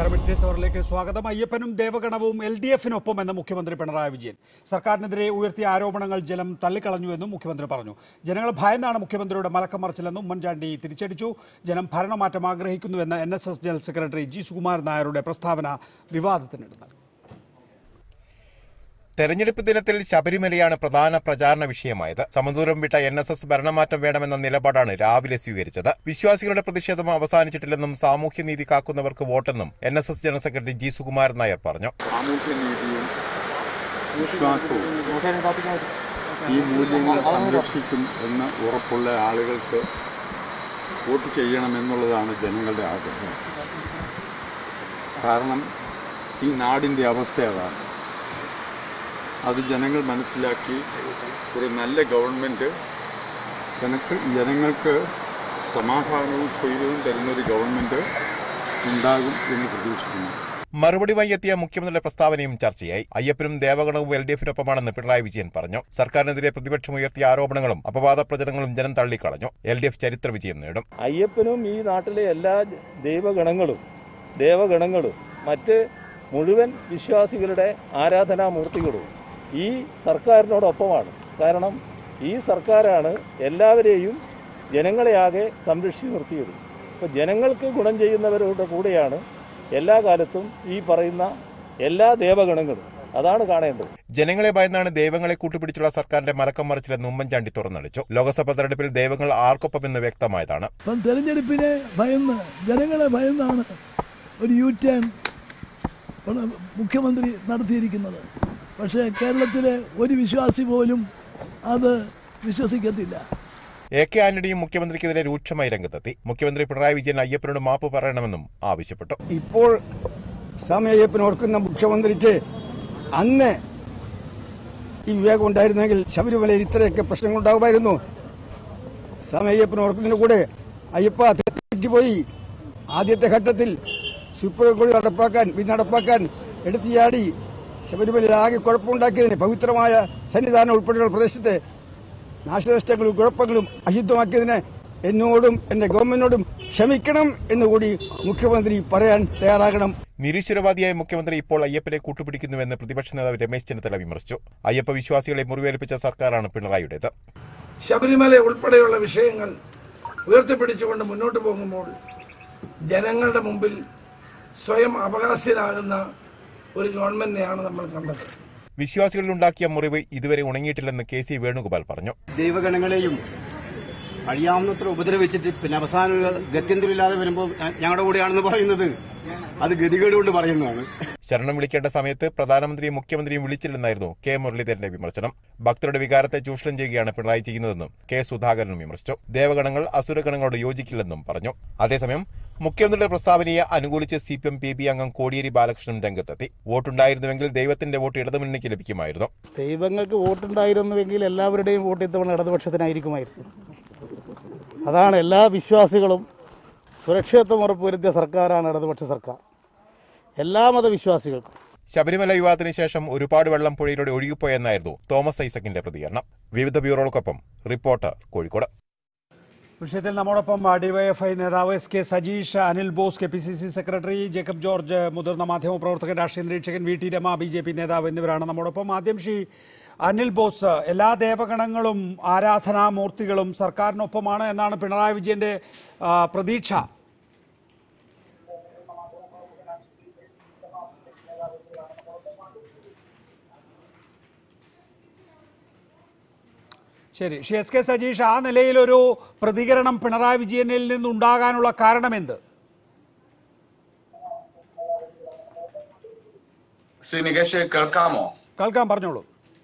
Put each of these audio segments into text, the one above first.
നമസ്കാരം എഡ്രസ് അവറിലേക്ക് സ്വാഗതം അയ്യപ്പനും ദേവഗണവും എൽ ഡി എഫിനൊപ്പം എന്ന് മുഖ്യമന്ത്രി പിണറായി വിജയൻ സർക്കാരിനെതിരെ ഉയർത്തിയ ആരോപണങ്ങൾ ജനം തള്ളിക്കളഞ്ഞുവെന്നും മുഖ്യമന്ത്രി പറഞ്ഞു ജനങ്ങൾ ഭയന്നാണ് മുഖ്യമന്ത്രിയുടെ മലക്കം മറിച്ചിലെന്നും ഉമ്മൻചാണ്ടി തിരിച്ചടിച്ചു ജനം ഭരണമാറ്റം ആഗ്രഹിക്കുന്നുവെന്ന് N S S general secretary G Sukumaran നായരുടെ പ്രസ്താവന വിവാദത്തിനിടുന്നത് തെരഞ്ഞെടുപ്പ് ദിനത്തിൽ ശബരിമലയാണ് പ്രധാന പ്രചാരണ വിഷയമായത് സമദൂരം വിട്ട എൻ എസ് എസ് ഭരണമാറ്റം വേണമെന്ന നിലപാടാണ് രാവിലെ സ്വീകരിച്ചത് വിശ്വാസികളുടെ പ്രതിഷേധം അവസാനിച്ചിട്ടില്ലെന്നും സാമൂഹ്യനീതി കാക്കുന്നവർക്ക് വോട്ടെന്നും N S S general secretary G Sukumaran Nair പറഞ്ഞു സാമൂഹ്യനീതിയും വിശ്വാസവും ഈ മൂല്യങ്ങൾ സംരക്ഷിക്കും എന്ന് ഉറപ്പുള്ള ആളുകൾക്ക് വോട്ട് ചെയ്യണമെന്നുള്ളതാണ് ജനങ്ങളുടെ ആഗ്രഹം കാരണം ഈ നാടിൻ്റെ അവസ്ഥ അതാണ് അത് ജനങ്ങൾ മനസ്സിലാക്കി ഒരു നല്ല ഗവൺമെൻറ് ജനക്ക് ജനങ്ങൾക്ക് സമാധാനവും സ്വൈര്യവും തരുന്നൊരു ഗവൺമെൻറ് ഉണ്ടാകും എന്ന് പ്രതീക്ഷിക്കുന്നു മറുപടിയുമായി എത്തിയ മുഖ്യമന്ത്രിയുടെ പ്രസ്താവനയും ചർച്ചയായി അയ്യപ്പനും ദേവഗണവും എൽ ഡി എഫിനൊപ്പമാണെന്ന് പിണറായി വിജയൻ പറഞ്ഞു സർക്കാരിനെതിരെ പ്രതിപക്ഷം ഉയർത്തിയ ആരോപണങ്ങളും അപവാദ പ്രചരണങ്ങളും ജനം തള്ളിക്കളഞ്ഞു എൽ ഡി എഫ് ചരിത്ര വിജയം നേടും അയ്യപ്പനും ഈ നാട്ടിലെ എല്ലാ ദൈവഗണങ്ങളും ദേവഗണങ്ങളും മറ്റ് മുഴുവൻ വിശ്വാസികളുടെ ആരാധനാമൂർത്തികളും ഈ സർക്കാരിനോടൊപ്പമാണ് കാരണം ഈ സർക്കാരാണ് എല്ലാവരെയും ജനങ്ങളെയാകെ സംരക്ഷിച്ചു നിർത്തിയത് അപ്പോൾ ജനങ്ങൾക്ക് ഗുണം ചെയ്യുന്നവരുടെ കൂടെയാണ് എല്ലാ കാലത്തും ഈ പറയുന്ന എല്ലാ ദേവഗണങ്ങളും അതാണ് കാണേണ്ടത് ജനങ്ങളെ ഭയന്നാണ് ദൈവങ്ങളെ കൂട്ടുപിടിച്ചുള്ള സർക്കാരിന്റെ മലക്കം മറിച്ചിലെന്ന് ഉമ്മൻചാണ്ടി തുറന്നടിച്ചു ലോക്സഭാ തെരഞ്ഞെടുപ്പിൽ ദൈവങ്ങൾ ആർക്കൊപ്പമെന്ന് വ്യക്തമായതാണ് അപ്പം തെരഞ്ഞെടുപ്പിനെ ഭയന്ന് ജനങ്ങളെ ഭയന്നാണ് ഒരു യു ടേൺ മുഖ്യമന്ത്രി നടത്തിയിരിക്കുന്നത് പക്ഷേ കേരളത്തിലെ ഒരു വിശ്വാസി പോലും അത് വിശ്വസിക്കത്തില്ല എ കെ ആന്റണിയും മുഖ്യമന്ത്രിക്കെതിരെ രൂക്ഷമായി രംഗത്തെത്തി മുഖ്യമന്ത്രി പിണറായി വിജയൻ അയ്യപ്പനോട് മാപ്പ് പറയണമെന്നും ആവശ്യപ്പെട്ടു ഇപ്പോൾ സമയപ്പൻ ഓർക്കുന്ന മുഖ്യമന്ത്രിക്ക് അന്ന് ഈ വിവേകം ഉണ്ടായിരുന്നെങ്കിൽ ശബരിമലയിൽ ഇത്രയൊക്കെ പ്രശ്നങ്ങൾ ഉണ്ടാകുമായിരുന്നു സമയപ്പൻ ഓർക്കുന്നതിന് കൂടെ അയ്യപ്പ തെറ്റിപ്പോയി ആദ്യത്തെ ഘട്ടത്തിൽ സുപ്രീം കോടതി നടപ്പാക്കാൻ വിധി നടപ്പാക്കാൻ എടുത്തിയാടി ശബരിമലയിൽ ആകെ കുഴപ്പമുണ്ടാക്കിയതിന് പവിത്രമായ സന്നിധാനം ഉൾപ്പെടെയുള്ള പ്രദേശത്തെ നാശനഷ്ടങ്ങളും കുഴപ്പങ്ങളും അശുദ്ധമാക്കിയതിന് എന്നോടും എന്റെ ഗവൺമെന്റിനോടും ക്ഷമിക്കണം എന്നുകൂടി മുഖ്യമന്ത്രി പറയാൻ തയ്യാറാകണം നിരീശ്വരവാദിയായ മുഖ്യമന്ത്രി ഇപ്പോൾ അയ്യപ്പനെ കൂട്ടുപിടിക്കുന്നുവെന്ന് പ്രതിപക്ഷ നേതാവ് രമേശ് ചെന്നിത്തല വിമർശിച്ചു അയ്യപ്പ വിശ്വാസികളെ മുറിവേൽപ്പിച്ച സർക്കാരാണ് പിണറായിയുടേത് ശബരിമല ഉൾപ്പെടെയുള്ള വിഷയങ്ങൾ ഉയർത്തിപ്പിടിച്ചുകൊണ്ട് മുന്നോട്ട് പോകുമ്പോൾ ജനങ്ങളുടെ മുമ്പിൽ സ്വയം അവകാശികളാകുന്ന ഒരു ഗവൺമെന്റിനെയാണ് നമ്മൾ കണ്ടത് വിശ്വാസികളിൽ ഉണ്ടാക്കിയ മുറിവ് ഇതുവരെ ഉണങ്ങിയിട്ടില്ലെന്ന് കെ സി വേണുഗോപാൽ പറഞ്ഞു ദൈവഗണങ്ങളെയും കഴിയാവുന്നത്ര ഉപദ്രവിച്ചിട്ട് പിന്നെ അവസാനം ഒരു ഗത്യന്തരമില്ലാതെ വരുമ്പോൾ ഞങ്ങളുടെ കൂടെയാണെന്ന് പറയുന്നത് അത് ഗതികേട് കൊണ്ട് പറയുന്നതാണ് ശരണം വിളിക്കേണ്ട സമയത്ത് പ്രധാനമന്ത്രിയും മുഖ്യമന്ത്രിയും വിളിച്ചില്ലെന്നായിരുന്നു കെ മുരളീധരന്റെ വിമർശനം ഭക്തരുടെ വികാരത്തെ ചൂഷണം ചെയ്യുകയാണ് പിണറായി ചെയ്യുന്നതെന്നും കെ സുധാകരനും വിമർശിച്ചു ദേവഗണങ്ങൾ അസുരഗണങ്ങളോട് യോജിക്കില്ലെന്നും പറഞ്ഞു അതേസമയം മുഖ്യമന്ത്രിയുടെ പ്രസ്താവനയെ അനുകൂലിച്ച് C P M P B അംഗം കോടിയേരി ബാലകൃഷ്ണൻ രംഗത്തെത്തി വോട്ടുണ്ടായിരുന്നുവെങ്കിൽ ദൈവത്തിന്റെ വോട്ട് ഇടതുമുന്നണിക്ക് ലഭിക്കുമായിരുന്നു ദൈവങ്ങൾക്ക് വോട്ടുണ്ടായിരുന്നുവെങ്കിൽ എല്ലാവരുടെയും വോട്ട് ഇത്തവണ ഇടതുപക്ഷത്തിനായിരിക്കുമായിരുന്നു അതാണ് എല്ലാ വിശ്വാസികളും സുരക്ഷിതത്വം ഉറപ്പുവരുത്തിയ സർക്കാരാണ് ഇടതുപക്ഷ സർക്കാർ എല്ലാ മതവിശ്വാസികൾക്കും ശബരിമല വിവാദത്തിന് ശേഷം ഒരുപാട് വെള്ളം പുഴയിലൂടെ ഒഴുകിപ്പോയെന്നായിരുന്നു തോമസ് ഐസക്കിന്റെ പ്രതികരണം വിവിധ ബ്യൂറോകൾക്കൊപ്പം റിപ്പോർട്ടർ കോഴിക്കോട് വിഷയത്തിൽ നമ്മോടൊപ്പം ഡിവൈഎഫ്ഐ നേതാവ് S K Sajeesh Anil Bose K P C C secretary Jacob George മുതിർന്ന മാധ്യമപ്രവർത്തകൻ രാഷ്ട്രീയ നിരീക്ഷകൻ V T Rama B J P നേതാവ് എന്നിവരാണ് നമ്മോടൊപ്പം ആദ്യം ശ്രീ അനിൽ ബോസ് എല്ലാ ദേവഗണങ്ങളും ആരാധനാമൂർത്തികളും സർക്കാരിനൊപ്പമാണ് എന്നാണ് പിണറായി വിജയന്റെ ആ, പ്രതീക്ഷ ശരി ശ്രീ എസ് കെ സജീഷ് ആ നിലയിലൊരു പ്രതികരണം പിണറായി വിജയനിൽ നിന്നുണ്ടാകാനുള്ള കാരണമെന്ത് ശ്രീ നികേഷ് കേൾക്കാമോ കേൾക്കാൻ പറഞ്ഞോളൂ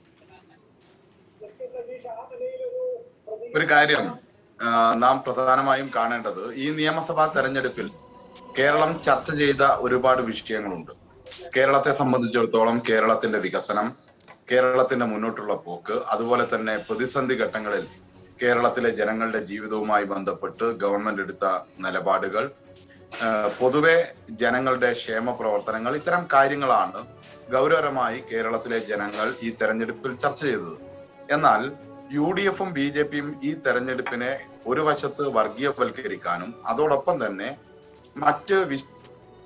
ഒരു കാര്യം ആ, നാം പ്രധാനമായും കാണേണ്ടത് ഈ നിയമസഭാ തെരഞ്ഞെടുപ്പിൽ കേരളം ചർച്ച ചെയ്ത ഒരുപാട് വിഷയങ്ങളുണ്ട് കേരളത്തെ സംബന്ധിച്ചിടത്തോളം കേരളത്തിന്റെ വികസനം കേരളത്തിന്റെ മുന്നോട്ടുള്ള പോക്ക് അതുപോലെ തന്നെ പ്രതിസന്ധി ഘട്ടങ്ങളിൽ കേരളത്തിലെ ജനങ്ങളുടെ ജീവിതവുമായി ബന്ധപ്പെട്ട് ഗവൺമെന്റ് എടുത്ത നിലപാടുകൾ ആ, പൊതുവെ ജനങ്ങളുടെ ക്ഷേമ പ്രവർത്തനങ്ങൾ ഇത്തരം കാര്യങ്ങളാണ് ഗൗരവമായി കേരളത്തിലെ ജനങ്ങൾ ഈ തെരഞ്ഞെടുപ്പിൽ ചർച്ച ചെയ്തത് എന്നാൽ യു ഡി എഫും ബി ജെ പിയും ഈ തെരഞ്ഞെടുപ്പിനെ ഒരു വശത്ത് വർഗീയവൽക്കരിക്കാനും അതോടൊപ്പം തന്നെ മറ്റ്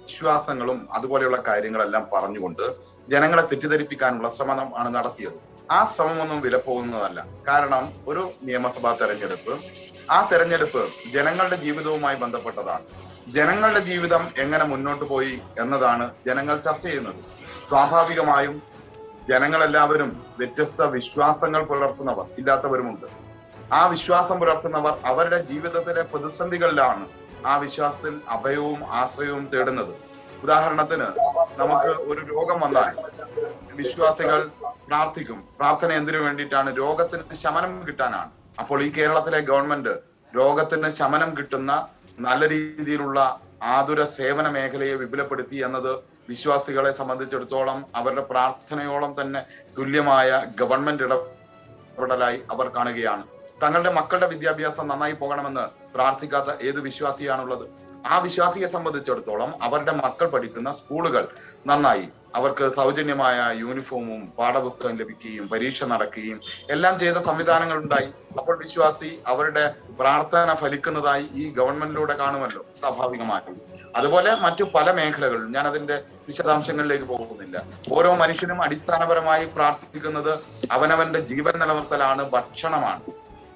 വിശ്വാസങ്ങളും അതുപോലെയുള്ള കാര്യങ്ങളെല്ലാം പറഞ്ഞുകൊണ്ട് ജനങ്ങളെ തെറ്റിദ്ധരിപ്പിക്കാനുള്ള ശ്രമമാണ് നടത്തിയത് ആ ശ്രമമൊന്നും വിലപ്പോകുന്നതല്ല കാരണം ഒരു നിയമസഭാ തെരഞ്ഞെടുപ്പ് ആ തെരഞ്ഞെടുപ്പ് ജനങ്ങളുടെ ജീവിതവുമായി ബന്ധപ്പെട്ടതാണ് ജനങ്ങളുടെ ജീവിതം എങ്ങനെ മുന്നോട്ട് പോയി എന്നതാണ് ജനങ്ങൾ ചർച്ച ചെയ്യുന്നത് സ്വാഭാവികമായും ജനങ്ങളെല്ലാവരും വ്യത്യസ്ത വിശ്വാസങ്ങൾ പുലർത്തുന്നവർ ഇല്ലാത്തവരുമുണ്ട് ആ വിശ്വാസം പുലർത്തുന്നവർ അവരുടെ ജീവിതത്തിലെ പ്രതിസന്ധികളിലാണ് ആ വിശ്വാസത്തിൽ അഭയവും ആശ്രയവും തേടുന്നത് ഉദാഹരണത്തിന് നമുക്ക് ഒരു രോഗം വന്നാൽ വിശ്വാസികൾ പ്രാർത്ഥിക്കും പ്രാർത്ഥന എന്തിനു വേണ്ടിയിട്ടാണ് രോഗത്തിന് ശമനം കിട്ടാനാണ് അപ്പോൾ ഈ കേരളത്തിലെ ഗവൺമെന്റ് രോഗത്തിന് ശമനം കിട്ടുന്ന നല്ല രീതിയിലുള്ള ആതുര സേവന മേഖലയെ വിപുലപ്പെടുത്തി എന്നത് വിശ്വാസികളെ സംബന്ധിച്ചിടത്തോളം അവരുടെ പ്രാർത്ഥനയോളം തന്നെ തുല്യമായ ഗവൺമെന്റ് ഇടപെടലായി അവർ കാണുകയാണ് തങ്ങളുടെ മക്കളുടെ വിദ്യാഭ്യാസം നന്നായി പോകണമെന്ന് പ്രാർത്ഥിക്കാത്ത ഏത് വിശ്വാസിയാണുള്ളത് ആ വിശ്വാസിയെ സംബന്ധിച്ചിടത്തോളം അവരുടെ മക്കൾ പഠിക്കുന്ന സ്കൂളുകൾ നന്നായി അവർക്ക് സൗജന്യമായ യൂണിഫോമും പാഠപുസ്തകം ലഭിക്കുകയും പരീക്ഷ നടക്കുകയും എല്ലാം ചെയ്ത സംവിധാനങ്ങൾ ഉണ്ടായി അപ്പോൾ വിശ്വാസി അവരുടെ പ്രാർത്ഥന ഫലിക്കുന്നതായി ഈ ഗവൺമെന്റിലൂടെ കാണുമല്ലോ സ്വാഭാവികമായിട്ടും അതുപോലെ മറ്റു പല മേഖലകളിലും ഞാൻ അതിന്റെ വിശദാംശങ്ങളിലേക്ക് പോകുന്നില്ല ഓരോ മനുഷ്യനും അടിസ്ഥാനപരമായി പ്രാർത്ഥിക്കുന്നത് അവനവന്റെ ജീവൻ നിലനിർത്തലാണ് ഭക്ഷണമാണ്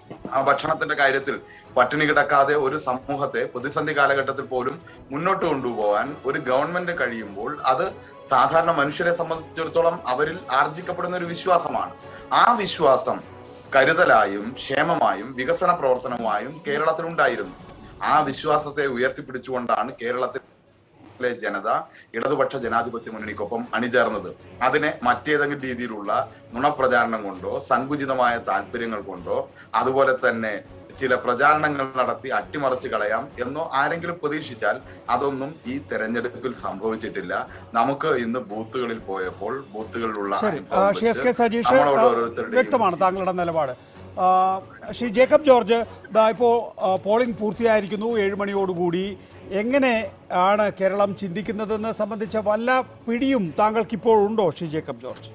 ആ ഭക്ഷണത്തിന്റെ കാര്യത്തിൽ പട്ടിണി കിടക്കാതെ ഒരു സമൂഹത്തെ പ്രതിസന്ധി കാലഘട്ടത്തിൽ പോലും മുന്നോട്ട് കൊണ്ടുപോകാൻ ഒരു ഗവൺമെന്റ് കഴിയുമ്പോൾ അത് സാധാരണ മനുഷ്യരെ സംബന്ധിച്ചിടത്തോളം അവരിൽ ആർജിക്കപ്പെടുന്ന ഒരു വിശ്വാസമാണ് ആ വിശ്വാസം കരുതലായും ക്ഷേമമായും വികസന പ്രവർത്തനമായും കേരളത്തിൽ ഉണ്ടായിരുന്നു ആ വിശ്വാസത്തെ ഉയർത്തിപ്പിടിച്ചുകൊണ്ടാണ് കേരളത്തിൽ ലെ ജനത ഇടതുപക്ഷ ജനാധിപത്യ മുന്നണിക്കൊപ്പം അണിചേർന്നത് അതിനെ മറ്റേതെങ്കിലും രീതിയിലുള്ള നുണപ്രചാരണം കൊണ്ടോ സങ്കുചിതമായ താല്പര്യങ്ങൾ കൊണ്ടോ അതുപോലെ തന്നെ ചില പ്രചാരണങ്ങൾ നടത്തി അട്ടിമറിച്ച് കളയാം എന്നോ ആരെങ്കിലും പ്രതീക്ഷിച്ചാൽ അതൊന്നും ഈ തെരഞ്ഞെടുപ്പിൽ സംഭവിച്ചിട്ടില്ല നമുക്ക് ഇന്ന് ബൂത്തുകളിൽ പോയപ്പോൾ ബൂത്തുകളിലുള്ള ശരി ആ, അനുഭവം ശ്രീ എസ് കെ വെച്ച് സജീഷ് നമ്മളോട് ആ, ഓരോരുത്തരുടെയും വ്യക്തമാണ് താങ്കളുടെ നിലപാട് ആ, ശ്രീ ജേക്കബ് ജോർജ് ദാ ഇപ്പോൾ ആ, പോളിംഗ് പൂർത്തിയായിരിക്കുന്നു ഏഴ് മണിയോടുകൂടി എങ്ങനെ ആണ് കേരളം ചിന്തിക്കുന്നതെന്ന് സംബന്ധിച്ച വല്ല പിടിയും താങ്കൾക്കിപ്പോൾ ഉണ്ടോ ശ്രീ ജേക്കബ് ജോർജ്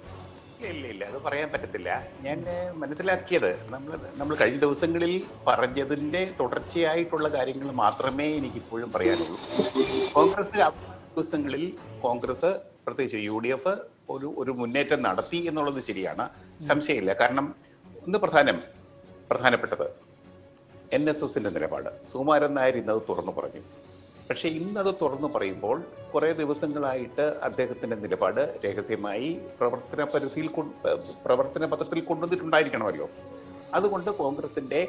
ഇല്ല ഇല്ല ഇല്ല അത് പറയാൻ പറ്റത്തില്ല ഞാൻ ഏഹ്, മനസ്സിലാക്കിയത് നമ്മൾ നമ്മൾ കഴിഞ്ഞ ദിവസങ്ങളിൽ പറഞ്ഞതിന്റെ തുടർച്ചയായിട്ടുള്ള കാര്യങ്ങൾ മാത്രമേ എനിക്ക് ഇപ്പോഴും പറയാനുള്ളൂ കോൺഗ്രസ് ആ ദിവസങ്ങളിൽ കോൺഗ്രസ് പ്രത്യേകിച്ച് യു ഡി എഫ് ഒരു ഒരു മുന്നേറ്റം നടത്തി എന്നുള്ളത് ശരിയാണ് സംശയമില്ല കാരണം ഇന്ന് പ്രധാനം പ്രധാനപ്പെട്ടത് എൻ എസ് എസിന്റെ നിലപാട് സുകുമാരൻ നായർ ഇന്നത് തുറന്നു പറഞ്ഞു പക്ഷേ ഇന്നത് തുറന്നു പറയുമ്പോൾ കുറേ ദിവസങ്ങളായിട്ട് അദ്ദേഹത്തിന്റെ നിലപാട് രഹസ്യമായി പ്രവർത്തന പരിധിയിൽ കൊ- പ്രവർത്തന പത്രത്തിൽ കൊണ്ടുവന്നിട്ടുണ്ടായിരിക്കണമല്ലോ അതുകൊണ്ട് കോൺഗ്രസിന്റെ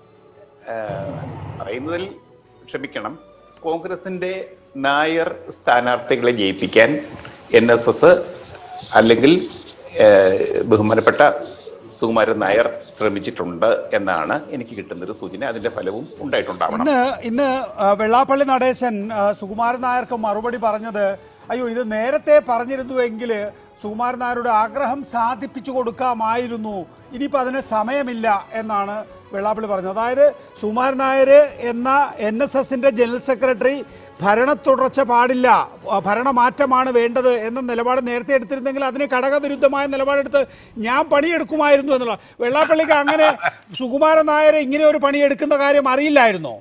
ആ, പറയുന്നതിൽ ക്ഷമിക്കണം കോൺഗ്രസിന്റെ നായർ സ്ഥാനാർത്ഥികളെ ജയിപ്പിക്കാൻ എൻ എസ് എസ് അല്ലെങ്കിൽ ആ, ബഹുമാനപ്പെട്ട സുകുമാരൻ നായർ ശ്രമിച്ചിട്ടുണ്ട് എന്നാണ് എനിക്ക് കിട്ടുന്നൊരു സൂചന അതിന്റെ ഫലവും ഉണ്ടായിട്ടുണ്ടാവണം ഇന്ന് ഇന്ന് ആ, വെള്ളാപ്പള്ളി നടേശൻ ആ, സുകുമാരൻ നായർക്ക് മറുപടി പറഞ്ഞത് അയ്യോ ഇത് നേരത്തെ പറഞ്ഞിരുന്നുവെങ്കിൽ സുകുമാരൻ നായരുടെ ആഗ്രഹം സാധിപ്പിച്ചു കൊടുക്കാമായിരുന്നു ഇനിയിപ്പോൾ അതിന് സമയമില്ല എന്നാണ് വെള്ളാപ്പള്ളി പറഞ്ഞത് അതായത് സുകുമാരൻ നായർ എന്ന എൻ എസ് എസിൻ്റെ ജനറൽ സെക്രട്ടറി ഭരണ തുടർച്ച പാടില്ല ആ, ഭരണമാറ്റമാണ് വേണ്ടത് എന്ന നിലപാട് നേരത്തെ എടുത്തിരുന്നെങ്കിൽ അതിന് ഘടകവിരുദ്ധമായ നിലപാടെടുത്ത് ഞാൻ പണിയെടുക്കുമായിരുന്നു എന്നുള്ള വെള്ളാപ്പള്ളിക്ക് അങ്ങനെ സുകുമാരൻ നായർ ഇങ്ങനെ ഒരു പണിയെടുക്കുന്ന കാര്യം അറിയില്ലായിരുന്നോ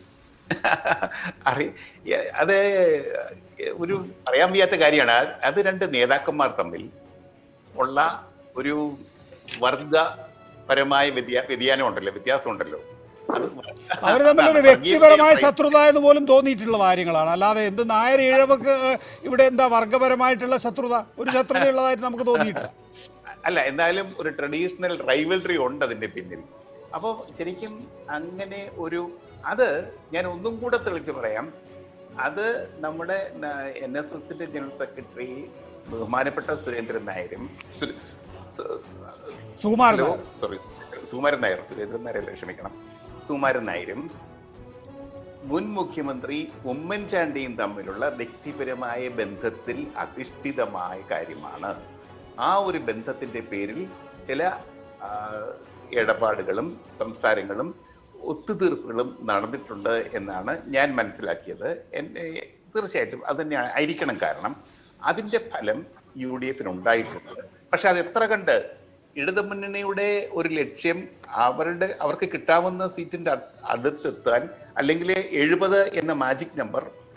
അറി യ- അത് ഒരു പറയാൻ വയ്യാത്ത കാര്യമാണ് അത് അത് രണ്ട് നേതാക്കന്മാർ തമ്മിൽ ഉള്ള ഒരു വർഗപരമായ വ്യതിയാ വ്യതിയാനം ഉണ്ടല്ലോ വ്യത്യാസം ഉണ്ടല്ലോ അത് അവർ തമ്മിലൊരു വ്യക്തിപരമായ ശത്രുത എന്ന് പോലും തോന്നിയിട്ടുള്ള കാര്യങ്ങളാണ് അല്ലാതെ എന്ത് നായർ ഇഴവക്ക് ഇവിടെ എന്താ വർഗപരമായിട്ടുള്ള ശത്രുത ഒരു ശത്രുതയുള്ളതായിട്ട് നമുക്ക് തോന്നിയിട്ടില്ല അല്ല എന്തായാലും ഒരു ട്രഡീഷണൽ റൈവൽറി ഉണ്ട് അതിന്റെ പിന്നിൽ അപ്പോൾ ശരിക്കും അങ്ങനെ ഒരു അത് ഞാൻ ഒന്നും കൂടെ തെളിച്ച് പറയാം അത് നമ്മുടെ എൻ എസ് എസിന്റെ ജനറൽ സെക്രട്ടറി ബഹുമാനപ്പെട്ട സുരേന്ദ്രൻ നായരും സു- സു- സുകുമാരൻ ഹലോ നായർ. സോറി സുകുമാരൻ നായർ സുരേന്ദ്രൻ നായരല്ല ക്ഷമിക്കണം സുകുമാരൻ നായരും മുൻ മുഖ്യമന്ത്രി ഉമ്മൻചാണ്ടിയും തമ്മിലുള്ള വ്യക്തിപരമായ ബന്ധത്തിൽ അധിഷ്ഠിതമായ കാര്യമാണ് ആ ഒരു ബന്ധത്തിന്റെ പേരിൽ ചില ആ, ഇടപാടുകളും സംസാരങ്ങളും ഒത്തുതീർപ്പുകളും നടന്നിട്ടുണ്ട് എന്നാണ് ഞാൻ മനസ്സിലാക്കിയത് എന്നെ തീർച്ചയായിട്ടും അത് തന്നെയാണ് ആയിരിക്കണം കാരണം അതിന്റെ ഫലം യു ഡി എഫിന് ഉണ്ടായിട്ടുണ്ട് പക്ഷെ അത് എത്ര കണ്ട് ഇടതുമുന്നണിയുടെ ഒരു ലക്ഷ്യം അവരുടെ അവർക്ക് കിട്ടാവുന്ന സീറ്റിന്റെ അട്- അടുത്തെത്താൻ അല്ലെങ്കിൽ എഴുപത് എന്ന മാജിക് നമ്പർ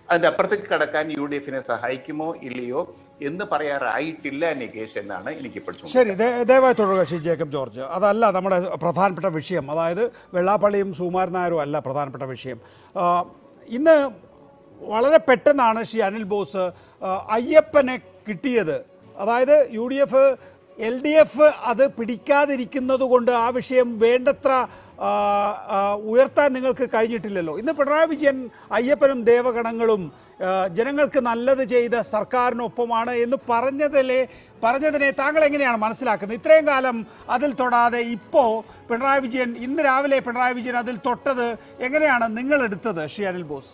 അതിന്റെ അപ്പുറത്തേക്ക് കടക്കാൻ യു ഡി എഫിനെ സഹായിക്കുമോ ഇല്ലയോ എന്ന് പറയാറായിട്ടില്ല നികേഷ് എന്നാണ് എനിക്കിപ്പോൾ തോന്നുന്നത്. ശരി ദേ- ദയവായി തുടരുക ശ്രീ ജേക്കബ് ജോർജ് അതല്ല നമ്മുടെ പ്രധാനപ്പെട്ട വിഷയം അതായത് വെള്ളാപ്പള്ളിയും സുകുമാരൻ നായരും അല്ല പ്രധാനപ്പെട്ട വിഷയം ആ, ഇന്ന് വളരെ പെട്ടെന്നാണ് ശ്രീ അനിൽ ബോസ് ആ, അയ്യപ്പനെ കിട്ടിയത് അതായത് U D F L D F അത് പിടിക്കാതിരിക്കുന്നത് കൊണ്ട് ആ വിഷയം വേണ്ടത്ര ആ, ആ, ഉയർത്താൻ നിങ്ങൾക്ക് കഴിഞ്ഞിട്ടില്ലല്ലോ ഇന്ന് പിണറായി വിജയൻ അയ്യപ്പനും ദേവഗണങ്ങളും ആ, ജനങ്ങൾക്ക് നല്ലത് ചെയ്ത സർക്കാരിനൊപ്പമാണ് എന്ന് പറഞ്ഞതിലെ പറഞ്ഞതിനെ താങ്കൾ എങ്ങനെയാണ് മനസ്സിലാക്കുന്നത് ഇത്രയും കാലം അതിൽ തൊടാതെ ഇപ്പോൾ പിണറായി വിജയൻ ഇന്ന് രാവിലെ പിണറായി വിജയൻ അതിൽ തൊട്ടത് എങ്ങനെയാണ് നിങ്ങൾ എടുത്തത് ശ്രീ അനിൽ ബോസ്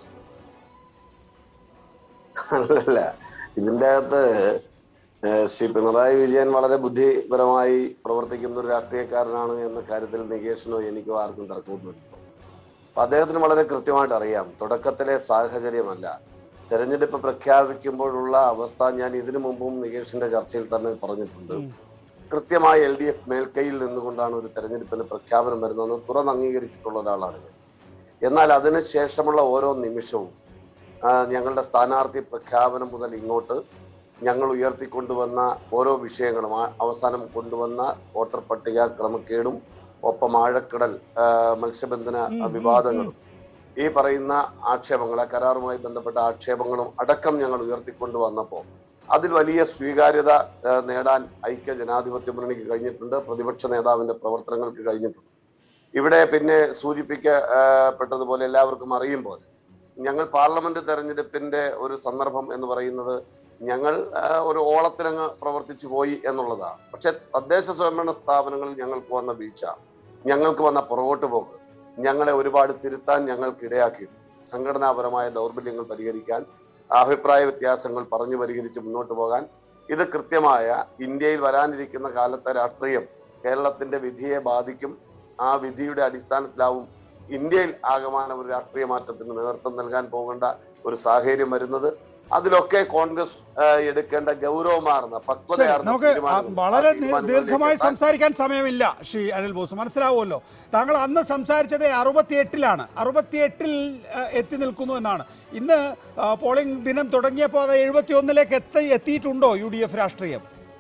അല്ല ഇതിന്റെ അകത്ത് ഏഹ്, ശ്രീ പിണറായി വിജയൻ വളരെ ബുദ്ധിപരമായി പ്രവർത്തിക്കുന്ന ഒരു രാഷ്ട്രീയക്കാരനാണ് എന്ന കാര്യത്തിൽ നികേഷിനോ എനിക്കോ ആർക്കും തർക്കമൊന്നുമില്ല അപ്പൊ അദ്ദേഹത്തിന് വളരെ കൃത്യമായിട്ട് അറിയാം തുടക്കത്തിലെ സാഹചര്യമല്ല തെരഞ്ഞെടുപ്പ് പ്രഖ്യാപിക്കുമ്പോഴുള്ള അവസ്ഥ ഞാൻ ഇതിനു മുമ്പും നികേഷിന്റെ ചർച്ചയിൽ തന്നെ പറഞ്ഞിട്ടുണ്ട് കൃത്യമായി എൽ ഡി എഫ് മേൽക്കൈയിൽ നിന്നുകൊണ്ടാണ് ഒരു തെരഞ്ഞെടുപ്പിന് പ്രഖ്യാപനം വരുന്നതെന്ന് തുറന്ന് അംഗീകരിച്ചിട്ടുള്ള ഒരാളാണ് ഞാൻ എന്നാൽ അതിനുശേഷമുള്ള ഓരോ നിമിഷവും ആ, ഞങ്ങളുടെ സ്ഥാനാർത്ഥി പ്രഖ്യാപനം മുതൽ ഇങ്ങോട്ട് ഞങ്ങൾ ഉയർത്തിക്കൊണ്ടുവന്ന ഓരോ വിഷയങ്ങളും ആ- അവസാനം കൊണ്ടുവന്ന വോട്ടർ പട്ടിക ക്രമക്കേടും ഒപ്പം ആഴക്കടൽ ആ, മത്സ്യബന്ധന വിവാദങ്ങളും ഈ പറയുന്ന ആക്ഷേപങ്ങൾ ആ കരാറുമായി ബന്ധപ്പെട്ട ആക്ഷേപങ്ങളും അടക്കം ഞങ്ങൾ ഉയർത്തിക്കൊണ്ടു വന്നപ്പോൾ അതിൽ വലിയ സ്വീകാര്യത ആ, നേടാൻ ഐക്യ ജനാധിപത്യ മുന്നണിക്ക് കഴിഞ്ഞിട്ടുണ്ട് പ്രതിപക്ഷ നേതാവിന്റെ പ്രവർത്തനങ്ങൾക്ക് കഴിഞ്ഞിട്ടുണ്ട് ഇവിടെ പിന്നെ സൂചിപ്പിക്കപ്പെട്ടതുപോലെ എല്ലാവർക്കും അറിയും പോലെ ഞങ്ങൾ പാർലമെന്റ് തെരഞ്ഞെടുപ്പിന്റെ ഒരു സന്ദർഭം എന്ന് പറയുന്നത് ഞങ്ങൾ ആ, ഒരു ഓളത്തിലങ്ങ് പ്രവർത്തിച്ചു പോയി എന്നുള്ളതാണ് പക്ഷെ തദ്ദേശ സ്വയംഭരണ സ്ഥാപനങ്ങളിൽ ഞങ്ങൾക്ക് വന്ന വീഴ്ച ഞങ്ങൾക്ക് വന്ന പുറകോട്ട് പോക്ക് ഞങ്ങളെ ഒരുപാട് തിരുത്താൻ ഞങ്ങൾക്ക് ഇടയാക്കിയിരുന്നു സംഘടനാപരമായ ദൗർബല്യങ്ങൾ പരിഹരിക്കാൻ അഭിപ്രായ വ്യത്യാസങ്ങൾ പറഞ്ഞു പരിഹരിച്ച് മുന്നോട്ട് പോകാൻ ഇത് കൃത്യമായ ഇന്ത്യയിൽ വരാനിരിക്കുന്ന കാലത്തെ രാഷ്ട്രീയം കേരളത്തിന്റെ വിധിയെ ബാധിക്കും ആ വിധിയുടെ അടിസ്ഥാനത്തിലാവും ഇന്ത്യയിൽ ആകമാനം ഒരു രാഷ്ട്രീയ മാറ്റത്തിന് നേതൃത്വം നൽകാൻ പോകേണ്ട ഒരു സാഹചര്യം വരുന്നത് അതിലൊക്കെ കോൺഗ്രസ് ആ, എടുക്കേണ്ട ഗൗരവമാർന്ന ശരി പക്വതയാർന്ന നമുക്ക് ആ തീരുമാനങ്ങൾ- വളരെ ആ ദീ- തീരുമാനങ്ങളിലേക്ക് ദീർഘമായി എത്താൻ സംസാരിക്കാൻ സമയമില്ല ശ്രീ അനിൽ ബോസ് മനസ്സിലാവുമല്ലോ താങ്കൾ അന്ന് സംസാരിച്ചത് അറുപത്തിയെട്ടിലാണ് അറുപത്തിയെട്ടിൽ ആ, എത്തി നിൽക്കുന്നു എന്നാണ് ഇന്ന് ആ, പോളിംഗ് ദിനം തുടങ്ങിയപ്പോൾ അത് എഴുപത്തി ഒന്നിലേക്ക് എത്തി എത്തിയിട്ടുണ്ടോ യു ഡി എഫ് രാഷ്ട്രീയം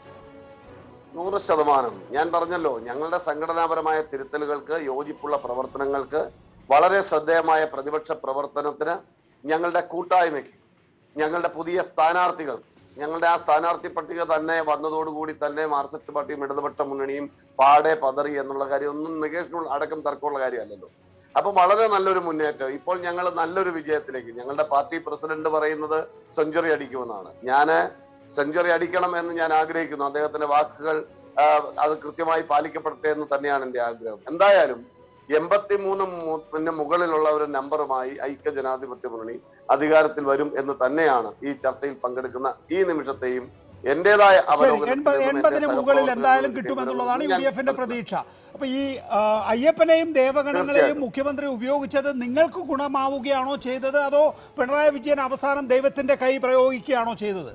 നൂറ് ശതമാനം ഞാൻ പറഞ്ഞല്ലോ ഞങ്ങളുടെ സംഘടനാപരമായ തിരുത്തലുകൾക്ക് യോജിപ്പുള്ള പ്രവർത്തനങ്ങൾക്ക് വളരെ ശ്രദ്ധേയമായ പ്രതിപക്ഷ പ്രവർത്തനത്തിന് ഞങ്ങളുടെ കൂട്ടായ്മയ്ക്ക് ഞങ്ങളുടെ പുതിയ സ്ഥാനാർത്ഥികൾ ഞങ്ങളുടെ ആ സ്ഥാനാർത്ഥി പട്ടിക തന്നെ വന്നതോടുകൂടി തന്നെ മാർക്സിസ്റ്റ് പാർട്ടിയും ഇടതുപക്ഷ മുന്നണിയും പാടെ പതറി എന്നുള്ള കാര്യം ഒന്നും നികേഷിനുള്ള അടക്കം തർക്കമുള്ള കാര്യമല്ലല്ലോ അപ്പൊ വളരെ നല്ലൊരു മുന്നേറ്റം ഇപ്പോൾ ഞങ്ങൾ നല്ലൊരു വിജയത്തിലേക്ക് ഞങ്ങളുടെ പാർട്ടി പ്രസിഡന്റ് പറയുന്നത് സെഞ്ചുറി അടിക്കുമെന്നാണ് ഞാന് സെഞ്ചുറി അടിക്കണം എന്ന് ഞാൻ ആഗ്രഹിക്കുന്നു അദ്ദേഹത്തിന്റെ വാക്കുകൾ ആ, അത് കൃത്യമായി പാലിക്കപ്പെടട്ടെ എന്ന് തന്നെയാണ് എന്റെ ആഗ്രഹം എന്തായാലും എൺപത്തിമൂന്ന് പിന്നെ മുകളിലുള്ള ഒരു നമ്പറുമായി ഐക്യ ജനാധിപത്യ മുന്നണി അധികാരത്തിൽ വരും എന്ന് തന്നെയാണ് ഈ ചർച്ചയിൽ പങ്കെടുക്കുന്ന ഈ നിമിഷത്തെയും എന്റേതായ ശരി അവലോകനത്തിൽ എൺപത് നിന്നും എൺപതിന് എന്റെ മുകളിൽ സഹപ്രവർത്തകരുടെ എന്തായാലും ഒരു കിട്ടുമെന്നുള്ളതാണ് യു ഞാൻ ഡി എഫിന്റെ മനസ്സിലാക്കുന്നു. പ്രതീക്ഷ അപ്പൊ ഈ ആ, അയ്യപ്പനെയും ദേവഗണങ്ങളെയും തീർച്ചയായും. മുഖ്യമന്ത്രി ഉപയോഗിച്ചത് നിങ്ങൾക്ക് ഗുണമാവുകയാണോ ചെയ്തത് അതോ പിണറായി വിജയൻ അവസാനം ദൈവത്തിന്റെ കൈ പ്രയോഗിക്കുകയാണോ ചെയ്തത്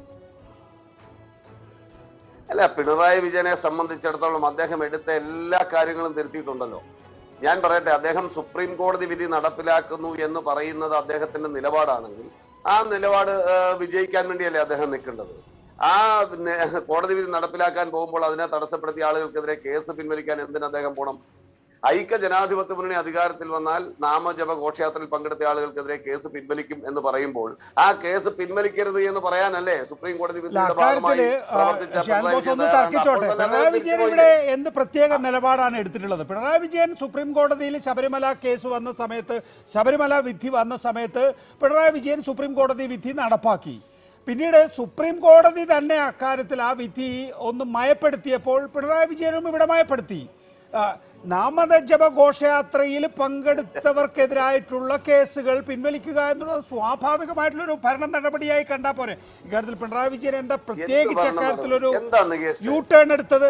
അല്ല പിണറായി വിജയനെ സംബന്ധിച്ചിടത്തോളം അദ്ദേഹം എടുത്ത എല്ലാ കാര്യങ്ങളും തിരുത്തിയിട്ടുണ്ടല്ലോ ഞാൻ പറയട്ടെ അദ്ദേഹം സുപ്രീം കോടതി വിധി നടപ്പിലാക്കുന്നു എന്ന് പറയുന്നത് അദ്ദേഹത്തിന്റെ നിലപാടാണെങ്കിൽ ആ നിലപാട് ആ, വിജയിക്കാൻ വേണ്ടിയല്ലേ അദ്ദേഹം നിൽക്കേണ്ടത് ആ നെ- കോടതി വിധി നടപ്പിലാക്കാൻ പോകുമ്പോൾ അതിനെ തടസ്സപ്പെടുത്തിയ ആളുകൾക്കെതിരെ കേസ് പിൻവലിക്കാൻ എന്തിന് അദ്ദേഹം പോണം ഐക്യ ജനാധിപത്യ മുന്നണി അധികാരത്തിൽ വന്നാൽ നാമജപ ഘോഷയാത്രയിൽ പങ്കെടുത്ത ആളുകൾക്കെതിരെ കേസ് പിൻവലിക്കും എന്ന് പറയുമ്പോൾ ആ കേസ് പിൻവലിക്കരുത് എന്ന് പറയാനല്ലേ സുപ്രീം കോടതി അല്ല വിധിയുടെ ഭാഗമായി അക്കാര്യത്തില് ആ, പ്രവർത്തിച്ച ഷാൻ പിണറായി ബോസ് ഒന്ന് വിജയൻ തർക്കിച്ചോട്ടെ അപ്പോൾ തന്നെ പിണറായി അദ്ദേഹം വിജയൻ തിരിച്ചു ഇവിടെ പോയില്ലേ? എന്ത് പ്രത്യേക നിലപാടാണ് എടുത്തിട്ടുള്ളത് പിണറായി വിജയൻ സുപ്രീം കോടതിയിൽ ശബരിമല കേസ് വന്ന സമയത്ത് ശബരിമല വിധി വന്ന സമയത്ത് പിണറായി വിജയൻ സുപ്രീം കോടതി വിധി നടപ്പാക്കി പിന്നീട് സുപ്രീം കോടതി തന്നെ അക്കാര്യത്തിൽ ആ വിധി ഒന്ന് മയപ്പെടുത്തിയപ്പോൾ പിണറായി വിജയനും ഇവിടെ മയപ്പെടുത്തി ആ, നാമജപ ഘോഷയാത്രയിൽ പങ്കെടുത്തവർക്കെതിരായിട്ടുള്ള കേസുകൾ പിൻവലിക്കുക എന്നുള്ളത് സ്വാഭാവികമായിട്ടുള്ളൊരു ഭരണ നടപടിയായി കണ്ടാൽ പോരെ ഇക്കാര്യത്തിൽ പിണറായി വിജയൻ എന്താ പ്രത്യേകിച്ച് ഭരണ അക്കാര്യത്തിലൊരു നടപടി? എന്താ നികേഷ്? യു ടേൺ എടുത്തത്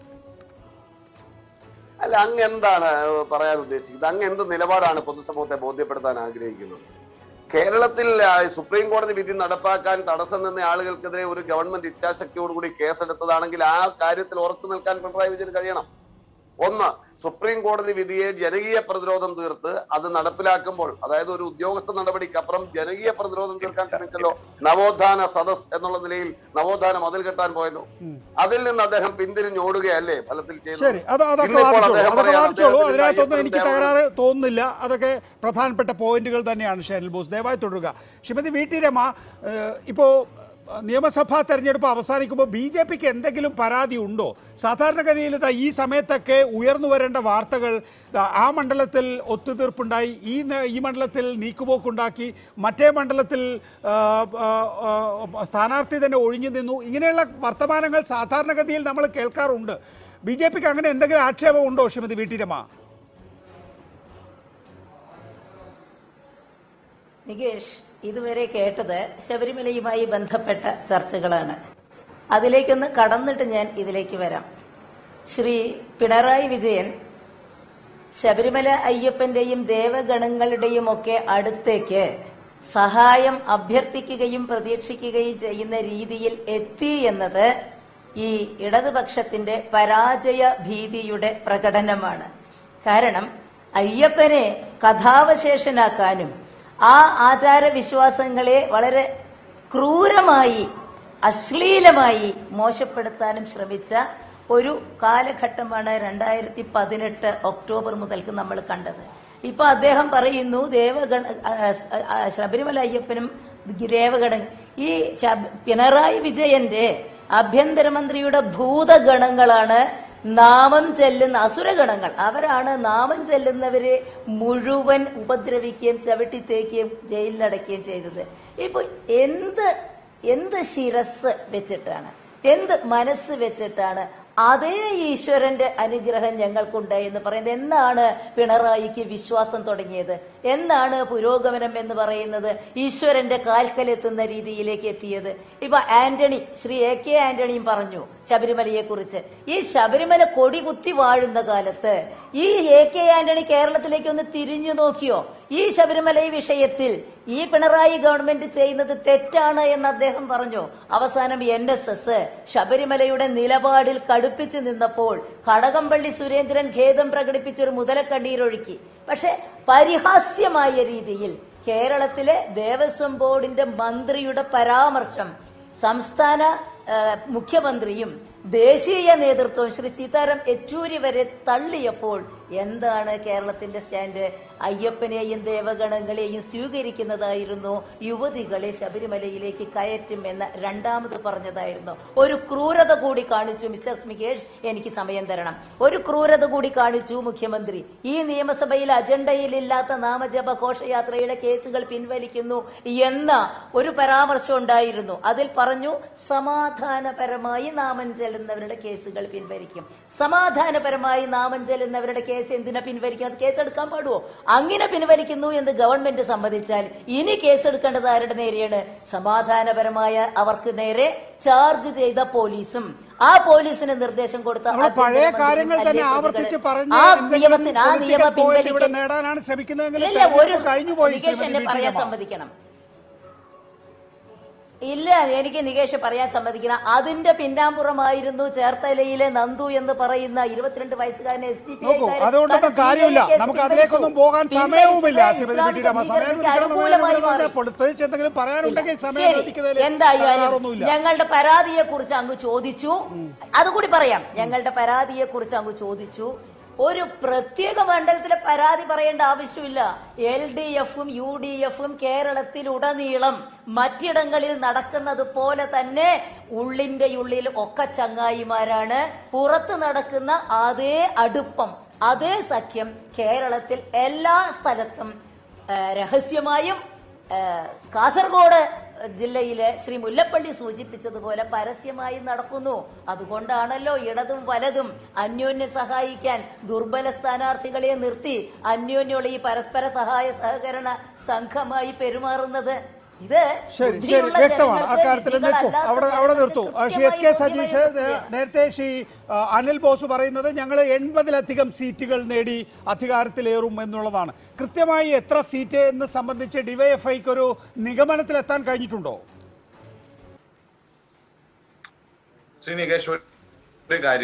അല്ല അങ്ങ് എന്താണ് പറയാൻ ഉദ്ദേശിക്കുന്നത് അങ്ങ് എന്ത് നിലപാടാണ് പൊതുസമൂഹത്തെ ബോധ്യപ്പെടുത്താൻ ആഗ്രഹിക്കുന്നത് കേരളത്തിൽ ആ, സുപ്രീം കോടതി വിധി നടപ്പാക്കാൻ തടസ്സം നിന്ന ആളുകൾക്കെതിരെ ഒരു ഗവൺമെന്റ് ഇച്ഛാശക്തിയോടുകൂടി കേസെടുത്തതാണെങ്കിൽ ആ കാര്യത്തിൽ ഉറച്ചു നിൽക്കാൻ പിണറായി വിജയൻ കഴിയണം ഒന്ന് സുപ്രീം കോടതി വിധിയെ ജനകീയ പ്രതിരോധം തീർത്ത് അത് നടപ്പിലാക്കുമ്പോൾ അതായത് ഒരു ഉദ്യോഗസ്ഥ നടപടിക്കപ്പുറം ജനകീയ പ്രതിരോധം തീർക്കാൻ ശ്രമിച്ചല്ലോ നവോത്ഥാന സദസ് എന്നുള്ള നിലയിൽ നവോത്ഥാന മതിൽ കെട്ടാൻ പോയല്ലോ അതിൽ നിന്ന് അദ്ദേഹം പിന്തിരിഞ്ഞോടുകയല്ലേ ഫലത്തിൽ ചെയ്തത് ശരി അത് അതൊക്കെ ഇന്നിപ്പോൾ വാദിച്ചോളൂ അദ്ദേഹം അതൊക്കെ പറയാണ് വാദിച്ചോളൂ അദ്ദേഹത്തിന് അതിനകത്തൊന്നും എനിക്ക് അയ്യപ്പനും തകരാറ് തോന്നുന്നില്ല അതൊക്കെ പ്രധാനപ്പെട്ട പോയിന്റുകൾ തന്നെയാണ് ഷെനിൽ ബോസ് ദയവായി തുടരുക ശ്രീമതി വി ടി രമ ഏഹ്, ഇപ്പോൾ ഏഹ്, നിയമസഭാ തെരഞ്ഞെടുപ്പ് അവസാനിക്കുമ്പോൾ ബി ജെ പിക്ക് എന്തെങ്കിലും പരാതി ഉണ്ടോ സാധാരണഗതിയിൽ ദാ ഈ സമയത്തൊക്കെ ഉയർന്നു വരേണ്ട വാർത്തകൾ ദാ ആ മണ്ഡലത്തിൽ ഒത്തുതീർപ്പുണ്ടായി ഈ ന- ഈ മണ്ഡലത്തിൽ നീക്കുപോക്കുണ്ടാക്കി മറ്റേ മണ്ഡലത്തിൽ ആ, ആ, ആ, സ്ഥാനാർത്ഥി തന്നെ ഒഴിഞ്ഞു നിന്നു ഇങ്ങനെയുള്ള വർത്തമാനങ്ങൾ സാധാരണഗതിയിൽ നമ്മൾ കേൾക്കാറുണ്ട് ബി ജെ പിക്ക് അങ്ങനെ എന്തെങ്കിലും ആക്ഷേപം ഉണ്ടോ ശ്രീമതി വി ടി രമ നികേഷ് ഇതുവരെ കേട്ടത് ശബരിമലയുമായി ബന്ധപ്പെട്ട ചർച്ചകളാണ് അതിലേക്കൊന്ന് കടന്നിട്ട് ഞാൻ ഇതിലേക്ക് വരാം ശ്രീ പിണറായി വിജയൻ ശബരിമല അയ്യപ്പന്റെയും ദേവഗണങ്ങളുടെയും ഒക്കെ അടുത്തേക്ക് സഹായം അഭ്യർത്ഥിക്കുകയും പ്രതീക്ഷിക്കുകയും ചെയ്യുന്ന രീതിയിൽ എത്തി എന്നത് ഈ ഇടതുപക്ഷത്തിന്റെ പരാജയ ഭീതിയുടെ പ്രകടനമാണ് കാരണം അയ്യപ്പനെ കഥാവശേഷനാക്കാനും ആ ആചാരവിശ്വാസങ്ങളെ വളരെ ക്രൂരമായി അശ്ലീലമായി മോശപ്പെടുത്താനും ശ്രമിച്ച ഒരു കാലഘട്ടമാണ് രണ്ടായിരത്തി പതിനെട്ട് ഒക്ടോബർ മുതൽക്ക് നമ്മൾ കണ്ടത് ഇപ്പൊ അദ്ദേഹം പറയുന്നു ദേവഗണ ആ, ആ, ശബരിമല അയ്യപ്പനും ദേവഗണ ഈ ശബ- പിണറായി വിജയന്റെ ആഭ്യന്തരമന്ത്രിയുടെ ഭൂതഗണങ്ങളാണ് നാമം ചെല്ലുന്ന അസുരഗണങ്ങൾ അവരാണ് നാമം ചെല്ലുന്നവരെ മുഴുവൻ ഉപദ്രവിക്കുകയും ചവിട്ടിത്തേക്കുകയും ജയിലിലടക്കുകയും ചെയ്തത് ഇപ്പൊ എന്ത് എന്ത് ശിരസ് വെച്ചിട്ടാണ് എന്ത് മനസ്സ് വെച്ചിട്ടാണ് അതേ ഈശ്വരന്റെ അനുഗ്രഹം ഞങ്ങൾക്കുണ്ട് എന്ന് പറയുന്നത് എന്നാണ് പിണറായിക്ക് വിശ്വാസം തുടങ്ങിയത് എന്നാണ് പുരോഗമനം എന്ന് പറയുന്നത് ഈശ്വരന്റെ കാൽക്കലെത്തുന്ന രീതിയിലേക്ക് എത്തിയത് ഇപ്പൊ ആന്റണി ശ്രീ എ കെ ആന്റണിയും പറഞ്ഞു ശബരിമലയെ കുറിച്ച് ഈ ശബരിമല കൊടി കുത്തി വാഴുന്ന കാലത്ത് ഈ എ കെ ആന്റണി കേരളത്തിലേക്ക് ഒന്ന് തിരിഞ്ഞു നോക്കിയോ ഈ ശബരിമല വിഷയത്തിൽ ഈ പിണറായി ഗവൺമെന്റ് ചെയ്യുന്നത് തെറ്റാണ് എന്ന് അദ്ദേഹം പറഞ്ഞു അവസാനം എൻ എസ് എസ് ശബരിമലയുടെ നിലപാടിൽ കടുപ്പിച്ചു നിന്നപ്പോൾ കടകംപള്ളി സുരേന്ദ്രൻ ഖേദം പ്രകടിപ്പിച്ചൊരു മുതലക്കണ്ണീരൊഴുക്കി പക്ഷെ പരിഹാസ്യമായ രീതിയിൽ കേരളത്തിലെ ദേവസ്വം ബോർഡിന്റെ മന്ത്രിയുടെ പരാമർശം സംസ്ഥാന ആ, മുഖ്യമന്ത്രിയും ദേശീയ നേതൃത്വം ശ്രീ സീതാറാം യെച്ചൂരി വരെ തള്ളിയപ്പോൾ എന്താണ് കേരളത്തിന്റെ സ്റ്റാൻഡ് അയ്യപ്പനെയും ദേവഗണങ്ങളെയും സ്വീകരിക്കുന്നതായിരുന്നു യുവതികളെ ശബരിമലയിലേക്ക് കയറ്റും എന്ന് രണ്ടാമത് പറഞ്ഞതായിരുന്നു ഒരു ക്രൂരത കൂടി കാണിച്ചു മിസ്റ്റർ സ്മികേഷ് എനിക്ക് സമയം തരണം ഒരു ക്രൂരത കൂടി കാണിച്ചു മുഖ്യമന്ത്രി ഈ നിയമസഭയിൽ അജണ്ടയിലില്ലാത്ത നാമജപ ഘോഷയാത്രയുടെ കേസുകൾ പിൻവലിക്കുന്നു എന്ന ഒരു പരാമർശം ഉണ്ടായിരുന്നു അതിൽ പറഞ്ഞു സമാധാനപരമായി നാമം ചെല്ലുന്നവരുടെ കേസുകൾ പിൻവലിക്കും സമാധാനപരമായി നാമം ചെല്ലുന്നവരുടെ കേസ് എന്തിനാ പിൻവലിക്കും അത് കേസെടുക്കാൻ പാടുവോ അങ്ങനെ പിൻവലിക്കുന്നു എന്ന് ഗവൺമെന്റ് സമ്മതിച്ചാൽ ഇനി കേസെടുക്കേണ്ടത് ആരുടെ നേരെയാണ് സമാധാനപരമായ അവർക്ക് നേരെ ചാർജ് ചെയ്ത പോലീസും ആ പോലീസിന് നിർദ്ദേശം കൊടുത്ത നമ്മൾ പഴയ ആഭ്യന്തരമന്ത്രിയും കാര്യങ്ങൾ തന്നെ അല്ലേ ആവർത്തിച്ച് പ്രതികളെ. പറഞ്ഞ് ആ എന്തെങ്കിലും നിയമത്തിന് ആ political നിയമം point ഇവിടെ പിൻവലിക്കാൻ നേടാനാണ് ശ്രമിക്കുന്നതെങ്കിൽ ഇല്ല ഒരു തെരഞ്ഞെടുപ്പ് കഴിഞ്ഞു പോയി നികേഷ് ശ്രീമതി എന്നെ വി ടി പറയാൻ രമ. സമ്മതിക്കണം ഇല്ല എനിക്ക് നികേഷ് പറയാൻ സമ്മതിക്കണം അതിന്റെ പിന്നാമ്പുറമായിരുന്നു ചേർത്തലയിലെ നന്ദു എന്ന് പറയുന്ന ഇരുപത്തിരണ്ട് വയസ്സുകാരനെ എസ് ഡി പി നോക്കൂ അതുകൊണ്ടൊന്നും കാര്യമില്ല നമുക്ക് അതിലേക്കൊന്നും പോകാൻ സമയവുമില്ല ശ്രീമതി വി ടി രമ സമയം അനുവദിക്കണം എന്ന് പറയുന്നത് പ്രത്യേകിച്ച് എന്തെങ്കിലും പറയാനുണ്ടെങ്കിൽ സമയം അനുവദിക്കുന്നതിൽ എന്തായാലും തകരാറൊന്നുമില്ല ഞങ്ങളുടെ പരാതിയെ കുറിച്ച് അങ്ങ് ചോദിച്ചു അതുകൂടി പറയാം ഞങ്ങളുടെ പരാതിയെ കുറിച്ച് അങ്ങ് ചോദിച്ചു ഒരു പ്രത്യേക മണ്ഡലത്തിലെ പരാതി പറയേണ്ട ആവശ്യമില്ല എൽ ഡി എഫും യു ഡി എഫും കേരളത്തിലുടനീളം മറ്റിടങ്ങളിൽ നടക്കുന്നത് പോലെ തന്നെ ഉള്ളിന്റെ ഉള്ളിൽ ഒക്കെ ചങ്ങായിമാരാണ് പുറത്ത് നടക്കുന്ന അതേ അടുപ്പം അതേ സഖ്യം കേരളത്തിൽ എല്ലാ സ്ഥലത്തും ആ, രഹസ്യമായും ആ, കാസർഗോഡ് ജില്ലയിലെ ശ്രീ മുല്ലപ്പള്ളി സൂചിപ്പിച്ചതുപോലെ പരസ്യമായി നടക്കുന്നു അതുകൊണ്ടാണല്ലോ ഇടതും വലതും അന്യോന്യം സഹായിക്കാൻ ദുർബല സ്ഥാനാർത്ഥികളെ നിർത്തി അന്യോന്യമുള്ള ഈ പരസ്പര സഹായ സഹകരണ സംഘമായി പെരുമാറുന്നത് ഇത് ശരി ശരി ബുദ്ധിയുള്ള വ്യക്തമാണ് ജനങ്ങൾക്ക് അക്കാര്യത്തിൽ നിൽക്കൂ വിധികളല്ലാത്ത അവിടെ അവിടെ നിർത്തൂ ആ, ശ്രീ എസ് കെ കൃത്യമായി സജീഷ് നേ- നേരത്തെ ശ്രീ ആ, അനിൽ ബോസ് പറയുന്നത് ഞങ്ങൾ എൺപതിലധികം സീറ്റുകൾ നേടി അധികാരത്തിലേറും എന്നുള്ളതാണ് കൃത്യമായി എത്ര സീറ്റ് എന്ന് സംബന്ധിച്ച് ഡിവൈഎഫ്ഐക്ക് ഒരു നിഗമനത്തിലെത്താൻ കഴിഞ്ഞിട്ടുണ്ടോ ശ്രീ നികേഷ് ഒരു കാര്യം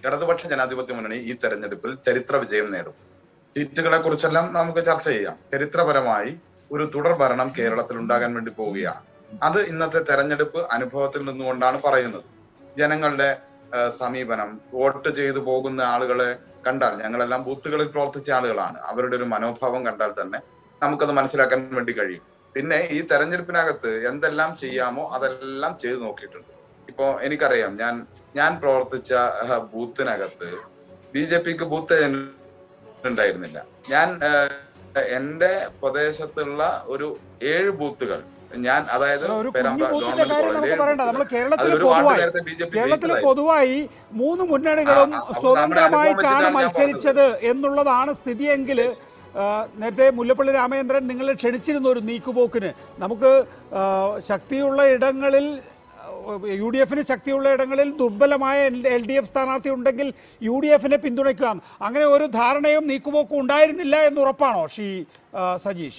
ഇടതുപക്ഷ ജനാധിപത്യ മുന്നണി ഈ തെരഞ്ഞെടുപ്പിൽ ചരിത്ര വിജയം നേടും സീറ്റുകളെ കുറിച്ചെല്ലാം നമുക്ക് ചർച്ച ചെയ്യാം ചരിത്രപരമായി ഒരു തുടർ ഭരണം കേരളത്തിൽ ഉണ്ടാകാൻ വേണ്ടി പോവുകയാണ് അത് ഇന്നത്തെ തെരഞ്ഞെടുപ്പ് അനുഭവത്തിൽ നിന്നുകൊണ്ടാണ് പറയുന്നത് ജനങ്ങളുടെ ആ, സമീപനം വോട്ട് ചെയ്തു പോകുന്ന ആളുകളെ കണ്ടാൽ ഞങ്ങളെല്ലാം ബൂത്തുകളിൽ പ്രവർത്തിച്ച ആളുകളാണ് അവരുടെ ഒരു മനോഭാവം കണ്ടാൽ തന്നെ നമുക്കത് മനസ്സിലാക്കാൻ വേണ്ടി കഴിയും പിന്നെ ഈ തെരഞ്ഞെടുപ്പിനകത്ത് എന്തെല്ലാം ചെയ്യാമോ അതെല്ലാം ചെയ്തു നോക്കിയിട്ടുണ്ട് ഇപ്പോ എനിക്കറിയാം ഞാൻ ഞാൻ പ്രവർത്തിച്ച ആ, ബൂത്തിനകത്ത് ബി ജെ പിക്ക് ബൂത്ത് ഉണ്ടായിരുന്നില്ല ഞാൻ ആ, എന്റെ പ്രദേശത്തുള്ള ഒരു ഏഴ് ബൂത്തുകൾ ഞാൻ അതായത് ഒരു പേരാമ്പ്ര കുഞ്ഞു ബൂത്തിന്റെ ഗവൺമെന്റ് കാര്യം നമുക്ക് കോളേജിൽ പറയണ്ട നമ്മൾ കേരളത്തിൽ അതിലൊരു വാർഡ് പൊതുവായി നേരത്തെ ബി ജെ പി കേരളത്തിൽ ജയിച്ചതായിരുന്നു. പൊതുവായി മൂന്ന് മുന്നണികളും ആ, ആ, അപ്പോൾ സ്വതന്ത്രമായിട്ടാണ് നമ്മുടെ അനുഭവം വെച്ചിട്ടാണ് ഞാൻ മത്സരിച്ചത് എന്നുള്ളതാണ് സ്ഥിതിയെങ്കിൽ ആ, നേരത്തെ മുല്ലപ്പള്ളി രാമചന്ദ്രൻ നിങ്ങൾ ക്ഷണിച്ചിരുന്ന ഒരു നീക്കുപോക്കിന് നമുക്ക് ആ, ശക്തിയുള്ള ഇടങ്ങളിൽ യു ഡി എഫിന് ശക്തിയുള്ള ഇടങ്ങളിൽ ദുർബലമായ എൽ ഡി എഫ് സ്ഥാനാർത്ഥി ഉണ്ടെങ്കിൽ യു ഡി എഫിനെ പിന്തുണയ്ക്കാം അങ്ങനെ ഒരു ധാരണയും നീക്കുപോക്കും ഉണ്ടായിരുന്നില്ല എന്ന് ഉറപ്പാണോ ശ്രീ ആ, സജീഷ്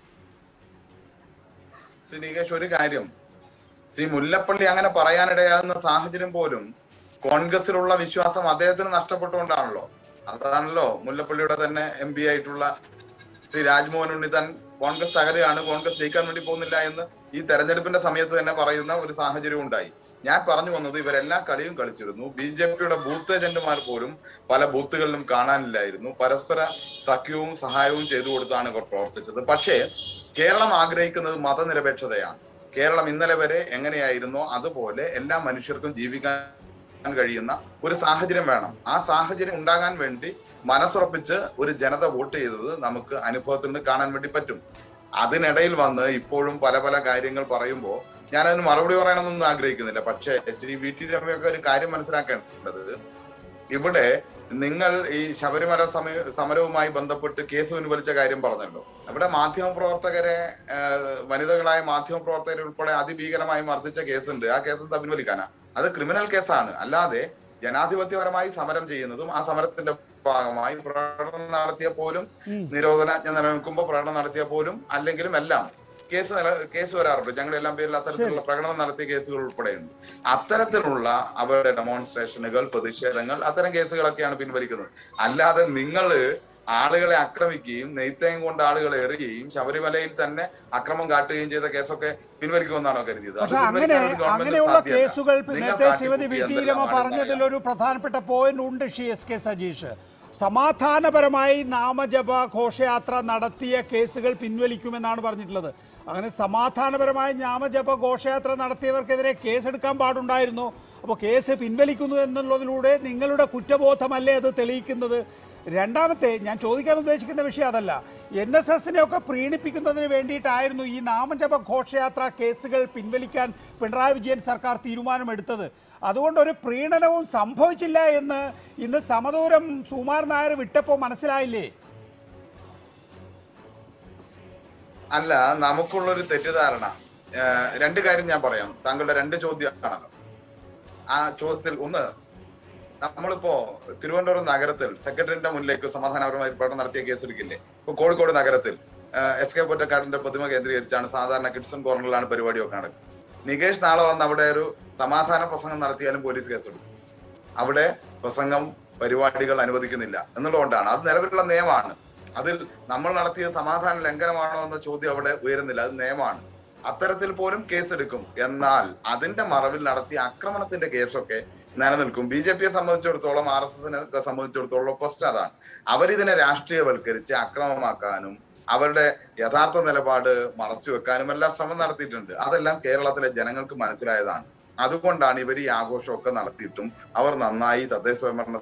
ശ്രീ നികേഷ് ഒരു കാര്യം ശ്രീ മുല്ലപ്പള്ളി അങ്ങനെ പറയാനിടയാകുന്ന സാഹചര്യം പോലും കോൺഗ്രസിലുള്ള വിശ്വാസം അദ്ദേഹത്തിന് നഷ്ടപ്പെട്ടുകൊണ്ടാണല്ലോ അതാണല്ലോ മുല്ലപ്പള്ളിയുടെ തന്നെ എം പി ആയിട്ടുള്ള ശ്രീ രാജ്മോഹൻ ഉണ്ണിത്താൻ കോൺഗ്രസ് തകരുകയാണ് കോൺഗ്രസ് ജയിക്കാൻ വേണ്ടി പോകുന്നില്ല എന്ന് ഈ തെരഞ്ഞെടുപ്പിന്റെ സമയത്ത് തന്നെ പറയുന്ന ഒരു സാഹചര്യം ഉണ്ടായി ഞാൻ പറഞ്ഞു വന്നത് ഇവരെല്ലാ കളിയും കളിച്ചിരുന്നു ബി ജെ പിയുടെ ബൂത്ത് ഏജന്റുമാർ പോലും പല ബൂത്തുകളിലും കാണാനില്ലായിരുന്നു പരസ്പര സഖ്യവും സഹായവും ചെയ്തു കൊടുത്താണ് ഇവർ പ്രവർത്തിച്ചത് പക്ഷേ കേരളം ആഗ്രഹിക്കുന്നത് മതനിരപേക്ഷതയാണ് കേരളം ഇന്നലെ വരെ എങ്ങനെയായിരുന്നോ അതുപോലെ എല്ലാ മനുഷ്യർക്കും ജീവിക്കാൻ കഴിയുന്ന ഒരു സാഹചര്യം വേണം ആ സാഹചര്യം ഉണ്ടാകാൻ വേണ്ടി മനസ്സുറപ്പിച്ച് ഒരു ജനത വോട്ട് ചെയ്തത് നമുക്ക് അനുഭവത്തിൽ നിന്ന് കാണാൻ വേണ്ടി പറ്റും അതിനിടയിൽ വന്ന് ഇപ്പോഴും പല പല കാര്യങ്ങൾ പറയുമ്പോൾ ഞാൻ അതിന് മറുപടി പറയണമെന്നൊന്നും ആഗ്രഹിക്കുന്നില്ല പക്ഷേ ശ്രീ വി ടി രമയൊക്കെ ഒരു കാര്യം മനസ്സിലാക്കേണ്ടത് ഇവിടെ നിങ്ങൾ ഈ ശബരിമല സമയ സമരവുമായി ബന്ധപ്പെട്ട് കേസ് പിൻവലിച്ച കാര്യം പറഞ്ഞല്ലോ അവിടെ മാധ്യമ പ്രവർത്തകരെ ആ, വനിതകളായ മാധ്യമ പ്രവർത്തകരെ ഉൾപ്പെടെ അതിഭീകരമായി മർദ്ദിച്ച കേസുണ്ട് ആ കേസ് എന്താ പിൻവലിക്കാനാ അത് ക്രിമിനൽ കേസാണ് അല്ലാതെ ജനാധിപത്യപരമായി സമരം ചെയ്യുന്നതും ആ സമരത്തിന്റെ ഭാഗമായി പ്രകടനം നടത്തിയ പോലും നിരോധനാജ്ഞ നിലനിൽക്കുമ്പോൾ പ്രകടനം നടത്തിയ പോലും അല്ലെങ്കിലും എല്ലാം കേസ് നില കേസ് വരാറുണ്ട് ഞങ്ങളുടെ എല്ലാം പേരിൽ അത്തരത്തിലുള്ള പ്രകടനം നടത്തിയ കേസുകൾ ഉൾപ്പെടെയുണ്ട് അത്തരത്തിലുള്ള അവരുടെ ഡെമോൺസ്ട്രേഷനുകൾ പ്രതിഷേധങ്ങൾ അത്തരം കേസുകളൊക്കെയാണ് പിൻവലിക്കുന്നത് അല്ലാതെ നിങ്ങൾ ആളുകളെ ആക്രമിക്കുകയും നെയ്ത്തയം കൊണ്ട് ആളുകളെ എറിയുകയും ശബരിമലയിൽ തന്നെ അക്രമം കാട്ടുകയും ചെയ്ത കേസൊക്കെ പിൻവലിക്കുമെന്നാണോ കരുതിയത് അത് പക്ഷെ അങ്ങനെ പിൻവലിക്കാൻ ഒരു ഗവൺമെന്റ് അങ്ങനെയുള്ള സാധ്യമല്ല. കേസുകൾ നിങ്ങൾ നേരത്തെ ശ്രീമതി കാട്ടിക്കൂട്ടിയ വി ടി രമ എന്തെല്ലാം പറഞ്ഞതിൽ ഒരു പ്രധാനപ്പെട്ട പോയിന്റ് ഉണ്ട് ശ്രീ എസ് കെ സജീഷ് സമാധാനപരമായി നാമജപ ഘോഷയാത്ര നടത്തിയ കേസുകൾ പിൻവലിക്കുമെന്നാണ് പറഞ്ഞിട്ടുള്ളത് അങ്ങനെ സമാധാനപരമായി നാമജപ ഘോഷയാത്ര നടത്തിയവർക്കെതിരെ കേസെടുക്കാൻ പാടുണ്ടായിരുന്നു അപ്പോൾ കേസ് പിൻവലിക്കുന്നു എന്നുള്ളതിലൂടെ നിങ്ങളുടെ കുറ്റബോധമല്ലേ അത് തെളിയിക്കുന്നത് രണ്ടാമത്തെ ഞാൻ ചോദിക്കാൻ ഉദ്ദേശിക്കുന്ന വിഷയം അതല്ല എൻ എസ് എസിനെ ഒക്കെ പ്രീണിപ്പിക്കുന്നതിന് വേണ്ടിയിട്ടായിരുന്നു ഈ നാമജപ ഘോഷയാത്ര കേസുകൾ പിൻവലിക്കാൻ പിണറായി വിജയൻ സർക്കാർ തീരുമാനമെടുത്തത് അതുകൊണ്ട് ഒരു പ്രീണനവും സംഭവിച്ചില്ല എന്ന് ഇന്ന് സമദൂരം സുമാർ നായർ വിട്ടപ്പോൾ മനസ്സിലായില്ലേ അല്ല നമുക്കുള്ളൊരു തെറ്റിദ്ധാരണ ഏഹ് രണ്ട് കാര്യം ഞാൻ പറയാം താങ്കളുടെ രണ്ട് ചോദ്യമാണ് ആ ചോദ്യത്തിൽ ഒന്ന് നമ്മളിപ്പോ തിരുവനന്തപുരം നഗരത്തിൽ സെക്രട്ടറിന്റെ മുന്നിലേക്ക് സമാധാനപരമായി പ്രകടനം നടത്തിയ കേസ് എടുക്കില്ലേ ഇപ്പൊ കോഴിക്കോട് നഗരത്തിൽ ഏഹ് എസ് കെ പൊറ്റക്കാടിന്റെ പ്രതിമ കേന്ദ്രീകരിച്ചാണ് സാധാരണ കിഡ്സൺ കോർണറിലാണ് പരിപാടിയൊക്കെ നടക്കുന്നത് നികേഷ് നാളെ വന്ന് അവിടെ ഒരു സമാധാന പ്രസംഗം നടത്തിയാലും പോലീസ് കേസെടുക്കും അവിടെ പ്രസംഗം പരിപാടികൾ അനുവദിക്കുന്നില്ല എന്നുള്ളതുകൊണ്ടാണ് അത് നിലവിലുള്ള നിയമമാണ് അതിൽ നമ്മൾ നടത്തിയ സമാധാന ലംഘനമാണോ എന്ന ചോദ്യം അവിടെ ഉയരുന്നില്ല അത് നിയമമാണ് അത്തരത്തിൽ പോലും കേസെടുക്കും എന്നാൽ അതിന്റെ മറവിൽ നടത്തിയ ആക്രമണത്തിന്റെ കേസൊക്കെ നിലനിൽക്കും ബി ജെ പിയെ സംബന്ധിച്ചിടത്തോളം ആർ എസ് എസിനെ സംബന്ധിച്ചിടത്തോളം പ്രശ്നം അതാണ് അവരിതിനെ രാഷ്ട്രീയവൽക്കരിച്ച് അക്രമമാക്കാനും അവരുടെ യഥാർത്ഥ നിലപാട് മറച്ചു വെക്കാനും എല്ലാം ശ്രമം നടത്തിയിട്ടുണ്ട് അതെല്ലാം കേരളത്തിലെ ജനങ്ങൾക്ക് മനസ്സിലായതാണ് അതുകൊണ്ടാണ് ഇവർ ഈ ആഘോഷമൊക്കെ നടത്തിയിട്ടും അവർ നന്നായി തദ്ദേശ സ്വയംഭരണ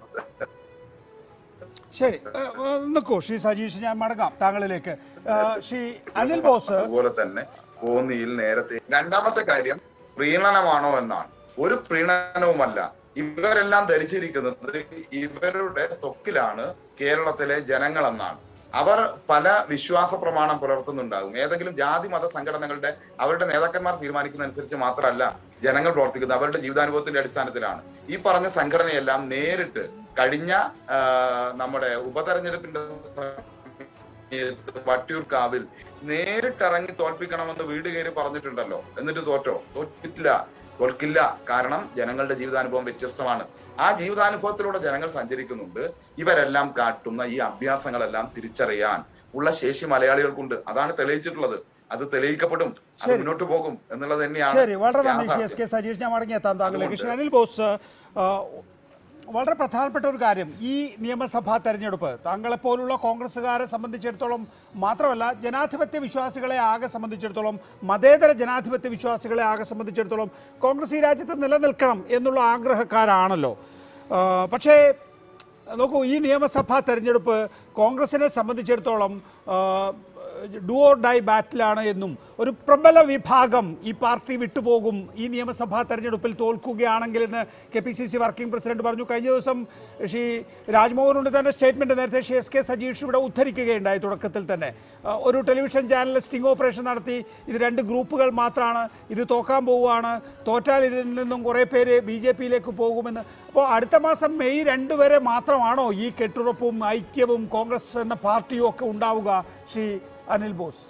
ശരി ഏഹ്, ഏഹ്, നിൽക്കൂ ശ്രീ സജീഷ് ഞാൻ മടങ്ങാം താങ്കളിലേക്ക് ഏഹ്, ശ്രീ അനിൽ ബോസ് അതുപോലെ തന്നെ കോന്നിയിൽ നേരത്തെ രണ്ടാമത്തെ കാര്യം പ്രീണനമാണോ എന്നാണ് ഒരു പ്രീണനവുമല്ല ഇവരെല്ലാം ധരിച്ചിരിക്കുന്നത് ഇവരുടെ തൊക്കിലാണ് കേരളത്തിലെ ജനങ്ങൾ എന്നാണ് അവർ പല വിശ്വാസ പ്രമാണം പുലർത്തുന്നുണ്ടാകും ഏതെങ്കിലും ജാതി മത സംഘടനകളുടെ അവരുടെ നേതാക്കന്മാർ തീരുമാനിക്കുന്നതനുസരിച്ച് മാത്രമല്ല ജനങ്ങൾ പ്രവർത്തിക്കുന്നത് അവരുടെ ജീവിതാനുഭവത്തിന്റെ അടിസ്ഥാനത്തിലാണ് ഈ പറഞ്ഞ സംഘടനയെല്ലാം നേരിട്ട് കഴിഞ്ഞ ആ, നമ്മുടെ ഉപതെരഞ്ഞെടുപ്പിന്റെ സമയത്ത് വട്ടിയൂർക്കാവിൽ നേരിട്ടിറങ്ങി തോൽപ്പിക്കണമെന്ന് വീട് കയറി പറഞ്ഞിട്ടുണ്ടല്ലോ എന്നിട്ട് തോറ്റോ തോറ്റിട്ടില്ല തോൽക്കില്ല കാരണം ജനങ്ങളുടെ ജീവിതാനുഭവം വ്യത്യസ്തമാണ് ആ ജീവിതാനുഭവത്തിലൂടെ ജനങ്ങൾ സഞ്ചരിക്കുന്നുണ്ട് ഇവരെല്ലാം കാട്ടുന്ന ഈ അഭ്യാസങ്ങളെല്ലാം തിരിച്ചറിയാൻ ഉള്ള ശേഷി മലയാളികൾക്കുണ്ട് അതാണ് തെളിയിച്ചിട്ടുള്ളത് അത് തെളിയിക്കപ്പെടും അത് ശരി. മുന്നോട്ട് പോകും എന്നുള്ളത് തന്നെയാണ് ശരി വളരെ നന്ദി യാഥാർത്ഥ്യം. എസ് കെ സജീഷ് ഞാൻ മടങ്ങിയെത്താം താങ്കളിലേക്ക് ശ്രീ അനിൽ ബോസ് ആ, വളരെ പ്രധാനപ്പെട്ട ഒരു കാര്യം ഈ നിയമസഭാ തെരഞ്ഞെടുപ്പ് താങ്കളെപ്പോലുള്ള കോൺഗ്രസ്സുകാരെ സംബന്ധിച്ചിടത്തോളം മാത്രമല്ല ജനാധിപത്യ വിശ്വാസികളെ ആകെ സംബന്ധിച്ചിടത്തോളം മതേതര ജനാധിപത്യ വിശ്വാസികളെ ആകെ സംബന്ധിച്ചിടത്തോളം കോൺഗ്രസ് ഈ രാജ്യത്ത് നിലനിൽക്കണം എന്നുള്ള ആഗ്രഹക്കാരാണല്ലോ ആ, പക്ഷേ നോക്കൂ ഈ നിയമസഭാ തെരഞ്ഞെടുപ്പ് കോൺഗ്രസിനെ സംബന്ധിച്ചിടത്തോളം ഡു ഓർ ഡൈ ബാറ്റിലാണ് എന്നും ഒരു പ്രബല വിഭാഗം ഈ പാർട്ടി വിട്ടുപോകും ഈ നിയമസഭാ തെരഞ്ഞെടുപ്പിൽ തോൽക്കുകയാണെങ്കിൽ എന്ന് K P C C working president പറഞ്ഞു കഴിഞ്ഞ ദിവസം ശ്രീ രാജ്മോഹൻ ഉണ്ണിത്താൻ്റെ സ്റ്റേറ്റ്മെന്റ് നേരത്തെ ശ്രീ എസ് കെ സജീഷ് ഇവിടെ ഉദ്ധരിക്കുകയുണ്ടായി തുടക്കത്തിൽ തന്നെ ആ, ഒരു ടെലിവിഷൻ ചാനൽ സ്റ്റിംഗ് ഓപ്പറേഷൻ നടത്തി ഇത് രണ്ട് ഗ്രൂപ്പുകൾ മാത്രമാണ് ഇത് തോക്കാൻ പോവുകയാണ് തോറ്റാൽ ഇതിൽ നിന്നും കുറേ പേര് ബി ജെ പിയിലേക്ക് പോകുമെന്ന് അപ്പോൾ അടുത്ത മാസം മെയ് രണ്ട് വരെ മാത്രമാണോ ഈ കെട്ടുറപ്പും ഐക്യവും കോൺഗ്രസ് എന്ന പാർട്ടിയും ഒക്കെ ഉണ്ടാവുക ശ്രീ അനിൽ ബോസ്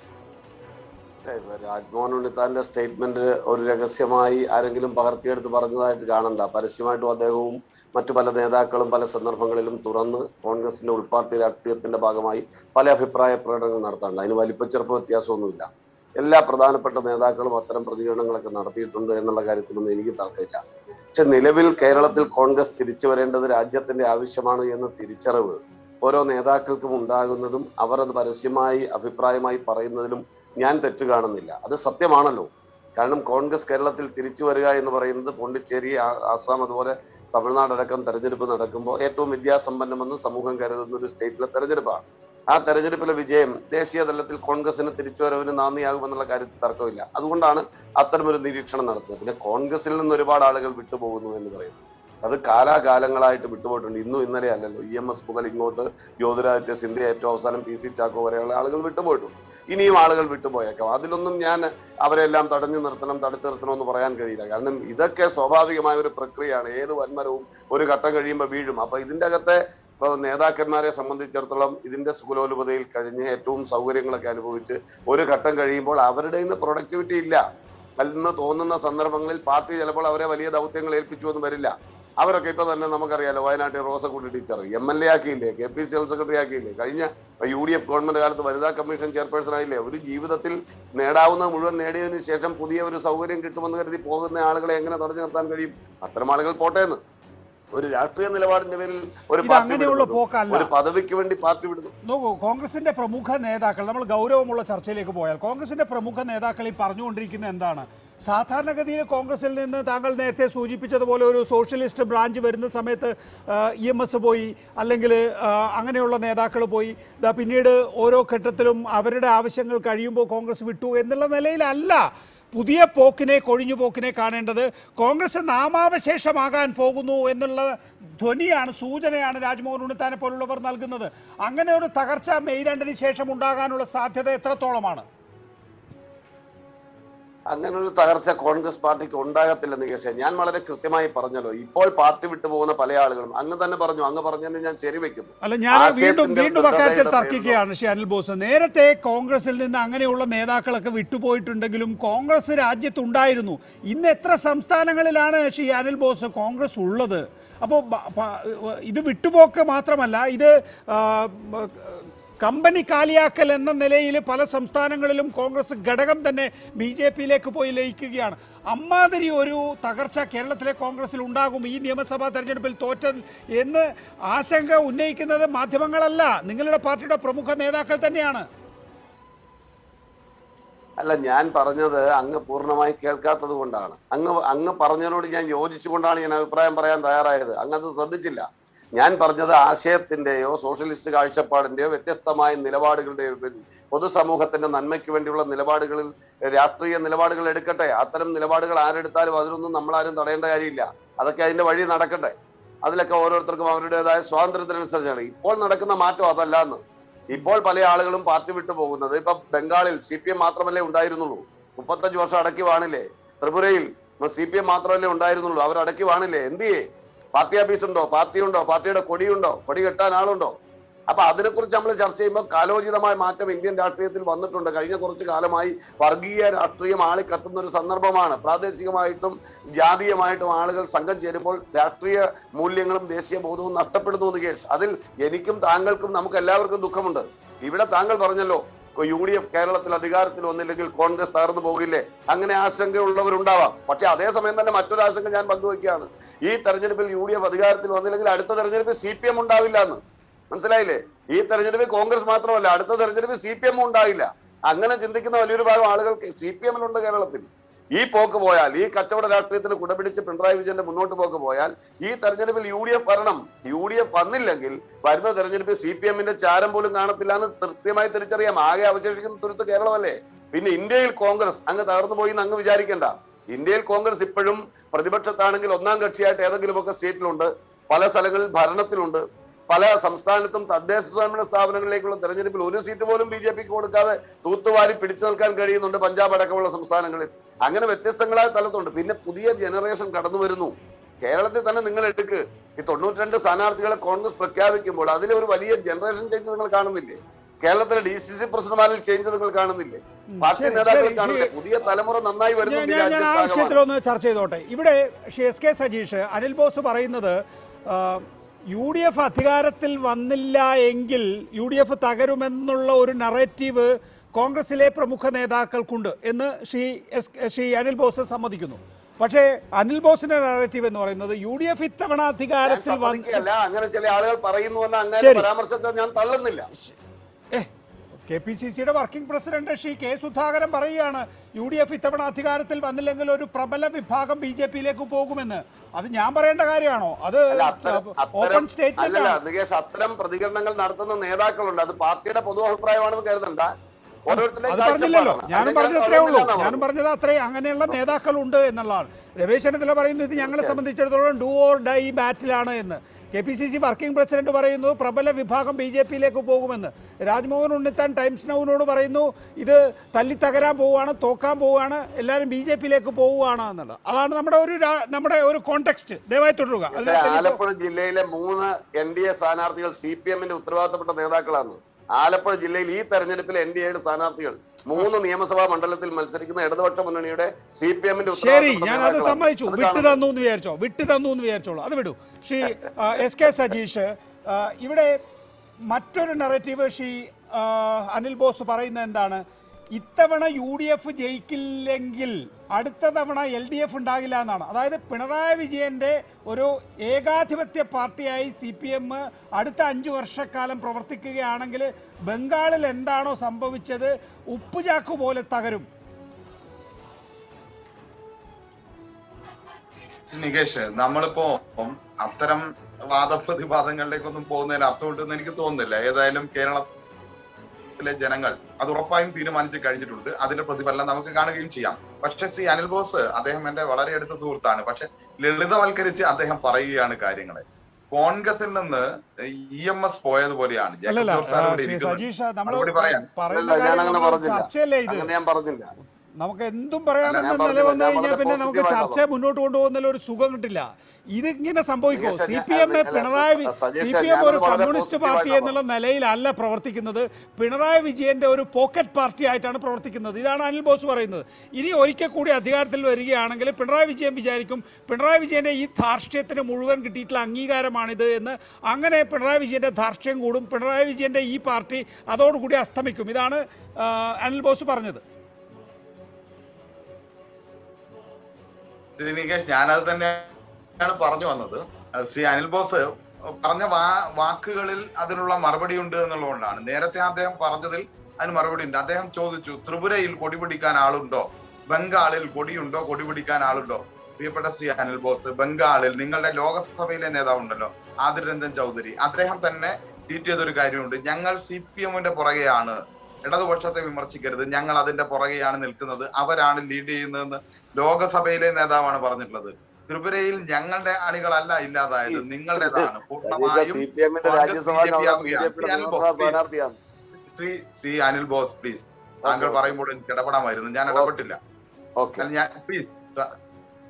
രാജ്മോഹൻ ഉണ്ണിത്താന്റെ സ്റ്റേറ്റ്മെന്റ് ഒരു രഹസ്യമായി ആരെങ്കിലും പകർത്തിയെടുത്ത് പറഞ്ഞതായിട്ട് കാണണ്ട പരസ്യമായിട്ടും അദ്ദേഹവും മറ്റു പല നേതാക്കളും പല സന്ദർഭങ്ങളിലും തുറന്ന് കോൺഗ്രസിന്റെ ഉൾപാർട്ടി രാഷ്ട്രീയത്തിന്റെ ഭാഗമായി പല അഭിപ്രായ പ്രകടനങ്ങൾ നടത്താറുണ്ട് അതിന് വലിപ്പച്ചെറുപ്പ വ്യത്യാസമൊന്നുമില്ല എല്ലാ പ്രധാനപ്പെട്ട നേതാക്കളും അത്തരം പ്രതികരണങ്ങളൊക്കെ നടത്തിയിട്ടുണ്ട് എന്നുള്ള കാര്യത്തിലൊന്നും എനിക്ക് തർക്കമില്ല പക്ഷെ നിലവിൽ കേരളത്തിൽ കോൺഗ്രസ് തിരിച്ചു വരേണ്ടത് രാജ്യത്തിന്റെ ആവശ്യമാണ് എന്ന തിരിച്ചറിവ് ഓരോ നേതാക്കൾക്കും ഉണ്ടാകുന്നതും അവർ അത് പരസ്യമായി അഭിപ്രായമായി പറയുന്നതിലും ഞാൻ തെറ്റ് കാണുന്നില്ല അത് സത്യമാണല്ലോ കാരണം കോൺഗ്രസ് കേരളത്തിൽ തിരിച്ചു വരിക എന്ന് പറയുന്നത് പോണ്ടിച്ചേരി ആ- ആസാം അതുപോലെ തമിഴ്നാടടക്കം തെരഞ്ഞെടുപ്പ് നടക്കുമ്പോൾ ഏറ്റവും വിദ്യാസമ്പന്നമെന്ന് സമൂഹം കരുതുന്ന ഒരു സ്റ്റേറ്റിലെ തെരഞ്ഞെടുപ്പാണ് ആ തെരഞ്ഞെടുപ്പിലെ വിജയം ദേശീയ തലത്തിൽ കോൺഗ്രസിന് തിരിച്ചുവരവിന് നാന്ദിയാകുമെന്നുള്ള കാര്യത്തിൽ തർക്കമില്ല അതുകൊണ്ടാണ് അത്തരമൊരു നിരീക്ഷണം നടത്തുന്നത് പിന്നെ കോൺഗ്രസിൽ നിന്ന് ഒരുപാട് ആളുകൾ വിട്ടുപോകുന്നു എന്ന് പറയുന്നു അത് കാലാകാലങ്ങളായിട്ട് വിട്ടുപോയിട്ടുണ്ട് ഇന്നും ഇന്നലെ അല്ലല്ലോ ഇ എം എസ് മുതൽ ഇങ്ങോട്ട് ജ്യോതിരാദിത്യ സിന്ധ്യ ഏറ്റവും അവസാനം പി സി ചാക്കോ വരെയുള്ള ആളുകൾ വിട്ടുപോയിട്ടുണ്ട് ഇനിയും ആളുകൾ വിട്ടുപോയേക്കാം അതിലൊന്നും ഞാൻ അവരെല്ലാം തടഞ്ഞു നിർത്തണം തടുത്തു നിർത്തണം എന്ന് പറയാൻ കഴിയില്ല കാരണം ഇതൊക്കെ സ്വാഭാവികമായ ഒരു പ്രക്രിയയാണ് ഏത് വന്മരവും ഒരു ഘട്ടം കഴിയുമ്പോൾ വീഴും അപ്പൊ ഇതിന്റെ അകത്തെ ഇപ്പൊ നേതാക്കന്മാരെ സംബന്ധിച്ചിടത്തോളം ഇതിന്റെ സുഖലോലുപതയിൽ കഴിഞ്ഞ് ഏറ്റവും സൗകര്യങ്ങളൊക്കെ അനുഭവിച്ച് ഒരു ഘട്ടം കഴിയുമ്പോൾ അവരുടെ ഇന്ന് പ്രൊഡക്ടിവിറ്റി ഇല്ല അല്ലെന്ന് തോന്നുന്ന സന്ദർഭങ്ങളിൽ പാർട്ടി ചിലപ്പോൾ അവരെ വലിയ ദൗത്യങ്ങൾ ഏൽപ്പിച്ചു എന്ന് വരില്ല അവരൊക്കെ ഇപ്പൊ തന്നെ നമുക്കറിയാലോ വയനാട്ടിൽ Rosakutty teacher M L A ആക്കിയില്ലേ K P C general secretary ആക്കിയില്ലേ കഴിഞ്ഞ യു ഡി എഫ് ഗവൺമെന്റ് കാലത്ത് വനിതാ കമ്മീഷൻ ചെയർപേഴ്സൺ ആയില്ലേ ഒരു ജീവിതത്തിൽ നേടാവുന്ന മുഴുവൻ നേടിയതിനു ശേഷം പുതിയ ഒരു സൗകര്യം കിട്ടുമെന്ന് കരുതി പോകുന്ന ആളുകളെ എങ്ങനെ തടഞ്ഞു നിർത്താൻ കഴിയും അത്തരം ആളുകൾ പോട്ടെ എന്ന് ഒരു രാഷ്ട്രീയ നിലപാടിന്റെ പേരിൽ ഒരു ഇത് പാർട്ടി അങ്ങനെയുള്ള വിടുന്നു. പോക്കല്ല. ഒരു പദവിക്ക് വേണ്ടി പാർട്ടി വിടുന്നു നോക്കൂ കോൺഗ്രസിന്റെ പ്രമുഖ നേതാക്കൾ നമ്മൾ ഗൗരവമുള്ള ചർച്ചയിലേക്ക് പോയാൽ കോൺഗ്രസിന്റെ പ്രമുഖ നേതാക്കൾ ഈ പറഞ്ഞുകൊണ്ടിരിക്കുന്നത് എന്താണ് സാധാരണഗതിയിൽ കോൺഗ്രസിൽ നിന്ന് താങ്കൾ നേരത്തെ സൂചിപ്പിച്ചതുപോലെ ഒരു സോഷ്യലിസ്റ്റ് ബ്രാഞ്ച് വരുന്ന സമയത്ത് ഇ എം എസ് പോയി അല്ലെങ്കിൽ ആ, അങ്ങനെയുള്ള നേതാക്കൾ പോയി ദാ പിന്നീട് ഓരോ ഘട്ടത്തിലും അവരുടെ ആവശ്യങ്ങൾ കഴിയുമ്പോൾ കോൺഗ്രസ് വിട്ടു എന്നുള്ള നിലയിലല്ല പുതിയ പോക്കിനെ കൊഴിഞ്ഞു പോക്കിനെ കാണേണ്ടത് കോൺഗ്രസ് നാമാവശേഷമാകാൻ പോകുന്നു എന്നുള്ള ധ്വനിയാണ് സൂചനയാണ് രാജ്മോഹൻ ഉണ്ണിത്താനെ പോലുള്ളവർ നൽകുന്നത് അങ്ങനെ ഒരു തകർച്ച മെയ് രണ്ടിന് ശേഷം ഉണ്ടാകാനുള്ള സാധ്യത എത്രത്തോളമാണ് അങ്ങനെ ഒരു തകർച്ച കോൺഗ്രസ് പാർട്ടിക്ക് ഉണ്ടാകത്തില്ല നികേഷ് ഞാൻ വളരെ കൃത്യമായി പറഞ്ഞല്ലോ ഇപ്പോൾ പാർട്ടി വിട്ടു പോകുന്ന പല ആളുകളും അങ്ങ് തന്നെ പറഞ്ഞു അങ്ങ് പറഞ്ഞതിന് ഞാൻ ശരിവെക്കുന്നു അല്ല ഞാൻ വീണ്ടും ആശയത്തിന്റെ വീണ്ടും അക്കാര്യത്തിൽ ദൃഢതയുടെ തർക്കിക്കുകയാണ് ശ്രീ അനിൽ ബോസ് നേരത്തെ കോൺഗ്രസിൽ നിന്ന് അങ്ങനെയുള്ള നേതാക്കളൊക്കെ വിട്ടുപോയിട്ടുണ്ടെങ്കിലും കോൺഗ്രസ് രാജ്യത്തുണ്ടായിരുന്നു ഇന്ന് എത്ര സംസ്ഥാനങ്ങളിലാണ് ശ്രീ അനിൽ ബോസ് കോൺഗ്രസ് ഉള്ളത് അപ്പോൾ ഇത് വിട്ടുപോക്ക് മാത്രമല്ല ഇത് ആ, ബ- കമ്പനി കാലിയാക്കൽ എന്ന നിലയിൽ പല സംസ്ഥാനങ്ങളിലും കോൺഗ്രസ് ഘടകം തന്നെ ബി ജെ പിയിലേക്ക് പോയി ലയിക്കുകയാണ് അമ്മാതിരി ഒരു തകർച്ച കേരളത്തിലെ കോൺഗ്രസിൽ ഉണ്ടാകും ഈ നിയമസഭാ തെരഞ്ഞെടുപ്പിൽ തോറ്റ എന്ന് ആശങ്ക ഉന്നയിക്കുന്നത് മാധ്യമങ്ങളല്ല നിങ്ങളുടെ പാർട്ടിയുടെ പ്രമുഖ നേതാക്കൾ തന്നെയാണ് അല്ല ഞാൻ പറഞ്ഞത് അങ്ങ് പൂർണ്ണമായി കേൾക്കാത്തത് കൊണ്ടാണ് അങ്ങ് അങ്ങ് പറഞ്ഞതിനോട് ഞാൻ യോജിച്ചുകൊണ്ടാണ് ഞാൻ അഭിപ്രായം പറയാൻ തയ്യാറായത് അങ്ങ് അത് ശ്രദ്ധിച്ചില്ല ഞാൻ പറഞ്ഞത് ആശയത്തിന്റെയോ സോഷ്യലിസ്റ്റ് കാഴ്ചപ്പാടിന്റെയോ വ്യത്യസ്തമായ നിലപാടുകളുടെയോ പേരിൽ പൊതുസമൂഹത്തിന്റെ നന്മയ്ക്ക് വേണ്ടിയുള്ള നിലപാടുകളിൽ രാഷ്ട്രീയ നിലപാടുകൾ എടുക്കട്ടെ അത്തരം നിലപാടുകൾ ആരെടുത്താലും അതിനൊന്നും നമ്മളാരും തടയേണ്ട കാര്യമില്ല അതൊക്കെ അതിന്റെ വഴി നടക്കട്ടെ അതിലൊക്കെ ഓരോരുത്തർക്കും അവരുടേതായ സ്വാതന്ത്ര്യത്തിനനുസരിച്ചാണ് ഇപ്പോൾ നടക്കുന്ന മാറ്റം അതല്ല എന്ന് ഇപ്പോൾ പല ആളുകളും പാർട്ടി വിട്ടു പോകുന്നത് ഇപ്പൊ ബംഗാളിൽ സി പി എം മാത്രമല്ലേ ഉണ്ടായിരുന്നുള്ളൂ മുപ്പത്തഞ്ച് വർഷം അടക്കി വാണില്ലേ ത്രിപുരയിൽ സി പി എം മാത്രമല്ലേ ഉണ്ടായിരുന്നുള്ളൂ അവർ അടക്കി വാണില്ലേ എന്ത് ചെയ്യേ പാർട്ടി ഓഫീസ് ഉണ്ടോ പാർട്ടി ഉണ്ടോ പാർട്ടിയുടെ കൊടിയുണ്ടോ കൊടി കെട്ടാൻ ആളുണ്ടോ അപ്പൊ അതിനെക്കുറിച്ച് നമ്മൾ ചർച്ച ചെയ്യുമ്പോൾ കാലോചിതമായ മാറ്റം ഇന്ത്യൻ രാഷ്ട്രീയത്തിൽ വന്നിട്ടുണ്ട് കഴിഞ്ഞ കുറച്ച് കാലമായി വർഗീയ രാഷ്ട്രീയം ആളി കത്തുന്ന ഒരു സന്ദർഭമാണ് പ്രാദേശികമായിട്ടും ജാതീയമായിട്ടും ആളുകൾ സംഘം ചേരുമ്പോൾ രാഷ്ട്രീയ മൂല്യങ്ങളും ദേശീയ ബോധവും നഷ്ടപ്പെടുന്നു നികേഷ് അതിൽ എനിക്കും താങ്കൾക്കും നമുക്ക് എല്ലാവർക്കും ദുഃഖമുണ്ട് ഇവിടെ താങ്കൾ പറഞ്ഞല്ലോ യു ഡി എഫ് കേരളത്തിൽ അധികാരത്തിൽ വന്നില്ലെങ്കിൽ കോൺഗ്രസ് തകർന്നു പോകില്ലേ അങ്ങനെ ആശങ്കയുള്ളവരുണ്ടാവാം പക്ഷെ അതേസമയം തന്നെ മറ്റൊരു ആശങ്ക ഞാൻ പങ്കുവയ്ക്കുകയാണ് ഈ തെരഞ്ഞെടുപ്പിൽ യു ഡി എഫ് അധികാരത്തിൽ വന്നില്ലെങ്കിൽ അടുത്ത തെരഞ്ഞെടുപ്പിൽ സി പി എം ഉണ്ടാവില്ല എന്ന് മനസ്സിലായില്ലേ ഈ തെരഞ്ഞെടുപ്പിൽ കോൺഗ്രസ് മാത്രമല്ല അടുത്ത തെരഞ്ഞെടുപ്പിൽ സി പി എം ഉണ്ടാകില്ല അങ്ങനെ ചിന്തിക്കുന്ന വലിയൊരു ഭാഗം ആളുകൾക്ക് സി പി എമ്മിലുണ്ട് കേരളത്തിൽ ഈ പോക്ക് പോയാൽ ഈ കച്ചവട രാഷ്ട്രീയത്തിന് കുടപിടിച്ച് പിണറായി വിജയന്റെ മുന്നോട്ട് പോക്ക് പോയാൽ ഈ തെരഞ്ഞെടുപ്പിൽ യു ഡി എഫ് വരണം യു ഡി എഫ് വന്നില്ലെങ്കിൽ വരുന്ന തെരഞ്ഞെടുപ്പിൽ സി പി എമ്മിന്റെ ചാരം പോലും കാണത്തില്ല എന്ന് കൃത്യമായി തിരിച്ചറിയാം ആകെ അവശേഷിക്കുന്ന തുരുത്ത് കേരളമല്ലേ പിന്നെ ഇന്ത്യയിൽ കോൺഗ്രസ് അങ്ങ് തകർന്നു പോയി എന്ന് അങ്ങ് വിചാരിക്കണ്ട ഇന്ത്യയിൽ കോൺഗ്രസ് ഇപ്പോഴും പ്രതിപക്ഷത്താണെങ്കിൽ ഒന്നാം കക്ഷിയായിട്ട് ഏതെങ്കിലുമൊക്കെ സ്റ്റേറ്റിലുണ്ട് പല സ്ഥലങ്ങളിൽ ഭരണത്തിലുണ്ട് പല സംസ്ഥാനത്തും തദ്ദേശ സ്വയംഭരണ സ്ഥാപനങ്ങളിലേക്കുള്ള തെരഞ്ഞെടുപ്പിൽ ഒരു സീറ്റ് പോലും ബി ജെ പിക്ക് കൊടുക്കാതെ തൂത്തുവാരി പിടിച്ചു നിൽക്കാൻ കഴിയുന്നുണ്ട് പഞ്ചാബ് അടക്കമുള്ള സംസ്ഥാനങ്ങളിൽ അങ്ങനെ വ്യത്യസ്തങ്ങളായ തലത്തുണ്ട് പിന്നെ പുതിയ ജനറേഷൻ കടന്നു വരുന്നു കേരളത്തിൽ തന്നെ നിങ്ങൾ എടുക്ക് ഈ തൊണ്ണൂറ്റിരണ്ട് സ്ഥാനാർത്ഥികളെ കോൺഗ്രസ് പ്രഖ്യാപിക്കുമ്പോൾ അതിലെ ഒരു വലിയ ജനറേഷൻ ചേഞ്ച് നിങ്ങൾ കാണുന്നില്ലേ കേരളത്തിലെ ഡി സി സി പ്രസിഡന്റുമാരിൽ ചേഞ്ച് നിങ്ങൾ കാണുന്നില്ല പാർട്ടി ശരി, നേതാക്കൾ ശരി, കാണുന്നില്ല ശരി. പുതിയ തലമുറ നന്നായി വരുന്നു ഞാൻ ഞാൻ- ഞാൻ ആ വിഷയത്തിലൊന്ന് ചർച്ച ചെയ്തോട്ടെ ഇവിടെ ശ്രീ എസ് കെ സജീഷ് അനിൽ ബോസ് പറയുന്നത് ആ, യു ഡി എഫ് അധികാരത്തിൽ വന്നില്ല എങ്കിൽ യു ഡി എഫ് തകരുമെന്നുള്ള ഒരു നറേറ്റീവ് കോൺഗ്രസിലെ പ്രമുഖ നേതാക്കൾക്കുണ്ട് എന്ന് ശ്രീ എസ് ശ്രീ അനിൽ ബോസ് സമ്മതിക്കുന്നു പക്ഷേ അനിൽ ബോസിന്റെ നറേറ്റീവ് എന്ന് പറയുന്നത് യു ഡി എഫ് ഇത്തവണ അധികാരത്തിൽ വന്ന് അല്ല അങ്ങനെ ചില ആളുകൾ പറയുന്നു എന്ന് അങ്ങനെ ശരി. പരാമർശത്തെ ഞാൻ തള്ളുന്നില്ല കെ പി സി സിയുടെ working president Shri K Sudhakaran പറയുകയാണ് യു ഡി എഫ് ഇത്തവണ അധികാരത്തിൽ വന്നില്ലെങ്കിൽ ഒരു പ്രബല വിഭാഗം ബി ജെ പിയിലേക്ക് പോകുമെന്ന് അത് ഞാൻ പറയേണ്ട കാര്യമാണോ അത് ഓപ്പൺ അത്തരം സ്റ്റേറ്റ്മെന്റ് അല്ലല്ല നികേഷ് അത്തരം പ്രതികരണങ്ങൾ നടത്തുന്ന നേതാക്കളുണ്ട് അത് പാർട്ടിയുടെ പൊതു അഭിപ്രായമാണെന്ന് കരുതണ്ട ഓരോരുത്തരുടെയും അത് പറഞ്ഞില്ലല്ലോ കാഴ്ചപ്പാടാണ്. ഞാനും അത് പറഞ്ഞത് ഞാൻ അത്രേ ഉള്ളൂ പറയുന്നില്ല ഞാനും പറഞ്ഞത് അത്രേ അങ്ങനെയുള്ള നേതാക്കളുണ്ട് എന്നുള്ളതാണ് രമേശ് ചെന്നിത്തല പറയുന്നത് ഇത് ഞങ്ങളെ സംബന്ധിച്ചിടത്തോളം ഡു ഓർ ഡൈ ബാറ്റിലാണ് എന്ന് K P C C working president പറയുന്നു പ്രബല വിഭാഗം ബി ജെ പിയിലേക്ക് പോകുമെന്ന് രാജ്മോഹൻ ഉണ്ണിത്താൻ ടൈംസ് നൗവിനോട് പറയുന്നു ഇത് തല്ലി തകരാൻ പോവുകയാണ് തോക്കാൻ പോവുകയാണ് എല്ലാവരും ബി ജെ പിയിലേക്ക് പോവുകയാണ് എന്നുള്ളത് അതാണ് നമ്മുടെ ഒരു രാ- നമ്മുടെ ഒരു കോണ്ടെക്സ്റ്റ് ദയവായി തുടരുക ഇവിടെ അതിനകത്ത് ഇപ്പോ- ആലപ്പുഴ ജില്ലയിലെ മൂന്ന് എൻ ഡി എ സ്ഥാനാർത്ഥികൾ സി പി എമ്മിന്റെ ഉത്തരവാദിത്തപ്പെട്ട നേതാക്കളാണ് ആലപ്പുഴ ജില്ലയിൽ ഈ തെരഞ്ഞെടുപ്പിൽ എൻ ഡി എയുടെ സ്ഥാനാർത്ഥികൾ മൂന്ന് നിയമസഭാ മണ്ഡലത്തിൽ മത്സരിക്കുന്ന ഇടതുപക്ഷ മുന്നണിയുടെ സി പി എമ്മിന്റെ ശരി ഞാൻ അത് സമ്മതിച്ചു വിട്ടു തന്നു എന്ന് വിചാരിച്ചോ വിട്ടു തന്നു എന്ന് വിചാരിച്ചോളൂ അത് വിടൂ ശ്രീ ആ, എസ് കെ സജീഷ് ആ, ഇവിടെ മറ്റൊരു നറേറ്റീവ് ശ്രീ ആ, അനിൽ ബോസ് പറയുന്നത് എന്താണ് ഇത്തവണ യു ഡി എഫ് ജയിക്കില്ലെങ്കിൽ അടുത്ത തവണ എൽ ഡി എഫ് ഉണ്ടാകില്ല എന്നാണ് അതായത് പിണറായി വിജയന്റെ ഒരു ഏകാധിപത്യ പാർട്ടിയായി സി പി എം അടുത്ത അഞ്ചു വർഷക്കാലം പ്രവർത്തിക്കുകയാണെങ്കിൽ ബംഗാളിൽ എന്താണോ സംഭവിച്ചത് ഉപ്പുചാക്ക് പോലെ തകരും നികേഷ് നമ്മളിപ്പോ അത്തരം വാദപ്രതിവാദങ്ങളിലേക്കൊന്നും പോകുന്നതിന് അർത്ഥമുണ്ടെന്ന് എനിക്ക് തോന്നുന്നില്ല ഏതായാലും കേരളത്തിലെ ജനങ്ങൾ അത് ഉറപ്പായും തീരുമാനിച്ചു കഴിഞ്ഞിട്ടുണ്ട് അതിന്റെ പ്രതിഫലനം നമുക്ക് കാണുകയും ചെയ്യാം പക്ഷെ ശ്രീ അനിൽ ബോസ് അദ്ദേഹം എന്റെ വളരെ അടുത്ത സുഹൃത്താണ് പക്ഷെ ലളിതവൽക്കരിച്ച് അദ്ദേഹം പറയുകയാണ് കാര്യങ്ങളെ കോൺഗ്രസിൽ നിന്ന് ഇ എം എസ് പോയതുപോലെയാണ് ജേക്കബ് അല്ലല്ല ജോർജ് സാർ ഇവിടെ ശ്രീ ഇരിക്കുന്നത്. സജീഷ് നമ്മൾ മറുപടി പറയാൻ പറയുന്ന അല്ല, കാര്യം ഞാനങ്ങനെ നമ്മൾ പറഞ്ഞില്ല. ചർച്ചയല്ലേ ഇത് അങ്ങനെ ഞാൻ പറഞ്ഞില്ല നമുക്ക് എന്തും പറയാമെന്ന അല്ല, ഞാൻ നില പറഞ്ഞില്ല. വന്നു ഞാൻ കഴിഞ്ഞാൽ വളരെ പിന്നെ നമുക്ക് positive ആയിട്ടാ ചർച്ച മുന്നോട്ട് കൊണ്ടുപോകുന്നതിൽ ഒരു സുഖം കിട്ടില്ല ഇത് ഇങ്ങനെ സംഭവിക്കുമോ നികേഷ്, സി ഞാൻ- പി എം അല്ല, Pinarayi Sajeesh, C P M ഞാനത് ഒരു വളരെ കമ്മ്യൂണിസ്റ്റ് positive പാർട്ടി ആയിട്ടാ എന്നുള്ള നിലയിലല്ല പ്രവർത്തിക്കുന്നത് പിണറായി വിജയന്റെ ഒരു പോക്കറ്റ് പാർട്ടി ആയിട്ടാണ് പ്രവർത്തിക്കുന്നത് ഇതാണ് അനിൽ ബോസ് പറയുന്നത് ഇനി ഒരിക്കൽ കൂടി അധികാരത്തിൽ വരികയാണെങ്കിൽ പിണറായി വിജയൻ വിചാരിക്കും പിണറായി വിജയന്റെ ഈ ധാർഷ്ട്യത്തിന് മുഴുവൻ കിട്ടിയിട്ടുള്ള അംഗീകാരമാണിത് എന്ന് അങ്ങനെ പിണറായി വിജയന്റെ ധാർഷ്ട്യം കൂടും പിണറായി വിജയന്റെ ഈ പാർട്ടി അതോടുകൂടി അസ്തമിക്കും ഇതാണ് ആ, അനിൽ ബോസ് പറഞ്ഞത് ശ്രീ നികേഷ് ഞാനത് തന്നെയാണ് പറഞ്ഞു വന്നത് അഹ് ശ്രീ അനിൽ ബോസ് പറഞ്ഞ വാ വാക്കുകളിൽ അതിനുള്ള മറുപടി ഉണ്ട് എന്നുള്ളതുകൊണ്ടാണ് നേരത്തെ അദ്ദേഹം പറഞ്ഞതിൽ അതിന് മറുപടി ഉണ്ട് അദ്ദേഹം ചോദിച്ചു ത്രിപുരയിൽ കൊടി പിടിക്കാൻ ആളുണ്ടോ ബംഗാളിൽ കൊടിയുണ്ടോ കൊടി പിടിക്കാൻ ആളുണ്ടോ പ്രിയപ്പെട്ട ശ്രീ അനിൽ ബോസ് ബംഗാളിൽ നിങ്ങളുടെ ലോകസഭയിലെ നേതാവുണ്ടല്ലോ ആദിർ രഞ്ജൻ ചൗധരി അദ്ദേഹം തന്നെ ട്വീറ്റ് ചെയ്തൊരു കാര്യമുണ്ട് ഞങ്ങൾ സി പി എമ്മിന്റെ പുറകെയാണ് ഇടതുപക്ഷത്തെ വിമർശിക്കരുത് ഞങ്ങൾ അതിന്റെ പുറകെയാണ് നിൽക്കുന്നത് അവരാണ് ലീഡ് ചെയ്യുന്നതെന്ന് ലോകസഭയിലെ നേതാവാണ് പറഞ്ഞിട്ടുള്ളത് ത്രിപുരയിൽ ഞങ്ങളുടെ അണികളല്ല ഇല്ലാതായത് നിങ്ങളുടേതാണ് പൂർണ്ണമായും സി പി എമ്മിന്റെ കോൺഗ്രസ് രാജ്യസഭാ BJP ബി ആവുകയാണ്. ജെ പിയുടെ ശ്രീ അനിൽ നിയമസഭാ ബോസ്, please. സ്ഥാനാർത്ഥിയാണ് ശ്രീ ശ്രീ അനിൽ ബോസ് പ്ലീസ് താങ്കൾ Okay. പറയുമ്പോൾ എനിക്ക് ഇടപെടാമായിരുന്നു ഞാൻ ഇടപെട്ടില്ല ഓക്കെ അല്ല, ഞാൻ പ്ലീസ്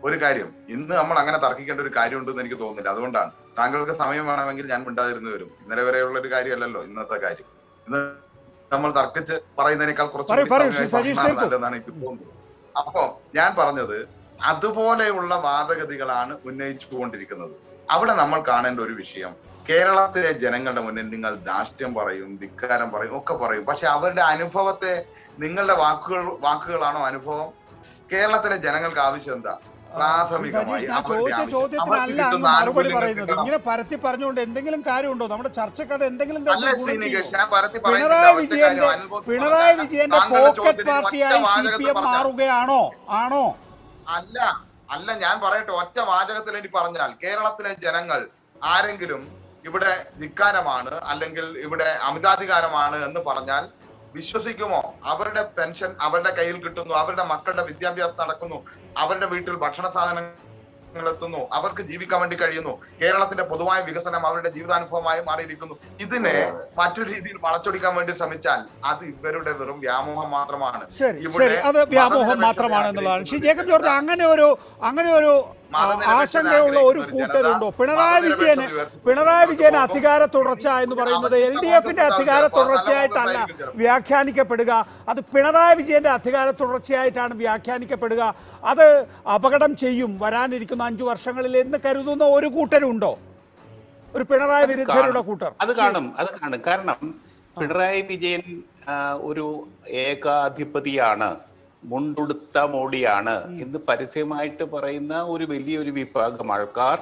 ഒരു കാര്യം ഇന്ന് നമ്മൾ അങ്ങനെ തർക്കിക്കേണ്ട ഒരു കാര്യമുണ്ടെന്ന് എനിക്ക് തോന്നുന്നില്ല അതുകൊണ്ടാണ് താങ്കൾക്ക് സമയം വേണമെങ്കിൽ ഞാൻ മിണ്ടാതിരുന്നു വരും ഇന്നലെ വരെയുള്ള ഒരു കാര്യമല്ലല്ലോ ഇന്നത്തെ കാര്യം ഇന്ന് നമ്മൾ തർക്കിച്ച് പറയുന്നതിനേക്കാൾ കുറച്ച് പറയൂ, പറയൂ, ശ്രീ സമയമായി സജീഷ് പറഞ്ഞാൽ തീർക്കൂ. നല്ലതെന്നാണ് എനിക്ക് തോന്നുന്നത് അപ്പൊ ഞാൻ പറഞ്ഞത് അതുപോലെയുള്ള വാദഗതികളാണ് ഉന്നയിച്ചുകൊണ്ടിരിക്കുന്നത് അവിടെ നമ്മൾ കാണേണ്ട ഒരു വിഷയം കേരളത്തിലെ ജനങ്ങളുടെ മുന്നിൽ നിങ്ങൾ ധാഷ്ട്യം പറയും ധിക്കാരം പറയും ഒക്കെ പറയും പക്ഷെ അവരുടെ അനുഭവത്തെ നിങ്ങളുടെ വാക്കുകൾ വാക്കുകളാണോ അനുഭവം കേരളത്തിലെ ജനങ്ങൾക്ക് ആവശ്യം എന്താ പ്രാഥമികമായി സജീഷ് ഞാൻ അവരുടെ ചോദിച്ച ആവശ്യം. ചോദ്യത്തിനല്ല അവർക്ക് അങ്ങ് കിട്ടുന്ന മറുപടി ആനുകൂല്യങ്ങൾ പറയുന്നത് കിട്ടണം. ഇങ്ങനെ പരത്തി പറഞ്ഞുകൊണ്ട് എന്തെങ്കിലും കാര്യമുണ്ടോ നമ്മുടെ ചർച്ചക്ക് അത് എന്തെങ്കിലും അല്ല തരത്തിൽ ഗുണം ശ്രീനികേഷ്, ചെയ്യും ഞാൻ പരത്തി പറയുന്നില്ല. പിണറായി ഒറ്റ വിജയന്റെ കാര്യം, അനുഭവത്തിൽ പിണറായി വിജയന്റെ താങ്കളുടെ പോക്കറ്റ് ചോദ്യത്തിന് പാർട്ടിയായി ഒറ്റ സി വാചകത്തിൽ പി എം പറഞ്ഞാൽ. മാറുകയാണോ ആണോ അല്ല അല്ല ഞാൻ പറയട്ടെ ഒറ്റ വാചകത്തിൽ എനിക്ക് പറഞ്ഞാൽ കേരളത്തിലെ ജനങ്ങൾ ആരെങ്കിലും ഇവിടെ ധിക്കാരമാണ് അല്ലെങ്കിൽ ഇവിടെ അമിതാധികാരമാണ് എന്ന് പറഞ്ഞാൽ വിശ്വസിക്കുമോ അവരുടെ പെൻഷൻ അവരുടെ കയ്യിൽ കിട്ടുന്നു അവരുടെ മക്കളുടെ വിദ്യാഭ്യാസം നടക്കുന്നു അവരുടെ വീട്ടിൽ ഭക്ഷണ സാധനങ്ങൾ എത്തുന്നു അവർക്ക് ജീവിക്കാൻ വേണ്ടി കഴിയുന്നു കേരളത്തിന്റെ പൊതുവായ വികസനം അവരുടെ ജീവിതാനുഭവമായി മാറിയിരിക്കുന്നു ഇതിനെ മറ്റൊരു രീതിയിൽ വളച്ചൊടിക്കാൻ വേണ്ടി ശ്രമിച്ചാൽ അത് ഇവരുടെ വെറും വ്യാമോഹം മാത്രമാണ് ശരി ഇവിടെ ശരി അത് വ്യാമോഹം മതനിരപേക്ഷത മാത്രമാണ് എന്നുള്ളതാണ് ശ്രീ ആഗ്രഹിക്കുന്ന ജേക്കബ് ജോർജ് അങ്ങനെ ഒരു അങ്ങനെ ഒരു ആ, ആശങ്കയുള്ള ഒരു കൂട്ടരുണ്ടോ പിണറായി വിജയന് പിണറായി വിജയൻ അധികാര തുടർച്ച എന്ന് പറയുന്നത് എൽ ഡി എഫിന്റെ അധികാര തുടർച്ചയായിട്ടല്ല വ്യാഖ്യാനിക്കപ്പെടുക അത് പിണറായി വിജയന്റെ അധികാര തുടർച്ചയായിട്ടാണ് വ്യാഖ്യാനിക്കപ്പെടുക അത് അപകടം ചെയ്യും വരാനിരിക്കുന്ന അഞ്ചു വർഷങ്ങളിൽ എന്ന് കരുതുന്ന ഒരു കൂട്ടരുണ്ടോ ഒരു പിണറായി വിരുദ്ധരുടെ കാണും. കൂട്ടർ അത് കാണും അത് കാണും കാരണം പിണറായി വിജയൻ ആ, ഒരു ഏകാധിപതിയാണ് മുണ്ടുടുത്ത മോഡിയാണ് എന്ന് പരസ്യമായിട്ട് പറയുന്ന ഒരു വലിയൊരു വിഭാഗം ആൾക്കാർ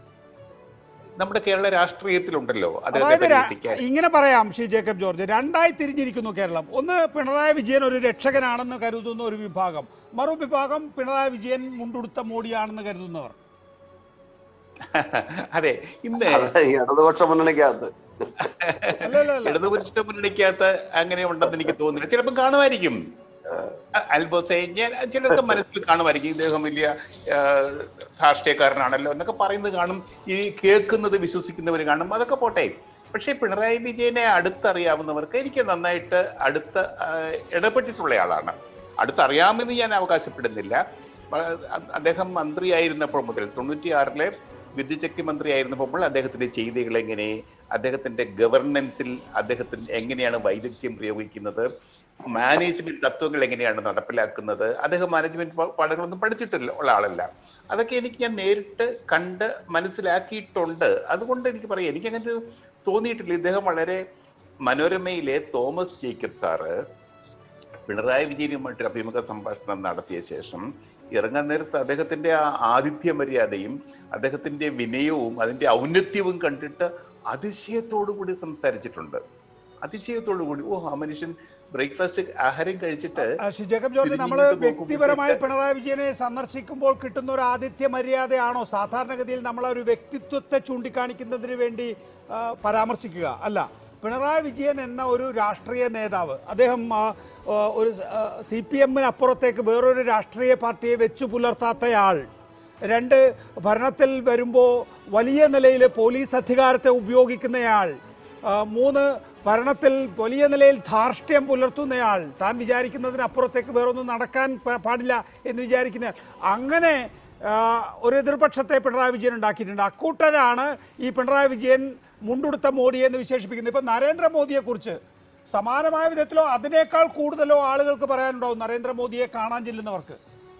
നമ്മുടെ കേരള രാഷ്ട്രീയത്തിലുണ്ടല്ലോ അതായത് അദ്ദേഹത്തെ ര- നിരസിക്കാൻ ഇങ്ങനെ പറയാം ശ്രീ ജേക്കബ് ജോർജ് രണ്ടായി തിരിഞ്ഞിരിക്കുന്നു കേരളം ഒന്ന് പിണറായി വിജയൻ ഒരു രക്ഷകനാണെന്ന് കരുതുന്ന ഒരു വിഭാഗം മറുവിഭാഗം പിണറായി വിജയൻ മുണ്ടുടുത്ത മോഡിയാണെന്ന് കരുതുന്നവർ അതെ ഇന്ന് അത് ഈ ഇടതുപക്ഷ മുന്നണിക്കകത്ത് ഇടതുപക്ഷ മുന്നണിക്കകത്ത് അങ്ങനെ ഉണ്ടെന്ന് എനിക്ക് തോന്നുന്നില്ല ചിലപ്പോൾ കാണുമായിരിക്കും അ- അൽബോസെ ഞാൻ ചിലർക്ക് മനസ്സിൽ കാണുമായിരിക്കും ഇദ്ദേഹം വലിയ ആ, ധാർഷ്ട്യക്കാരനാണല്ലോ എന്നൊക്കെ പറയുന്നത് കാണും ഈ കേൾക്കുന്നത് വിശ്വസിക്കുന്നവർ കാണും അതൊക്കെ പോട്ടെ പക്ഷേ പിണറായി വിജയനെ അടുത്തറിയാവുന്നവർക്ക് എനിക്ക് നന്നായിട്ട് അടുത്ത് ആ, ഇടപെട്ടിട്ടുള്ള ആളാണ് അടുത്തറിയാമെന്ന് ഞാൻ അവകാശപ്പെടുന്നില്ല ആ, അദ്ദേഹം മന്ത്രിയായിരുന്നപ്പോൾ മുതൽ തൊണ്ണൂറ്റിയാറിലെ വിദ്യുച്ഛക്തി മന്ത്രിയായിരുന്നപ്പോൾ അദ്ദേഹത്തിന്റെ ചെയ്തികൾ എങ്ങനെ അദ്ദേഹത്തിന്റെ ഗവർണൻസിൽ അദ്ദേഹത്തിന് എങ്ങനെയാണ് വൈദഗ്ധ്യം പ്രയോഗിക്കുന്നത് മാനേജ്മെന്റ് തത്വങ്ങൾ എങ്ങനെയാണ് നടപ്പിലാക്കുന്നത് അദ്ദേഹം മാനേജ്മെന്റ് പ- പാഠങ്ങളൊന്നും പഠിച്ചിട്ടില്ല ഉള്ള ആളല്ല അതൊക്കെ എനിക്ക് ഞാൻ നേരിട്ട് കണ്ട് മനസ്സിലാക്കിയിട്ടുണ്ട് അതുകൊണ്ട് എനിക്ക് പറയാം എനിക്ക് അങ്ങനെ ഒരു തോന്നിയിട്ടില്ല ഇദ്ദേഹം വളരെ മനോരമയിലെ തോമസ് ജേക്കബ് സാറ് പിണറായി വിജയനുമായിട്ട് അഭിമുഖ സംഭാഷണം നടത്തിയ ശേഷം ഇറങ്ങാൻ നേരത്ത് അദ്ദേഹത്തിന്റെ ആ ആതിഥ്യ മര്യാദയും അദ്ദേഹത്തിന്റെ വിനയവും അതിന്റെ ഔന്നത്യവും കണ്ടിട്ട് അതിശയത്തോടു കൂടി സംസാരിച്ചിട്ടുണ്ട് അതിശയത്തോടു കൂടി ഓ ആ മനുഷ്യൻ ബ്രേക്ക്ഫാസ്റ്റ് ആഹാരം കഴിച്ചിട്ട് ആ, ശ്രീ ജേക്കബ് ജോർജ് നമ്മൾ തിരിഞ്ഞിങ്ങോട്ട് വ്യക്തിപരമായി നോക്കുമ്പോഴത്തേക്ക് പിണറായി വിജയനെ സന്ദർശിക്കുമ്പോൾ കിട്ടുന്ന ഒരു ആതിഥ്യ മര്യാദയാണോ സാധാരണഗതിയിൽ നമ്മൾ ഒരു വ്യക്തിത്വത്തെ ചൂണ്ടിക്കാണിക്കുന്നതിന് വേണ്ടി ആ, പരാമർശിക്കുക അല്ല പിണറായി വിജയൻ എന്ന ഒരു രാഷ്ട്രീയ നേതാവ് അദ്ദേഹം ആ, ആ, ഒരു സി പി എമ്മിനപ്പുറത്തേക്ക് വേറൊരു രാഷ്ട്രീയ പാർട്ടിയെ വെച്ചു പുലർത്താത്തയാൾ രണ്ട് ഭരണത്തിൽ വരുമ്പോൾ വലിയ നിലയിൽ പോലീസ് അധികാരത്തെ ഉപയോഗിക്കുന്നയാൾ ആ, മൂന്ന് ഭരണത്തിൽ വലിയ നിലയിൽ ധാർഷ്ട്യം പുലർത്തുന്നയാൾ താൻ വിചാരിക്കുന്നതിനപ്പുറത്തേക്ക് വേറൊന്നും നടക്കാൻ പ- പാടില്ല എന്ന് വിചാരിക്കുന്നയാൾ അങ്ങനെ ആ, ഒരു എതിർപക്ഷത്തെ പിണറായി വിജയൻ ഉണ്ടാക്കിയിട്ടുണ്ട് അക്കൂട്ടരാണ് ഈ പിണറായി വിജയൻ മുണ്ടുടുത്ത മോഡി എന്ന് വിശേഷിപ്പിക്കുന്നത് ഇപ്പം നരേന്ദ്രമോദിയെക്കുറിച്ച് സമാനമായ വിധത്തിലോ അതിനേക്കാൾ കൂടുതലോ ആളുകൾക്ക് പറയാനുണ്ടാവും നരേന്ദ്രമോദിയെ കാണാൻ ചെല്ലുന്നവർക്ക്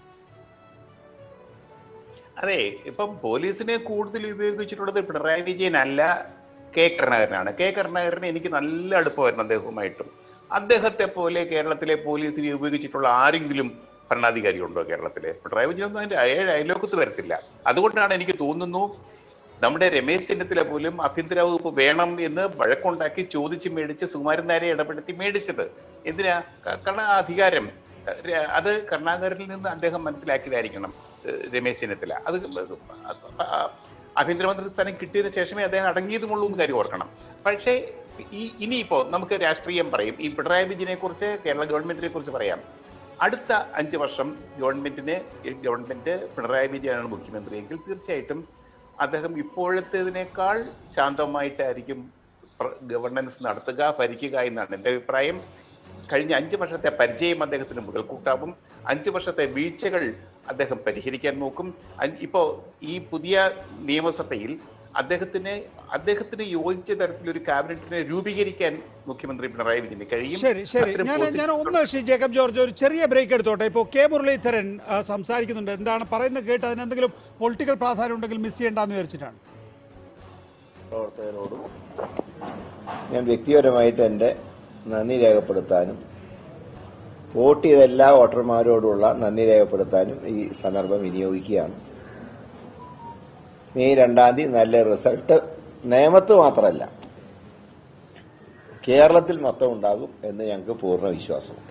അതെ ഇപ്പം പോലീസിനെ കൂടുതൽ ഉപയോഗിച്ചിട്ടുള്ളത് പിണറായി വിജയൻ അല്ല കെ കരുണാകരനാണ് കെ കരുണാകരന് എനിക്ക് നല്ല അടുപ്പമായിരുന്നു അദ്ദേഹവുമായിട്ടും അദ്ദേഹത്തെ പോലെ കേരളത്തിലെ പോലീസിനെ ഉപയോഗിച്ചിട്ടുള്ള ആരെങ്കിലും ഭരണാധികാരി ഉണ്ടോ കേരളത്തിലെ പിണറായി വിജയനൊന്നും അതിന്റെ ഏഴ് അയലോക്കത്ത് വരത്തില്ല അതുകൊണ്ടാണ് എനിക്ക് തോന്നുന്നു നമ്മുടെ രമേശ് ചെന്നിത്തല പോലും ആഭ്യന്തര വകുപ്പ് വേണം എന്ന് വഴക്കുണ്ടാക്കി ചോദിച്ച് മേടിച്ച് സുകുമാരൻ നായരെ ഇടപെടുത്തി മേടിച്ചത് എന്തിനാ ക- കാരണം ആ അധികാരം ര- അത് കരുണാകരനിൽ നിന്ന് അദ്ദേഹം മനസ്സിലാക്കിയതായിരിക്കണം ഏഹ് രമേശ് ചെന്നിത്തല അത് ആ, ആഭ്യന്തരമന്ത്രി സ്ഥാനം കിട്ടിയതിനു ശേഷമേ അദ്ദേഹം അടങ്ങിയതുമുള്ളൂ എന്ന് കാര്യം ഓർക്കണം പക്ഷേ ഈ ഇനിയിപ്പോ നമുക്ക് രാഷ്ട്രീയം പറയും ഈ പിണറായി വിജയനെ കുറിച്ച് കേരള ഗവൺമെന്റിനെ കുറിച്ച് പറയാം അടുത്ത അഞ്ച് വർഷം ഗവൺമെന്റിന് ഈ ഗവൺമെന്റ് പിണറായി വിജയനാണ് മുഖ്യമന്ത്രിയെങ്കിൽ തീർച്ചയായിട്ടും അദ്ദേഹം ഇപ്പോഴത്തേതിനേക്കാൾ ശാന്തമായിട്ടായിരിക്കും പ്ര- ഗവർണൻസ് നടത്തുക ഭരിക്കുക എന്നാണ് എൻ്റെ അഭിപ്രായം കഴിഞ്ഞ അഞ്ച് വർഷത്തെ പരിചയം അദ്ദേഹത്തിന് മുതൽക്കൂട്ടാവും അഞ്ച് വർഷത്തെ വീഴ്ചകൾ അദ്ദേഹം പരിഹരിക്കാൻ നോക്കും അ- ഇപ്പോ ഈ പുതിയ നിയമസഭയിൽ അദ്ദേഹത്തിന് അദ്ദേഹത്തിന് യോജിച്ച തരത്തിലൊരു ക്യാബിനറ്റിനെ രൂപീകരിക്കാൻ മുഖ്യമന്ത്രി പിണറായി വിജയന് കഴിയും ശരി ശരി അത്തരം ഞാൻ പോസിറ്റീവ് ഞാൻ ഒന്ന് ശ്രീ ജേക്കബ് ജോർജ് ഒരു ചെറിയ ബ്രേക്ക് എടുത്തോട്ടെ ഇപ്പോൾ കെ മുരളീധരൻ ആ, സംസാരിക്കുന്നുണ്ട് എന്താണ് പറയുന്നത് കേട്ട് അതിനെന്തെങ്കിലും പൊളിറ്റിക്കൽ പ്രാധാന്യം ഉണ്ടെങ്കിൽ മിസ് ചെയ്യേണ്ടെന്ന് വിചാരിച്ചിട്ടാണ് പ്രവർത്തകരോടും ഞാൻ വ്യക്തിപരമായിട്ട് എൻ്റെ നന്ദി രേഖപ്പെടുത്താനും വോട്ട് ചെയ്ത എല്ലാ വോട്ടർമാരോടുള്ള നന്ദി രേഖപ്പെടുത്താനും ഈ സന്ദർഭം വിനിയോഗിക്കുകയാണ് മെയ് രണ്ടാം തീയതി നല്ല റിസൾട്ട് നേമത്ത് മാത്രമല്ല കേരളത്തിൽ മൊത്തം ഉണ്ടാകും എന്ന് ഞങ്ങൾക്ക് പൂർണ്ണ വിശ്വാസമുണ്ട്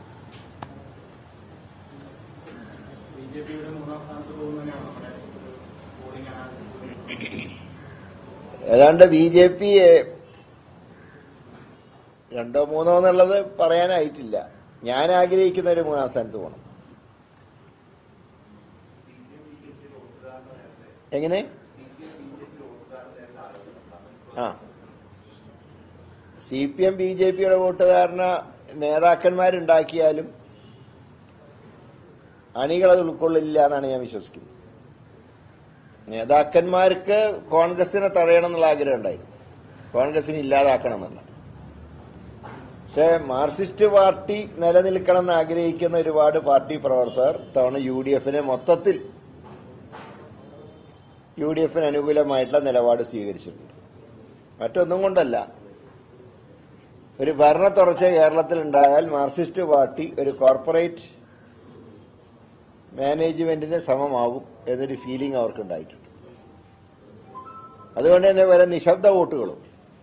ഏതാണ്ട് ബി ജെ പി രണ്ടോ മൂന്നോ എന്നുള്ളത് പറയാനായിട്ടില്ല ഞാൻ ആഗ്രഹിക്കുന്ന ഒരു മൂന്നാം സ്ഥാനത്ത് പോകണം എങ്ങനെ ആ C P M B J പിയുടെ വോട്ട് ധാരണ നേതാക്കന്മാരുണ്ടാക്കിയാലും അണികളത് ഉൾക്കൊള്ളില്ല എന്നാണ് ഞാൻ വിശ്വസിക്കുന്നത് നേതാക്കന്മാർക്ക് കോൺഗ്രസിനെ തടയണം എന്നുള്ള ആഗ്രഹം ഉണ്ടായിരുന്നു കോൺഗ്രസിനെ ഇല്ലാതാക്കണം എന്നുള്ള പക്ഷേ മാർക്സിസ്റ്റ് പാർട്ടി നിലനിൽക്കണം എന്ന് ആഗ്രഹിക്കുന്ന ഒരുപാട് പാർട്ടി പ്രവർത്തകർ തവണ യു ഡി എഫിനെ മൊത്തത്തിൽ യു ഡി എഫിന് അനുകൂലമായിട്ടുള്ള നിലപാട് സ്വീകരിച്ചിട്ടുണ്ട് മറ്റൊന്നും കൊണ്ടല്ല ഒരു ഭരണ തുടർച്ച കേരളത്തിൽ ഉണ്ടായാൽ മാർക്സിസ്റ്റ് പാർട്ടി ഒരു കോർപ്പറേറ്റ് മാനേജ്മെന്റിന് സമമാകും എന്നൊരു ഫീലിംഗ് അവർക്ക് ഉണ്ടായിട്ടുണ്ട് അതുകൊണ്ട് തന്നെ പല നിശബ്ദ വോട്ടുകളും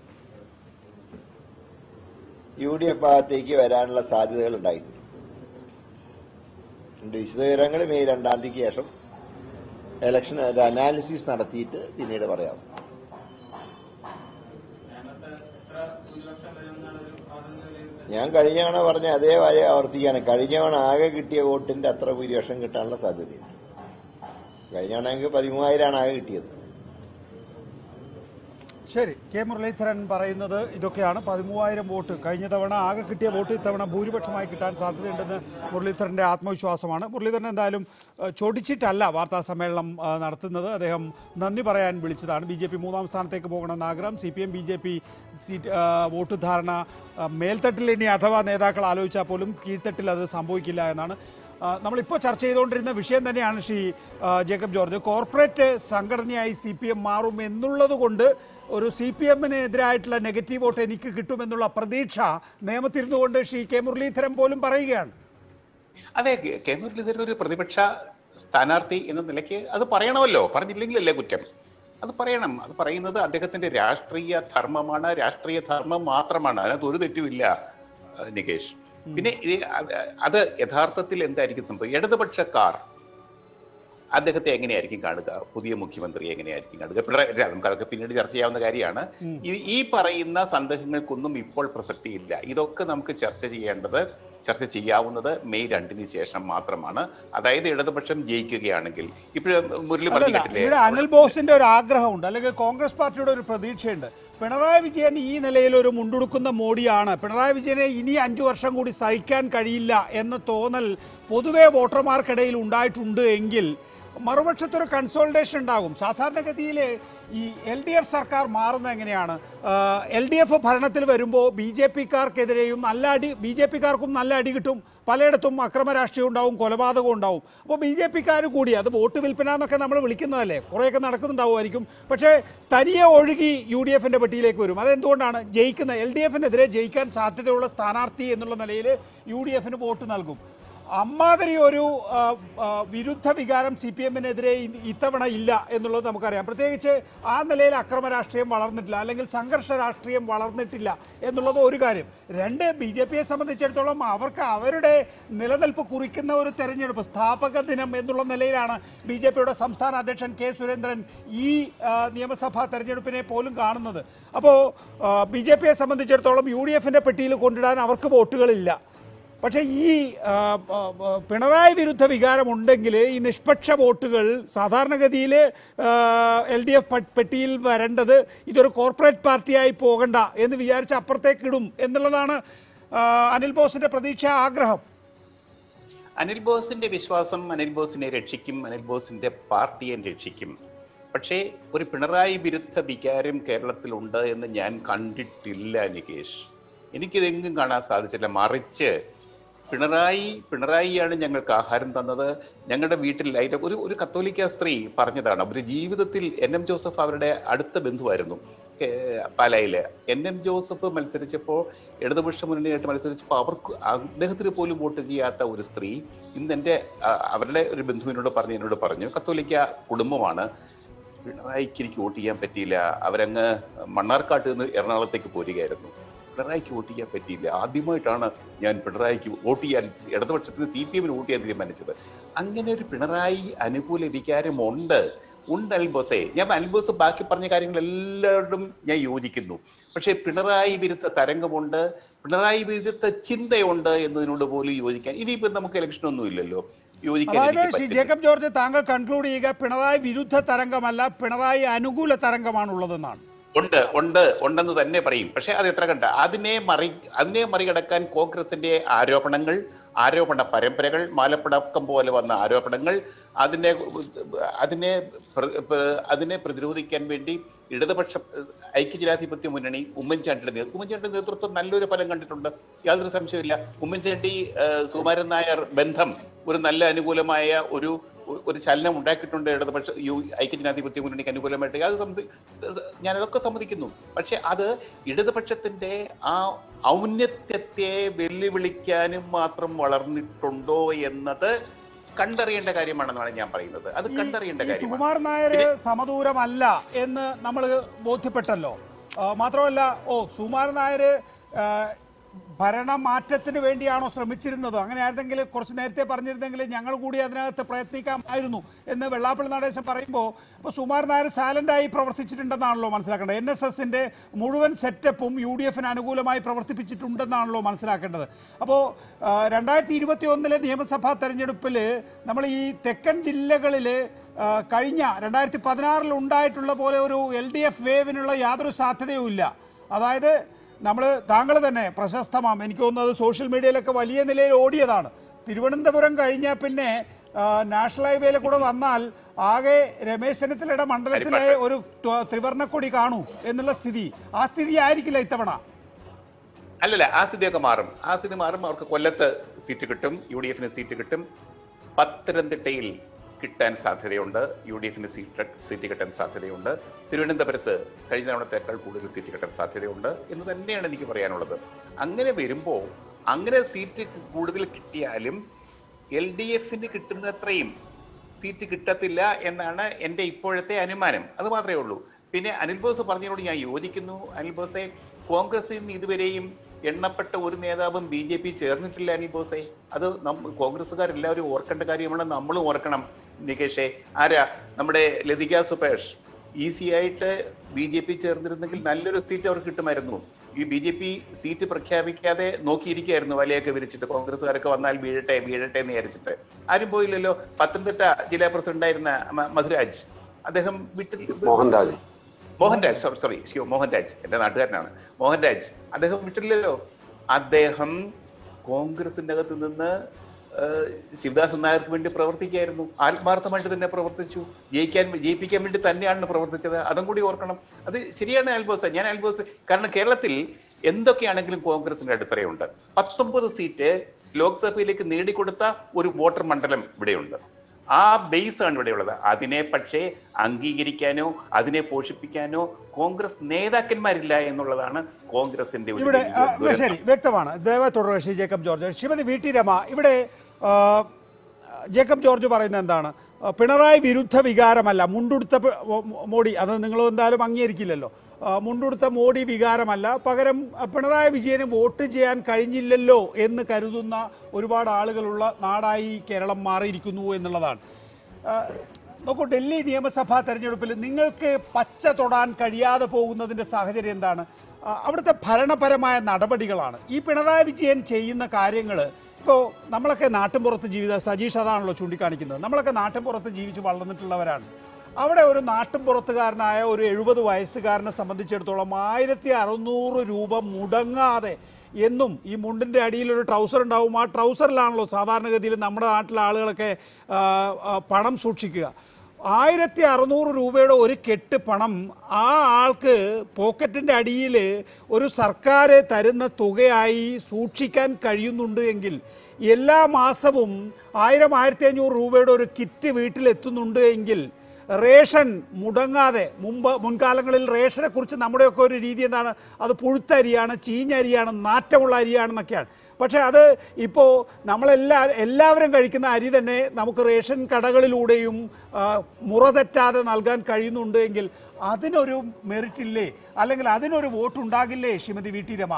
യു ഡി എഫ് ഭാഗത്തേക്ക് വരാനുള്ള സാധ്യതകൾ ഉണ്ടായിട്ടുണ്ട് ഇതിന്റെ വിശദവിവരങ്ങൾ മെയ് രണ്ടാം തീയതിക്ക് ശേഷം ഇലക്ഷൻ ഒരു അനാലിസിസ് നടത്തിയിട്ട് പിന്നീട് പറയാം ഞാൻ കഴിഞ്ഞ തവണ പറഞ്ഞ അതേ വായ ആവർത്തിക്കുകയാണ് കഴിഞ്ഞ തവണ ആകെ കിട്ടിയ വോട്ടിന്റെ അത്ര ഭൂരിപക്ഷം കിട്ടാനുള്ള സാധ്യതയുണ്ട് കഴിഞ്ഞ തവണ ഞങ്ങൾക്ക് പതിമൂവായിരമാണ് ആകെ കിട്ടിയത് ശരി കെ മുരളീധരൻ പറയുന്നത് ഇതൊക്കെയാണ് പതിമൂവായിരം വോട്ട് കഴിഞ്ഞ തവണ ആകെ കിട്ടിയ വോട്ട് ഇത്തവണ ഭൂരിപക്ഷമായി കിട്ടാൻ സാധ്യതയുണ്ടെന്ന് മുരളീധരന്റെ ആത്മവിശ്വാസമാണ് മുരളീധരൻ എന്തായാലും ഏഹ്, ചൊടിച്ചിട്ടല്ല വാർത്താ സമ്മേളനം ഏഹ്, നടത്തുന്നത് അദ്ദേഹം നന്ദി പറയാൻ വിളിച്ചതാണ് ബി ജെ പി മൂന്നാം സ്ഥാനത്തേക്ക് പോകണമെന്ന ആഗ്രഹം C P M B J P seat ഏഹ്, വോട്ട് ധാരണ ഏഹ്, മേൽത്തട്ടിൽ ഇനി അഥവാ നേതാക്കൾ ആലോചിച്ചാൽ പോലും കീഴ്ത്തട്ടിൽ അത് സംഭവിക്കില്ല എന്നാണ് ആ, നമ്മളിപ്പോൾ ചർച്ച ചെയ്തുകൊണ്ടിരുന്ന വിഷയം തന്നെയാണ് ശ്രീ ആ, ജേക്കബ് ജോർജ് കോർപ്പറേറ്റ് സംഘടനയായി സി പി എം മാറും എന്നുള്ളത് കൊണ്ട് ഒരു സി പി എമ്മിനെതിരായിട്ടുള്ള നെഗറ്റീവ് വോട്ട് എനിക്ക് കിട്ടുമെന്നുള്ള പ്രതീക്ഷ നിയമത്തിരുന്നു കൊണ്ട് ശ്രീ കെ മുരളീധരൻ പോലും പറയുകയാണ് അതെ കെ- കെ മുരളീധരൻ ഒരു പ്രതിപക്ഷ സ്ഥാനാർത്ഥി എന്ന നിലയ്ക്ക് അത് പറയണമല്ലോ പറഞ്ഞില്ലെങ്കിലല്ലേ കുറ്റം അത് പറയണം അത് പറയുന്നത് അദ്ദേഹത്തിന്റെ രാഷ്ട്രീയ ധർമ്മമാണ് രാഷ്ട്രീയ ധർമ്മം മാത്രമാണ് അതിനകത്ത് ഒരു തെറ്റുമില്ല അഹ് നികേഷ് പിന്നെ ഇത് അത് അത് യഥാർത്ഥത്തിൽ എന്തായിരിക്കും സംഭവം ഇടതുപക്ഷക്കാർ അദ്ദേഹത്തെ എങ്ങനെയായിരിക്കും കാണുക പുതിയ മുഖ്യമന്ത്രി എങ്ങനെയായിരിക്കും കാണുക പിണറായി ഇല്ല, നമുക്ക് അതൊക്കെ പിന്നീട് ചർച്ച ചെയ്യാവുന്ന കാര്യമാണ് ഈ- ഈ പറയുന്ന സന്ദേഹങ്ങൾക്കൊന്നും ഇപ്പോൾ പ്രസക്തിയില്ല ഇതൊക്കെ നമുക്ക് ചർച്ച ചെയ്യേണ്ടത് ചർച്ച ചെയ്യാവുന്നത് മെയ് രണ്ടിന് ശേഷം മാത്രമാണ് അതായത് ഇടതുപക്ഷം ജയിക്കുകയാണെങ്കിൽ ഇപ്പോഴും മുരളി പറഞ്ഞു അല്ലല്ല കേട്ടില്ലേ ഇവിടെ അനിൽ ബോസിന്റെ ഒരു ആഗ്രഹമുണ്ട് അല്ലെങ്കിൽ കോൺഗ്രസ് പാർട്ടിയുടെ ഒരു പ്രതീക്ഷയുണ്ട് പിണറായി വിജയൻ ഈ നിലയിൽ ഒരു മുണ്ടുടുക്കുന്ന മോഡിയാണ് പിണറായി വിജയനെ ഇനി അഞ്ചു വർഷം കൂടി സഹിക്കാൻ കഴിയില്ല എന്ന തോന്നൽ പൊതുവെ വോട്ടർമാർക്കിടയിൽ ഉണ്ടായിട്ടുണ്ട് എങ്കിൽ മറുപക്ഷത്തൊരു കൺസോൾട്ടേഷൻ ഉണ്ടാകും സാധാരണഗതിയിൽ ഈ എൽ ഡി എഫ് സർക്കാർ മാറുന്നത് എങ്ങനെയാണ് എൽ ഡി എഫ് ഭരണത്തിൽ വരുമ്പോൾ ബി ജെ പിക്കാർക്കെതിരെയും നല്ല അടി ബി ജെ പിക്കാർക്കും നല്ല അടി കിട്ടും പലയിടത്തും അക്രമ രാഷ്ട്രീയം ഉണ്ടാവും കൊലപാതകം ഉണ്ടാവും അപ്പോൾ ബി ജെ പിക്കാർ കൂടി അത് വോട്ട് വിൽപ്പന എന്നൊക്കെ നമ്മൾ വിളിക്കുന്നതല്ലേ കുറേയൊക്കെ നടക്കുന്നുണ്ടാവുമായിരിക്കും പക്ഷേ തനിയെ ഒഴുകി യു ഡി എഫിൻ്റെ പെട്ടിയിലേക്ക് വരും അതെന്തുകൊണ്ടാണ് ജയിക്കുന്ന എൽ ഡി എഫിനെതിരെ ജയിക്കാൻ സാധ്യതയുള്ള സ്ഥാനാർത്ഥി എന്നുള്ള നിലയിൽ യു ഡി എഫിന് വോട്ട് നൽകും അമ്മാതിരി ഒരു ആ, ആ, വിരുദ്ധ വികാരം സി പി എമ്മിനെതിരെ ഇത്തവണ ഇല്ല എന്നുള്ളത് നമുക്കറിയാം പ്രത്യേകിച്ച് ആ നിലയിൽ അക്രമ രാഷ്ട്രീയം വളർന്നിട്ടില്ല അല്ലെങ്കിൽ സംഘർഷ രാഷ്ട്രീയം വളർന്നിട്ടില്ല എന്നുള്ളത് ഒരു കാര്യം രണ്ട് ബി ജെ പിയെ സംബന്ധിച്ചിടത്തോളം അവർക്ക് അവരുടെ നിലനിൽപ്പ് കുറിക്കുന്ന ഒരു തെരഞ്ഞെടുപ്പ് സ്ഥാപക ദിനം എന്നുള്ള നിലയിലാണ് ബി ജെ പിയുടെ സംസ്ഥാന അധ്യക്ഷൻ കെ സുരേന്ദ്രൻ ഈ ആ, നിയമസഭാ തെരഞ്ഞെടുപ്പിനെ പോലും കാണുന്നത് അപ്പോൾ ബി ജെ പിയെ സംബന്ധിച്ചിടത്തോളം യു ഡി എഫിൻ്റെ പെട്ടിയിൽ കൊണ്ടിടാൻ അവർക്ക് വോട്ടുകളില്ല പക്ഷേ ഈ ആ, ആ, ആ, പിണറായി വിരുദ്ധ വികാരമുണ്ടെങ്കിൽ ഈ നിഷ്പക്ഷ വോട്ടുകൾ സാധാരണഗതിയിൽ എൽ ഡി എഫ് പെട്ടിയിൽ വരേണ്ടത് ഇതൊരു കോർപ്പറേറ്റ് പാർട്ടിയായി പോകണ്ട എന്ന് വിചാരിച്ച് അപ്പുറത്തേക്ക് ഇടും എന്നുള്ളതാണ് ആ, അനിൽ ബോസിന്റെ പ്രതീക്ഷ ആഗ്രഹം അനിൽ ബോസിന്റെ വിശ്വാസം അനിൽ ബോസിനെ രക്ഷിക്കും അനിൽ ബോസിന്റെ പാർട്ടിയെ രക്ഷിക്കും പക്ഷേ ഒരു പിണറായി വിരുദ്ധ വികാരം കേരളത്തിലുണ്ട് എന്ന് ഞാൻ കണ്ടിട്ടില്ല നികേഷ് എനിക്കിതെങ്ങും കാണാൻ സാധിച്ചില്ല മറിച്ച് പിണറായി പിണറായിയാണ് ഞങ്ങൾക്ക് ആഹാരം തന്നത് ഞങ്ങളുടെ വീട്ടിൽ അതിന്റെ ഒരു ഒരു കത്തോലിക്ക സ്ത്രീ പറഞ്ഞതാണ് അവർ ജീവിതത്തിൽ എൻ എം ജോസഫ് അവരുടെ അടുത്ത ബന്ധുവായിരുന്നു ഏഹ് പാലായില് എൻ എം ജോസഫ് മത്സരിച്ചപ്പോൾ ഇടതുപക്ഷ മുന്നണിയായിട്ട് മത്സരിച്ചപ്പോൾ അവർക്ക് അദ്ദേഹത്തിന് പോലും വോട്ട് ചെയ്യാത്ത ഒരു സ്ത്രീ ഇന്ന് എൻ്റെ ആ, അവരുടെ ഒരു ബന്ധുവിനോട് പറഞ്ഞു എന്നോട് പറഞ്ഞു കത്തോലിക്ക കുടുംബമാണ് പിണറായിക്ക് എനിക്ക് വോട്ട് ചെയ്യാൻ പറ്റിയില്ല അവരങ്ങ് മണ്ണാർക്കാട്ട് നിന്ന് എറണാകുളത്തേക്ക് പോരുകയായിരുന്നു പിണറായിക്ക് വോട്ട് ചെയ്യാൻ പറ്റിയില്ല ആദ്യമായിട്ടാണ് ഞാൻ പിണറായിക്ക് വോട്ട് ചെയ്യാൻ ഇടതുപക്ഷത്തിന് സി പി എമ്മിന് വോട്ട് ചെയ്യാൻ തീരുമാനിച്ചത് അങ്ങനെ ഒരു പിണറായി അനുകൂല വികാരമുണ്ട് ഉണ്ട് അൽബോസെ ഞാൻ അൽബോസ് ബാക്കി പറഞ്ഞ കാര്യങ്ങൾ എല്ലാവരോടും ഞാൻ യോജിക്കുന്നു പക്ഷേ പിണറായി വിരുദ്ധ തരംഗമുണ്ട് പിണറായി വിരുദ്ധ ചിന്തയുണ്ട് എന്നതിനോട് പോലും യോജിക്കാൻ ഇനിയിപ്പോ നമുക്ക് ഇലക്ഷൻ ഒന്നും ഇല്ലല്ലോ യോജിക്കാൻ അതായത് എനിക്ക് ശ്രീ പറ്റില്ല. ജേക്കബ് ജോർജ് താങ്കൾ കൺക്ലൂഡ് ചെയ്യുക പിണറായി വിരുദ്ധ തരംഗമല്ല പിണറായി അനുകൂല തരംഗമാണുള്ളതെന്നാണ് ഉണ്ട് ഉണ്ട് ഉണ്ടെന്ന് തന്നെ പറയും പക്ഷെ അത് എത്ര കണ്ട അതിനെ മറി അതിനെ മറികടക്കാൻ കോൺഗ്രസിന്റെ ആരോപണങ്ങൾ ആരോപണ പരമ്പരകൾ മാലപ്പടക്കം പോലെ വന്ന ആരോപണങ്ങൾ അതിനെ അതിനെ പ്ര- പ്ര- അതിനെ പ്രതിരോധിക്കാൻ വേണ്ടി ഇടതുപക്ഷ ഐക്യജനാധിപത്യ മുന്നണി ഉമ്മൻചാണ്ടിയുടെ നേതൃത്വം ഉമ്മൻചാണ്ടിയുടെ നേതൃത്വം നല്ലൊരു ഫലം കണ്ടിട്ടുണ്ട് യാതൊരു സംശയമില്ല ഉമ്മൻചാണ്ടി ആ, സുകുമാരൻ നായർ ബന്ധം ഒരു നല്ല അനുകൂലമായ ഒരു ഒരു ചലനം ഉണ്ടാക്കിയിട്ടുണ്ട് ഇടതുപക്ഷ യു ഐക്യജനാധിപത്യ മുന്നണിക്ക് അനുകൂലമായിട്ട് അത് സംബന്ധി ഞാനതൊക്കെ സമ്മതിക്കുന്നു പക്ഷെ അത് ഇടതുപക്ഷത്തിന്റെ ആ ഔന്നത്യത്തെ വെല്ലുവിളിക്കാനും മാത്രം വളർന്നിട്ടുണ്ടോ എന്നത് കണ്ടറിയേണ്ട കാര്യമാണെന്നാണ് ഞാൻ പറയുന്നത് അത് കണ്ടറിയേണ്ട ഈ കാര്യമാണ് സുകുമാർ നായർ സമദൂരമല്ല എന്ന് നമ്മൾ ബോധ്യപ്പെട്ടല്ലോ ആ, മാത്രമല്ല ഓ സുകുമാർ നായർ ആ, ഭരണമാറ്റത്തിന് വേണ്ടിയാണോ ശ്രമിച്ചിരുന്നത് അങ്ങനെ ആയിരുന്നെങ്കിൽ കുറച്ച് നേരത്തെ പറഞ്ഞിരുന്നെങ്കിൽ ഞങ്ങൾ കൂടി അതിനകത്ത് പ്രയത്നിക്കാമായിരുന്നു എന്ന് വെള്ളാപ്പള്ളി നടേശൻ പറയുമ്പോൾ ഇപ്പോൾ സുകുമാർ നായർ സാലൻ്റായി പ്രവർത്തിച്ചിട്ടുണ്ടെന്നാണല്ലോ മനസ്സിലാക്കേണ്ടത് എൻ എസ് എസിൻ്റെ മുഴുവൻ സെറ്റപ്പും യു ഡി എഫിന് അനുകൂലമായി പ്രവർത്തിപ്പിച്ചിട്ടുണ്ടെന്നാണല്ലോ മനസ്സിലാക്കേണ്ടത് അപ്പോൾ രണ്ടായിരത്തി ഇരുപത്തി ഒന്നിലെ നിയമസഭാ തെരഞ്ഞെടുപ്പിൽ നമ്മൾ ഈ തെക്കൻ ജില്ലകളിൽ ആ, കഴിഞ്ഞ രണ്ടായിരത്തി പതിനാറിൽ ഉണ്ടായിട്ടുള്ള പോലെ ഒരു എൽ ഡി എഫ് വേവിനുള്ള യാതൊരു സാധ്യതയും ഇല്ല അതായത് നമ്മൾ താങ്കൾ തന്നെ പ്രശസ്തമാം എനിക്ക് തോന്നുന്നത് സോഷ്യൽ മീഡിയയിലൊക്കെ വലിയ നിലയിൽ ഓടിയതാണ് തിരുവനന്തപുരം കഴിഞ്ഞാൽ പിന്നെ ആ, നാഷണൽ ഹൈവേയിൽ കൂടെ വന്നാൽ ആകെ രമേശ് ചെന്നിത്തലയുടെ മണ്ഡലത്തിലെ ഒരു ത്വ- ത്രിവർണ്ണക്കൊടി കാണൂ എന്നുള്ള സ്ഥിതി ആ സ്ഥിതി ആയിരിക്കില്ല ഇത്തവണ അല്ലല്ല ആ സ്ഥിതിയൊക്കെ മാറും ആ സ്ഥിതി മാറും അവർക്ക് കൊല്ലത്ത് സീറ്റ് കിട്ടും യു ഡി എഫിന് സീറ്റ് കിട്ടും പത്തനംതിട്ടയിൽ കിട്ടാൻ സാധ്യതയുണ്ട് യു ഡി എഫിന് സീറ്റ് സീറ്റ് കിട്ടാൻ സാധ്യതയുണ്ട് തിരുവനന്തപുരത്ത് കഴിഞ്ഞ തവണത്തേക്കാൾ കൂടുതൽ സീറ്റ് കിട്ടാൻ സാധ്യതയുണ്ട് എന്ന് തന്നെയാണ് എനിക്ക് പറയാനുള്ളത് അങ്ങനെ വരുമ്പോൾ അങ്ങനെ സീറ്റ് കൂടുതൽ കിട്ടിയാലും എൽ ഡി എഫിന് കിട്ടുന്നത്രയും സീറ്റ് കിട്ടത്തില്ല എന്നാണ് എൻ്റെ ഇപ്പോഴത്തെ അനുമാനം അത് മാത്രമേ ഉള്ളൂ പിന്നെ അനിൽ ബോസ് പറഞ്ഞതിനോട് ഞാൻ യോജിക്കുന്നു അനിൽ ബോസെ കോൺഗ്രസിൽ നിന്ന് ഇതുവരെയും എണ്ണപ്പെട്ട ഒരു നേതാവും ബി ജെ പി ചേർന്നിട്ടില്ല അനിൽ ബോസെ അത് നമ്മ കോൺഗ്രസ്സുകാരെല്ലാവരും ഓർക്കേണ്ട കാര്യമാണ് നമ്മളും ഓർക്കണം നികേഷേ ആരാ നമ്മുടെ ലതിക സുപേഷ് ഈസി ആയിട്ട് ബി ജെ പി ചേർന്നിരുന്നെങ്കിൽ നല്ലൊരു സീറ്റ് അവർക്ക് കിട്ടുമായിരുന്നു ഈ ബി ജെ പി സീറ്റ് പ്രഖ്യാപിക്കാതെ നോക്കിയിരിക്കുകയായിരുന്നു വലയൊക്കെ വിരിച്ചിട്ട് കോൺഗ്രസ്സുകാരൊക്കെ വന്നാൽ വീഴട്ടെ വീഴട്ടെ എന്ന് വിചാരിച്ചിട്ട് ആരും പോയില്ലല്ലോ പത്തനംതിട്ട ജില്ലാ പ്രസിഡന്റ് ആയിരുന്ന മ- മധുരാജ് അദ്ദേഹം വീട്ടിൽ മോഹൻരാജ് മോഹൻരാജ് സോറി സോറി ഷിയോ മോഹൻരാജ് എന്റെ നാട്ടുകാരനാണ് മോഹൻരാജ് അദ്ദേഹം വിട്ടില്ലല്ലോ അദ്ദേഹം കോൺഗ്രസിന്റെ അകത്ത് നിന്ന് ആ, ശിവദാസൻ നായർക്ക് വേണ്ടി പ്രവർത്തിക്കായിരുന്നു ആത്മാർത്ഥമായിട്ട് തന്നെ പ്രവർത്തിച്ചു ജയിക്കാൻ ജയിപ്പിക്കാൻ വേണ്ടി തന്നെയാണ് പ്രവർത്തിച്ചത് അതും കൂടി ഓർക്കണം അത് ശരിയാണ് ആൽബോസ് ഞാൻ ആൽബോസ് കാരണം കേരളത്തിൽ എന്തൊക്കെയാണെങ്കിലും കോൺഗ്രസിന്റെ അടിത്തറയുണ്ട് പത്തൊമ്പത് സീറ്റ് ലോക്സഭയിലേക്ക് നേടിക്കൊടുത്ത ഒരു വോട്ടർ മണ്ഡലം ഇവിടെയുണ്ട് ആ ബേസ് ആണ് ഇവിടെയുള്ളത് അതിനെ പക്ഷേ അംഗീകരിക്കാനോ അതിനെ പോഷിപ്പിക്കാനോ കോൺഗ്രസ് നേതാക്കന്മാരില്ല എന്നുള്ളതാണ് കോൺഗ്രസിന്റെ ഒരു ഇവിടെ വലിയ ആ, ദുരന്തം. ശരി വ്യക്തമാണ് ദയവായി തുടരുക ശ്രീ ജേക്കബ് ജോർജ് ശ്രീമതി വി ടി രമ ഇവിടെ ആ, ജേക്കബ് ജോർജ് പറയുന്നത് എന്താണ് ആ, പിണറായി വിരുദ്ധ വികാരമല്ല മുണ്ടുടുത്ത പ- മോ- മോഡി അത് നിങ്ങൾ എന്തായാലും അംഗീകരിക്കില്ലല്ലോ ആ, മുണ്ടുടുത്ത മോഡി വികാരമല്ല പകരം ആ, പിണറായി വിജയന് വോട്ട് ചെയ്യാൻ കഴിഞ്ഞില്ലല്ലോ എന്ന് കരുതുന്ന ഒരുപാട് ആളുകളുള്ള നാടായി കേരളം മാറിയിരിക്കുന്നു എന്നുള്ളതാണ് ആ, നോക്കൂ ഡൽഹി നിയമസഭാ തെരഞ്ഞെടുപ്പിൽ നിങ്ങൾക്ക് പച്ച തൊടാൻ കഴിയാതെ പോകുന്നതിൻ്റെ സാഹചര്യം എന്താണ് ആ, അവിടുത്തെ ഭരണപരമായ നടപടികളാണ് ഈ പിണറായി വിജയൻ ചെയ്യുന്ന കാര്യങ്ങൾ ഇപ്പോൾ നമ്മളൊക്കെ നാട്ടിൻപുറത്ത് ജീവിത സജീഷ് അതാണല്ലോ ചൂണ്ടിക്കാണിക്കുന്നത് നമ്മളൊക്കെ നാട്ടിൻപുറത്ത് ജീവിച്ച് വളർന്നിട്ടുള്ളവരാണ് അവിടെ ഒരു നാട്ടുംപുറത്തുകാരനായ ഒരു എഴുപത് വയസ്സുകാരനെ സംബന്ധിച്ചിടത്തോളം ആയിരത്തി അറുന്നൂറ് രൂപ മുടങ്ങാതെ എന്നും ഈ മുണ്ടിൻ്റെ അടിയിൽ ഒരു ട്രൗസർ ഉണ്ടാവും ആ ട്രൗസറിലാണല്ലോ സാധാരണഗതിയിൽ നമ്മുടെ നാട്ടിലെ ആളുകളൊക്കെ ആ, ആ, പണം സൂക്ഷിക്കുക ആയിരത്തി അറുന്നൂറ് രൂപയുടെ ഒരു കെട്ട് പണം ആ ആൾക്ക് പോക്കറ്റിൻ്റെ അടിയിൽ ഒരു സർക്കാർ തരുന്ന തുകയായി സൂക്ഷിക്കാൻ കഴിയുന്നുണ്ട് എങ്കിൽ എല്ലാ മാസവും ആയിരം ആയിരത്തി അഞ്ഞൂറ് രൂപയുടെ ഒരു കിറ്റ് വീട്ടിലെത്തുന്നുണ്ട് എങ്കിൽ റേഷൻ മുടങ്ങാതെ മുമ്പ് മുൻകാലങ്ങളിൽ റേഷനെ കുറിച്ച് നമ്മുടെയൊക്കെ ഒരു രീതി എന്താണ് അത് പുഴുത്ത അരിയാണ് ചീഞ്ഞ അരിയാണ് നാറ്റമുള്ള അരിയാണെന്നൊക്കെയാണ് പക്ഷേ അത് ഇപ്പോൾ നമ്മളെല്ലാ എല്ലാവരും കഴിക്കുന്ന അരി തന്നെ നമുക്ക് റേഷൻ കടകളിലൂടെയും ആ, മുറ തെറ്റാതെ നൽകാൻ കഴിയുന്നുണ്ട് എങ്കിൽ അതിനൊരു മെറിറ്റ് ഇല്ലേ അല്ലെങ്കിൽ അതിനൊരു വോട്ടുണ്ടാകില്ലേ ശ്രീമതി വി ടി രമ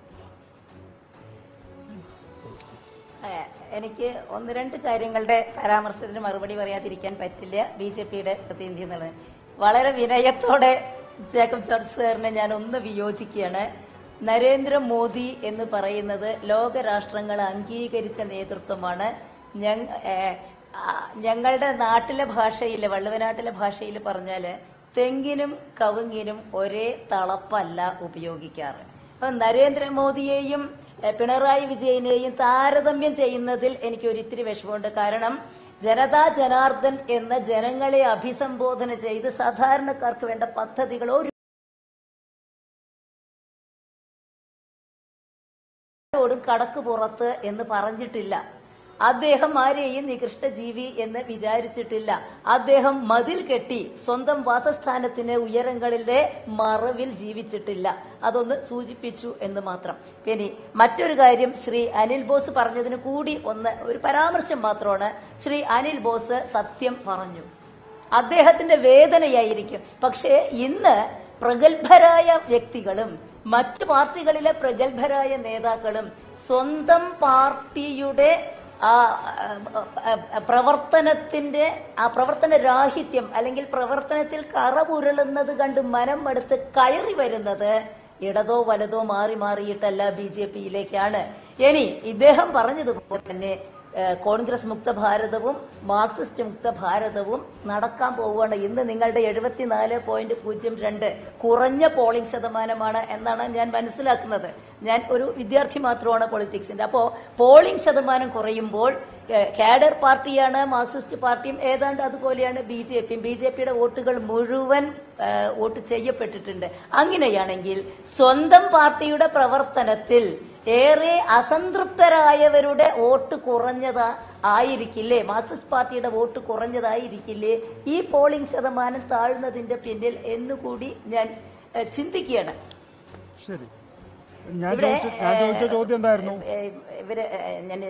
ഏഹ് എനിക്ക് ഒന്ന് രണ്ട് കാര്യങ്ങളുടെ പരാമർശത്തിന് മറുപടി പറയാതിരിക്കാൻ പറ്റില്ല ബി ജെ പിയുടെ പ്രതിനിധി എന്നുള്ളത് വളരെ വിനയത്തോടെ ജേക്കബ് ജോർജ് സാറിനെ ഞാൻ ഒന്ന് വിയോജിക്കുകയാണ് നരേന്ദ്രമോദി എന്ന് പറയുന്നത് ലോകരാഷ്ട്രങ്ങൾ അംഗീകരിച്ച നേതൃത്വമാണ് ഞങ്ങ ഏഹ് ആ, ഞങ്ങളുടെ നാട്ടിലെ ഭാഷയിൽ വള്ളുവനാട്ടിലെ ഭാഷയിൽ പറഞ്ഞാൽ തെങ്ങിനും കവുങ്ങിനും ഒരേ തളപ്പല്ല ഉപയോഗിക്കാറ് അപ്പൊ നരേന്ദ്രമോദിയെയും എഹ്, പിണറായി വിജയനെയും താരതമ്യം ചെയ്യുന്നതിൽ എനിക്ക് ഒരിത്തിരി വിഷമമുണ്ട് കാരണം ജനതാ ജനാർദ്ദൻ എന്ന ജനങ്ങളെ അഭിസംബോധന ചെയ്ത് സാധാരണക്കാർക്ക് വേണ്ട പദ്ധതികൾ ഒരു ോടും കടക്ക് പുറത്ത് എന്ന് പറഞ്ഞിട്ടില്ല അദ്ദേഹം ആരെയും നികൃഷ്ട ജീവി എന്ന് വിചാരിച്ചിട്ടില്ല അദ്ദേഹം മതിൽ കെട്ടി സ്വന്തം വാസസ്ഥാനത്തിന് ഉയരങ്ങളിലെ മറവിൽ ജീവിച്ചിട്ടില്ല അതൊന്ന് സൂചിപ്പിച്ചു എന്ന് മാത്രം പിന്നെ മറ്റൊരു കാര്യം ശ്രീ അനിൽ ബോസ് പറഞ്ഞതിന് കൂടി ഒന്ന് ഒരു പരാമർശം മാത്രമാണ് ശ്രീ അനിൽ ബോസ് സത്യം പറഞ്ഞു അദ്ദേഹത്തിന്റെ വേദനയായിരിക്കും പക്ഷേ ഇന്ന് പ്രഗത്ഭരായ വ്യക്തികളും മറ്റു പാർട്ടികളിലെ പ്രഗത്ഭരായ നേതാക്കളും സ്വന്തം പാർട്ടിയുടെ ആ ആ, ആ, പ്രവർത്തനത്തിന്റെ ആ പ്രവർത്തന രാഹിത്യം അല്ലെങ്കിൽ പ്രവർത്തനത്തിൽ കറപുരളുന്നത് കണ്ട് മനം മടുത്ത് കയറി വരുന്നത് ഇടതോ വലതോ മാറി മാറിയിട്ടല്ല ബി ജെ പിയിലേക്കാണ് ഇനി ഇദ്ദേഹം പറഞ്ഞതുപോലെ തന്നെ ഏഹ്, കോൺഗ്രസ് മുക്ത ഭാരതവും മാർക്സിസ്റ്റ് മുക്ത ഭാരതവും നടക്കാൻ പോവുകയാണ് ഇന്ന് നിങ്ങളുടെ എഴുപത്തിനാല് പോയിന്റ് പൂജ്യം രണ്ട് കുറഞ്ഞ പോളിംഗ് ശതമാനമാണ് എന്നാണ് ഞാൻ മനസ്സിലാക്കുന്നത് ഞാൻ ഒരു വിദ്യാർത്ഥി മാത്രമാണ് പൊളിറ്റിക്സിന്റെ അപ്പോൾ പോളിംഗ് ശതമാനം കുറയുമ്പോൾ ഏഹ്, കാഡർ പാർട്ടിയാണ് മാർക്സിസ്റ്റ് പാർട്ടിയും ഏതാണ്ട് അതുപോലെയാണ് ബി ജെ പിയും ബി ജെ പിയുടെ വോട്ടുകൾ മുഴുവൻ ഏഹ്, വോട്ട് ചെയ്യപ്പെട്ടിട്ടുണ്ട് അങ്ങനെയാണെങ്കിൽ സ്വന്തം പാർട്ടിയുടെ പ്രവർത്തനത്തിൽ ഏറെ അസംതൃപ്തരായവരുടെ വോട്ട് കുറഞ്ഞതാ ആയിരിക്കില്ലേ മാർക്സിസ്റ്റ് പാർട്ടിയുടെ വോട്ട് കുറഞ്ഞതായിരിക്കില്ലേ ഈ പോളിംഗ് ശതമാനം താഴ്ന്നതിന്റെ പിന്നിൽ എന്നുകൂടി ഞാൻ ഏഹ്, ചിന്തിക്കുകയാണ് ശരി ഞാൻ ഇവിടെ, ചോദിച്ച ഞാൻ ചോദിച്ച ഏഹ്, ചോദ്യം എന്തായിരുന്നു ഏഹ്, ഇവര് ഏഹ്, ഞാൻ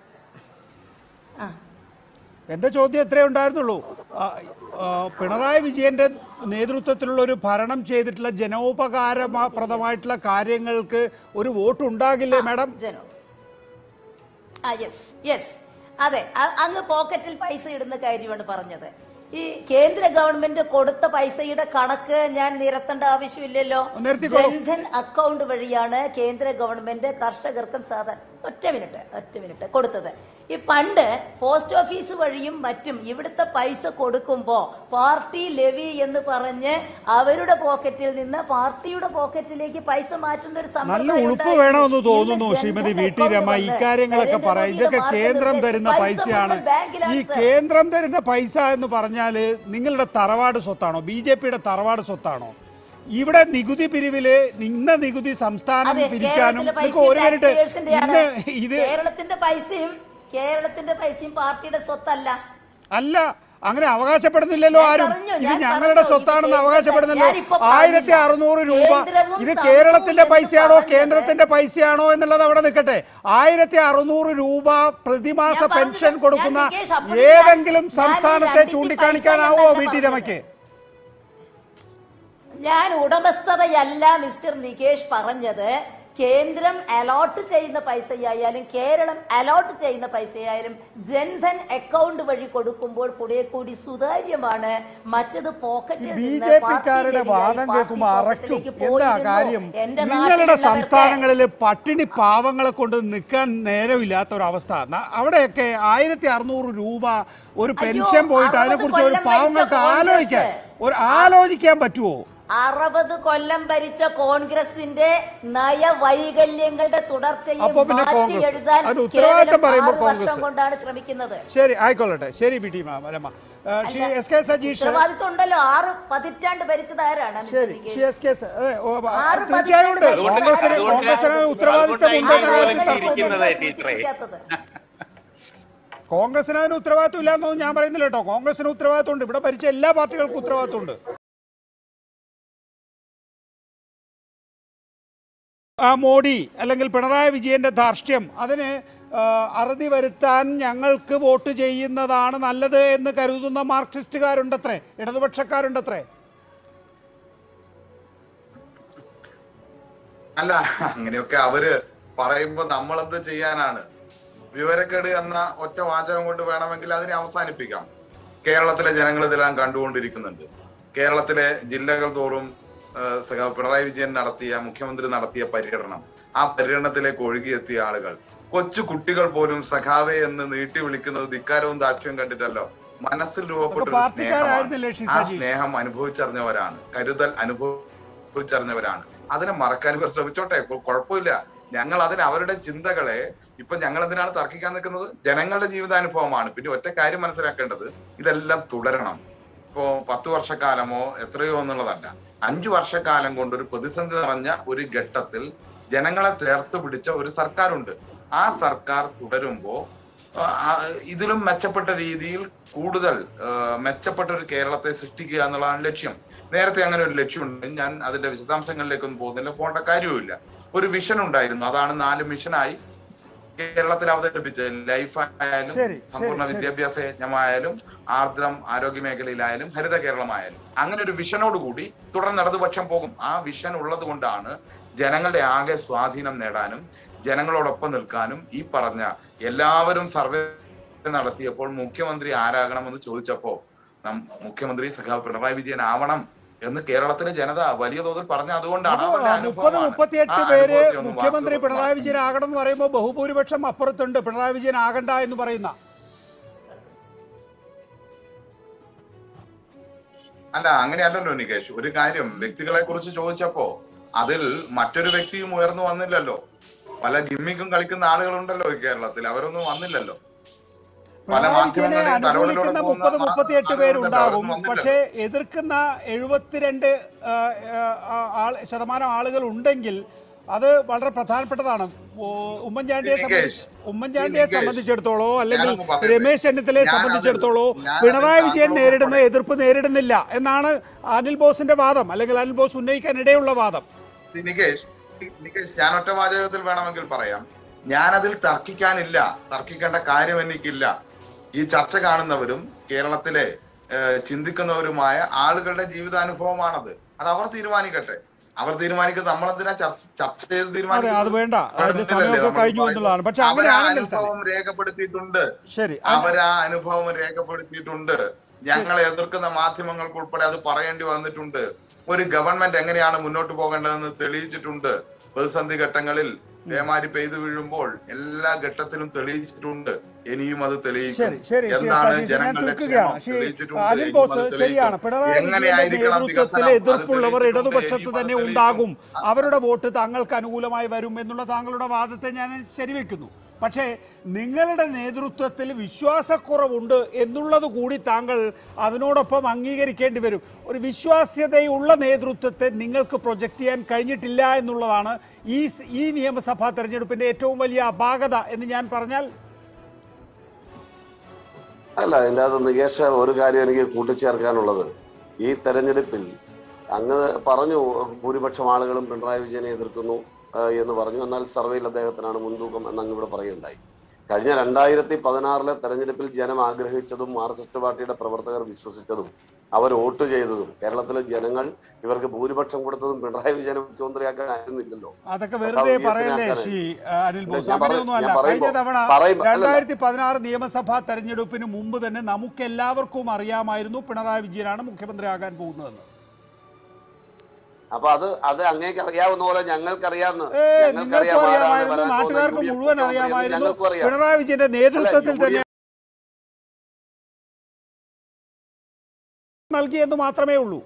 ആ എൻ്റെ ചോദ്യം ഇത്രേ ഉണ്ടായിരുന്നുള്ളൂ ആ, ആ, പിണറായി വിജയന്റെ നേതൃത്വത്തിലുള്ള ഒരു ഭരണം ചെയ്തിട്ടുള്ള ജനോപകാരപ്രദമായിട്ടുള്ള കാര്യങ്ങൾക്ക് ഒരു വോട്ട് ഉണ്ടാകില്ലേ മാഡം ജനോ ആ യെസ് യെസ് അതെ അ- അങ്ങ് പോക്കറ്റിൽ പൈസ ഇടുന്ന കാര്യമാണ് പറഞ്ഞത് ഈ കേന്ദ്ര ഗവൺമെന്റ് കൊടുത്ത പൈസയുടെ കണക്ക് ഞാൻ നിരത്തേണ്ട ആവശ്യമില്ലല്ലോ നിരത്തിക്കോളൂ. ജൻധൻ അക്കൗണ്ട് വഴിയാണ് കേന്ദ്ര ഗവൺമെന്റ് കർഷകർക്കും സാധാരണ ഒറ്റ മിനിറ്റ് ഒറ്റ മിനിറ്റ് കൊടുത്തത് ഈ പണ്ട് പോസ്റ്റ് ഓഫീസ് വഴിയും മറ്റും ഇവിടുത്തെ പൈസ കൊടുക്കുമ്പോ പാർട്ടി ലെവി എന്ന് പറഞ്ഞ് അവരുടെ പോക്കറ്റിൽ നിന്ന് പാർട്ടിയുടെ പോക്കറ്റിലേക്ക് പൈസ മാറ്റുന്ന ഒരു നല്ല സമ്പ്രദായം ഉളുപ്പ് ഉണ്ടായിരുന്നു. വേണമെന്ന് തോന്നുന്നു ഇന്ന് Shrimati Jan Dhan V T Rama account ഇക്കാര്യങ്ങളൊക്കെ വന്ന് പറയാം ഇതൊക്കെ നരേന്ദ്രമോദിയുടെ കേന്ദ്രം മാർഗനിർദ്ദേശം തരുന്ന പൈസ പൈസയാണ് മുഴുവൻ ബാങ്കിലാണ് ഈ സർ. കേന്ദ്രം തരുന്ന പൈസ എന്ന് പറഞ്ഞാല് നിങ്ങളുടെ തറവാട് സ്വത്താണോ ബി ജെ പിയുടെ തറവാട് സ്വത്താണോ ഇവിടെ നികുതി പിരിവില് ഇന്ന നികുതി സംസ്ഥാനം അതെ, പിരിക്കാനും കേരളത്തിലെ ഇതൊക്കെ ഒരു പൈസയും മിനിറ്റ് taxpayers-ന്റെയാണ്. ഇന്ന് ഇത് കേരളത്തിന്റെ പൈസയും കേരളത്തിന്റെ പൈസയും പാർട്ടിയുടെ സ്വത്തല്ല അല്ല അങ്ങനെ അവകാശപ്പെടുന്നില്ലല്ലോ ഞാൻ ആരും പറഞ്ഞു, ഇത് ഞാൻ ഞങ്ങളുടെ പറഞ്ഞു, സ്വത്താണെന്ന് ഇത് അവകാശപ്പെടുന്നല്ലോ ഞാനിപ്പോ പറഞ്ഞില്ല. ആയിരത്തി അറുന്നൂറ് രൂപ കേന്ദ്രവും ഇത് സംഘവും കേരളത്തിന്റെ എന്ന് പൈസയാണോ പറഞ്ഞത് കേന്ദ്രത്തിന്റെ പൈസയാണോ എന്നുള്ളത് അവിടെ നിൽക്കട്ടെ ആയിരത്തി അറുന്നൂറ് രൂപ പ്രതിമാസ ഞാൻ പറഞ്ഞു, പെൻഷൻ ഞാൻ കൊടുക്കുന്ന നികേഷ് അപ്പോൾ ഏതെങ്കിലും ഞാൻ- ഞാൻ ഈ സംസ്ഥാനത്തെ രണ്ടിന്റെ ചൂണ്ടിക്കാണിക്കാനാവോ പൈസ വി ടി എന്നല്ല രമയ്ക്ക് ഞാൻ ഉടമസ്ഥതയല്ല മിസ്റ്റർ നികേഷ് പറഞ്ഞത് കേന്ദ്രം അലോട്ട് ചെയ്യുന്ന പൈസയായാലും കേരളം അലോട്ട് ചെയ്യുന്ന പൈസയായാലും ജൻധൻ അക്കൗണ്ട് വഴി കൊടുക്കുമ്പോൾ കുറെ കൂടി സുതാര്യമാണ് മറ്റത് പോക്കറ്റിൽ ബി നിന്ന് ജെ പാർട്ടി പിക്കാരുടെ വഴിയായി വാദം പാർട്ടി കേൾക്കുമ്പോൾ അറയ്ക്കും പോക്കറ്റിലേക്ക് എന്താ പോയിരുന്നു. കാര്യം എന്റെ നിങ്ങളുടെ നാട്ടിലുള്ളവർക്ക് സംസ്ഥാനങ്ങളിൽ പട്ടിണി പാവങ്ങളെ കൊണ്ട് നിൽക്കാൻ നേരമില്ലാത്ത ഒരവസ്ഥ ന- അവിടെയൊക്കെ ആയിരത്തി അറുന്നൂറ് രൂപ ഒരു പെൻഷൻ പോയിട്ട് അറുപത് അതിനെക്കുറിച്ച് ഒരു കൊല്ലം പാവങ്ങൾക്ക് ഭരിച്ച ആലോചിക്കാൻ കോൺഗ്രസ്. ഒരു ആലോചിക്കാൻ പറ്റുമോ അറുപത് കൊല്ലം ഭരിച്ച കോൺഗ്രസിന്റെ നയവൈകല്യങ്ങളുടെ തുടർച്ചയെ അപ്പോ പിന്നെ മാറ്റി കോൺഗ്രസ്. എഴുതാൻ അതിന് ഉത്തരവാദിത്തം കേവലം പറയുമ്പോൾ ആറ് വർഷം കോൺഗ്രസ്. കൊണ്ടാണ് ശ്രമിക്കുന്നത് ശരി ആയിക്കൊള്ളട്ടെ ശരി ബി ടി രമ ശ്രീ അല്ല, എസ് കെ സജീഷ് ഉത്തരവാദിത്വം ഉണ്ടല്ലോ ആറ് പതിറ്റാണ്ട് ഭരിച്ചത് ആരാണ് ശരി ശ്രീ എസ് കെ സ- അതെ, ഓ, ബ- ആറ് തീർച്ചയായും ഉണ്ട് പതിറ്റാണ്ട് കോൺഗ്രസിന് അതുകൊണ്ട് കോൺഗ്രസിന് ഉത്തരവാദിത്തം ഉണ്ട് എന്ന കാര്യത്തിൽ തർക്കമൊന്നുമില്ല ഇരിക്കുന്നത്. കോൺഗ്രസിന് അതിന് ഉത്തരവാദിത്വം ഇല്ല എന്നൊന്നും ഞാൻ പറയുന്നില്ല കേട്ടോ കോൺഗ്രസിന് ഉത്തരവാദിത്വം ഉണ്ട് ഇവിടെ ഭരിച്ച എല്ലാ പാർട്ടികൾക്കും ഉത്തരവാദിത്വം ഉണ്ട് ആ മോഡി അല്ലെങ്കിൽ പിണറായി വിജയന്റെ ധാർഷ്ട്യം അതിന് ആ, അറുതി വരുത്താൻ ഞങ്ങൾക്ക് വോട്ട് ചെയ്യുന്നതാണ് നല്ലത് എന്ന് കരുതുന്ന മാർക്സിസ്റ്റുകാരുണ്ടത്രേ ഇടതുപക്ഷക്കാരുണ്ടത്രേ അല്ല അങ്ങനെയൊക്കെ അവര് പറയുമ്പോ നമ്മളെന്ത് ചെയ്യാനാണ് വിവരക്കേട് എന്ന ഒറ്റ വാചകം കൊണ്ട് വേണമെങ്കിൽ അതിനെ അവസാനിപ്പിക്കാം കേരളത്തിലെ ജനങ്ങൾ ഇതെല്ലാം കണ്ടുകൊണ്ടിരിക്കുന്നുണ്ട് കേരളത്തിലെ ജില്ലകൾ തോറും ആ, സഖാവ് പിണറായി വിജയൻ നടത്തിയ മുഖ്യമന്ത്രി നടത്തിയ പര്യടനം ആ പര്യടനത്തിലേക്ക് ഒഴുകിയെത്തിയ ആളുകൾ കൊച്ചു കുട്ടികൾ പോലും സഖാവെ എന്ന് നീട്ടി വിളിക്കുന്നത് ധിക്കാരവും ദാക്ഷ്യവും കണ്ടിട്ടല്ലോ മനസ്സിൽ രൂപപ്പെട്ട ഒരു പാർട്ടിക്കാരായിരുന്നില്ലേ സ്നേഹമാണ് ശ്രീ ആ സജീഷ്? സ്നേഹം അനുഭവിച്ചറിഞ്ഞവരാണ് കരുതൽ അനുഭവിച്ചറിഞ്ഞവരാണ് അതിനെ മറക്കാൻ ഇവർ ശ്രമിച്ചോട്ടെ ഇപ്പൊ കുഴപ്പമില്ല ഞങ്ങൾ അതിന് അവരുടെ ചിന്തകളെ ഇപ്പൊ ഞങ്ങൾ എന്തിനാണ് തർക്കിക്കാൻ നിൽക്കുന്നത് ജനങ്ങളുടെ ജീവിതാനുഭവമാണ് പിന്നെ ഒറ്റ കാര്യം മനസ്സിലാക്കേണ്ടത് ഇതെല്ലാം തുടരണം ഇപ്പോ പത്ത് വർഷക്കാലമോ എത്രയോ എന്നുള്ളതല്ല അഞ്ചു വർഷക്കാലം കൊണ്ട് ഒരു പ്രതിസന്ധി നിറഞ്ഞ ഒരു ഘട്ടത്തിൽ ജനങ്ങളെ ചേർത്ത് പിടിച്ച ഒരു സർക്കാരുണ്ട് ആ സർക്കാർ തുടരുമ്പോ ആ, ആ, ഇതിലും മെച്ചപ്പെട്ട രീതിയിൽ കൂടുതൽ ആ, മെച്ചപ്പെട്ട ഒരു കേരളത്തെ സൃഷ്ടിക്കുക എന്നുള്ളതാണ് ലക്ഷ്യം നേരത്തെ അങ്ങനെ ഒരു ലക്ഷ്യമുണ്ട് ഞാൻ അതിന്റെ വിശദാംശങ്ങളിലേക്കൊന്നും പോകുന്നില്ല പോകേണ്ട കാര്യവുമില്ല ഒരു വിഷൻ ഉണ്ടായിരുന്നു അതാണ് നാല് മിഷനായി കേരളത്തിൽ അവതരിപ്പിച്ചത് ലൈഫ് ആയാലും ശരി, സമ്പൂർണ്ണ ശരി. വിദ്യാഭ്യാസ യജ്ഞമായാലും ആർദ്രം ആരോഗ്യ മേഖലയിലായാലും ഹരിത കേരളമായാലും അങ്ങനെ ഒരു വിഷനോട് കൂടി തുടർന്ന് ഇടതുപക്ഷം പോകും ആ വിഷൻ ഉള്ളത് കൊണ്ടാണ് ജനങ്ങളുടെ ആകെ സ്വാധീനം നേടാനും ജനങ്ങളോടൊപ്പം നിൽക്കാനും ഈ പറഞ്ഞ എല്ലാവരും സർവേ നടത്തിയപ്പോൾ മുഖ്യമന്ത്രി ആരാകണമെന്ന് ചോദിച്ചപ്പോ നം- മുഖ്യമന്ത്രി സഖാവ് പിണറായി വിജയൻ ആവണം എന്ന് കേരളത്തിലെ ജനത വലിയ തോതിൽ പറഞ്ഞ അതുകൊണ്ടാണ് അത് അവരുടെ മുപ്പത് അനുഭവമാണ്. മുപ്പത്തിയെട്ട് ആ പേര് അനുഭവത്തെ ഒന്ന് മുഖ്യമന്ത്രി വാക്കുകൾ പിണറായി വിജയൻ ആകണം എന്ന് പറയുമ്പോൾ ബഹുഭൂരിപക്ഷം അപ്പുറത്തുണ്ട് പിണറായി വിജയൻ ആകണ്ട എന്ന് പറയുന്ന അല്ല അങ്ങനെയല്ലല്ലോ നികേഷ് ഒരു കാര്യം വ്യക്തികളെ കുറിച്ച് ചോദിച്ചപ്പോ അതിൽ മറ്റൊരു വ്യക്തിയും ഉയർന്നു വന്നില്ലല്ലോ പല ഗിമ്മിക്കും കളിക്കുന്ന ആളുകളുണ്ടല്ലോ ഈ കേരളത്തിൽ അവരൊന്നും വന്നില്ലല്ലോ പല പിണറായി വിജയനെ മാധ്യമങ്ങളിലും അനുകൂലിക്കുന്ന തലവലിലൂടെ മുപ്പത് പോകുന്ന മുപ്പത്തിയെട്ട് ആളുകളുണ്ടല്ലോ, പേരുണ്ടാകും അവരൊന്നും വന്നില്ലല്ലോ. പക്ഷേ എതിർക്കുന്ന എഴുപത്തിരണ്ട് ആ, ആ, ആൾ ശതമാനം ആളുകൾ ഉണ്ടെങ്കിൽ അത് വളരെ പ്രധാനപ്പെട്ടതാണ് ഓ, ഉമ്മൻചാണ്ടിയെ നികേഷ്, സംബന്ധിച്ച് ഉമ്മൻചാണ്ടിയെ നികേഷ്, സംബന്ധിച്ചിടത്തോളോ അല്ലെങ്കിൽ ഞാനൊന്ന് പറയട്ടെ. രമേശ് ചെന്നിത്തലയെ ഞാനത് സംബന്ധിച്ചിടത്തോളോ ഞാനത് പിണറായി വിജയൻ താങ്കളോട് നേരിടുന്ന എതിർപ്പ് നേരിടുന്നില്ല എന്നാണ് അനിൽ ബോസിന്റെ വാദം അല്ലെങ്കിൽ അനിൽ ബോസ് ഉന്നയിക്കാൻ ഇടയുള്ള വാദം നികേഷ് നികേഷ് ഞാൻ ഒറ്റ വാചകത്തിൽ വേണമെങ്കിൽ പറയാം ഞാനതിൽ തർക്കിക്കാനില്ല തർക്കിക്കേണ്ട കാര്യം എനിക്കില്ല ഈ ചർച്ച കാണുന്നവരും കേരളത്തിലെ ഏഹ്, ചിന്തിക്കുന്നവരുമായ ആളുകളുടെ ജീവിതാനുഭവമാണത് അത് അവർ തീരുമാനിക്കട്ടെ അവർ തീരുമാനിക്കുന്നത് നമ്മളെന്തിനാ ചർച്ച ചർച്ച ചെയ്ത് അതെ അത് വേണ്ട അതിന്റെ നടന്നില്ലല്ലേ സമയമൊക്കെ നമ്മൾ കഴിഞ്ഞു പറയുന്നത്? എന്നുള്ളതാണ് പക്ഷെ അവരാ അങ്ങനെയാണെങ്കിൽ തന്നെ അനുഭവം രേഖപ്പെടുത്തിയിട്ടുണ്ട് ശരി അവരാ അനുഭവം രേഖപ്പെടുത്തിയിട്ടുണ്ട് ഞങ്ങളെ എതിർക്കുന്ന മാധ്യമങ്ങൾക്ക് ഉൾപ്പെടെ അത് പറയേണ്ടി വന്നിട്ടുണ്ട് ഒരു ഗവൺമെന്റ് എങ്ങനെയാണ് മുന്നോട്ട് പോകേണ്ടതെന്ന് തെളിയിച്ചിട്ടുണ്ട് പ്രതിസന്ധി ഘട്ടങ്ങളിൽ പേമാരി പെയ്തു വീഴുമ്പോൾ എല്ലാ ഘട്ടത്തിലും തെളിയിച്ചിട്ടുണ്ട് ഇനിയും അത് തെളിയിക്കും ശരി ശരി ശ്രീ എന്താണ് സതീശ് ഞാൻ ജനങ്ങളുടെ ചുരുക്കുകയാണ് ക്ഷേമം ശ്രീ തെളിയിച്ചിട്ടുണ്ട്. അനിൽ ഇനിയും ബോസ് അത് തെളിയിക്കും. ശരിയാണ് പിണറായി വിജയന്റെ എങ്ങനെയായിരിക്കണം നേതൃത്വത്തിൽ വികസനം? അത് എതിർപ്പുള്ളവർ തെളിയിച്ചിട്ടുണ്ട്. ഇടതുപക്ഷത്ത് ഇനിയും തന്നെ അത് ഉണ്ടാകും അവരുടെ വോട്ട് താങ്കൾക്ക് അനുകൂലമായി വരും എന്നുള്ള താങ്കളുടെ വാദത്തെ ഞാൻ ശരിവെക്കുന്നു പക്ഷേ നിങ്ങളുടെ നേതൃത്വത്തിൽ വിശ്വാസക്കുറവുണ്ട് എന്നുള്ളത് കൂടി താങ്കൾ അതിനോടൊപ്പം അംഗീകരിക്കേണ്ടി വരും ഒരു വിശ്വാസ്യതയുള്ള നേതൃത്വത്തെ നിങ്ങൾക്ക് പ്രൊജക്റ്റ് ചെയ്യാൻ കഴിഞ്ഞിട്ടില്ല എന്നുള്ളതാണ് ഈ സ്- ഈ നിയമസഭാ തെരഞ്ഞെടുപ്പിന്റെ ഏറ്റവും വലിയ അപാകത എന്ന് ഞാൻ പറഞ്ഞാൽ അല്ല അതിൻ്റെ അകത്ത് നികേഷ് ഒരു കാര്യം എനിക്ക് കൂട്ടിച്ചേർക്കാനുള്ളത് ഈ തെരഞ്ഞെടുപ്പിൽ അങ്ങ് പറഞ്ഞു ഭൂരിപക്ഷം ആളുകളും പിണറായി വിജയനെ എതിർക്കുന്നു ആ, എന്ന് പറഞ്ഞു എന്നാൽ സർവേയിൽ അദ്ദേഹത്തിനാണ് മുൻതൂക്കം എന്ന് അങ്ങ് ഇവിടെ പറയുകയുണ്ടായി കഴിഞ്ഞ രണ്ടായിരത്തി പതിനാറിലെ തെരഞ്ഞെടുപ്പിൽ ജനം ആഗ്രഹിച്ചതും മാർക്സിസ്റ്റ് പാർട്ടിയുടെ പ്രവർത്തകർ വിശ്വസിച്ചതും അവർ വോട്ട് ചെയ്തതും കേരളത്തിലെ ജനങ്ങൾ ഇവർക്ക് ഭൂരിപക്ഷം കൊടുത്തതും പിണറായി വിജയനെ മുഖ്യമന്ത്രിയാക്കാൻ ആയിരുന്നില്ലല്ലോ അതൊക്കെ വെറുതെ കർത്താവ് പറയല്ലേ വിജയനെ ശ്രീ ആ, അനിൽ ഇല്ല, ബോസ് ഞാൻ പറ- അങ്ങനെയൊന്നും അല്ല ഞാൻ പറയുമ്പോ- കഴിഞ്ഞ തവണ പറയുമ്പോ- അല്ലല്ല. രണ്ടായിരത്തി പതിനാറ് നിയമസഭാ തെരഞ്ഞെടുപ്പിന് മുമ്പ് തന്നെ നമുക്ക് എല്ലാവർക്കും അറിയാമായിരുന്നു പിണറായി വിജയനാണ് മുഖ്യമന്ത്രിയാകാൻ പോകുന്നതെന്ന് അപ്പൊ അത് അത് അങ്ങേക്ക് അറിയാവുന്ന പോലെ ഞങ്ങൾക്ക് അറിയാവുന്ന ഏ നിങ്ങൾക്കും അറിയാമായിരുന്നു നാട്ടുകാർക്ക് മുഴുവൻ അറിയാമായിരുന്നു പിണറായി വിജയന്റെ നേതൃത്വത്തിൽ തന്നെ നൽകിയെന്ന് മാത്രമേ ഉള്ളൂ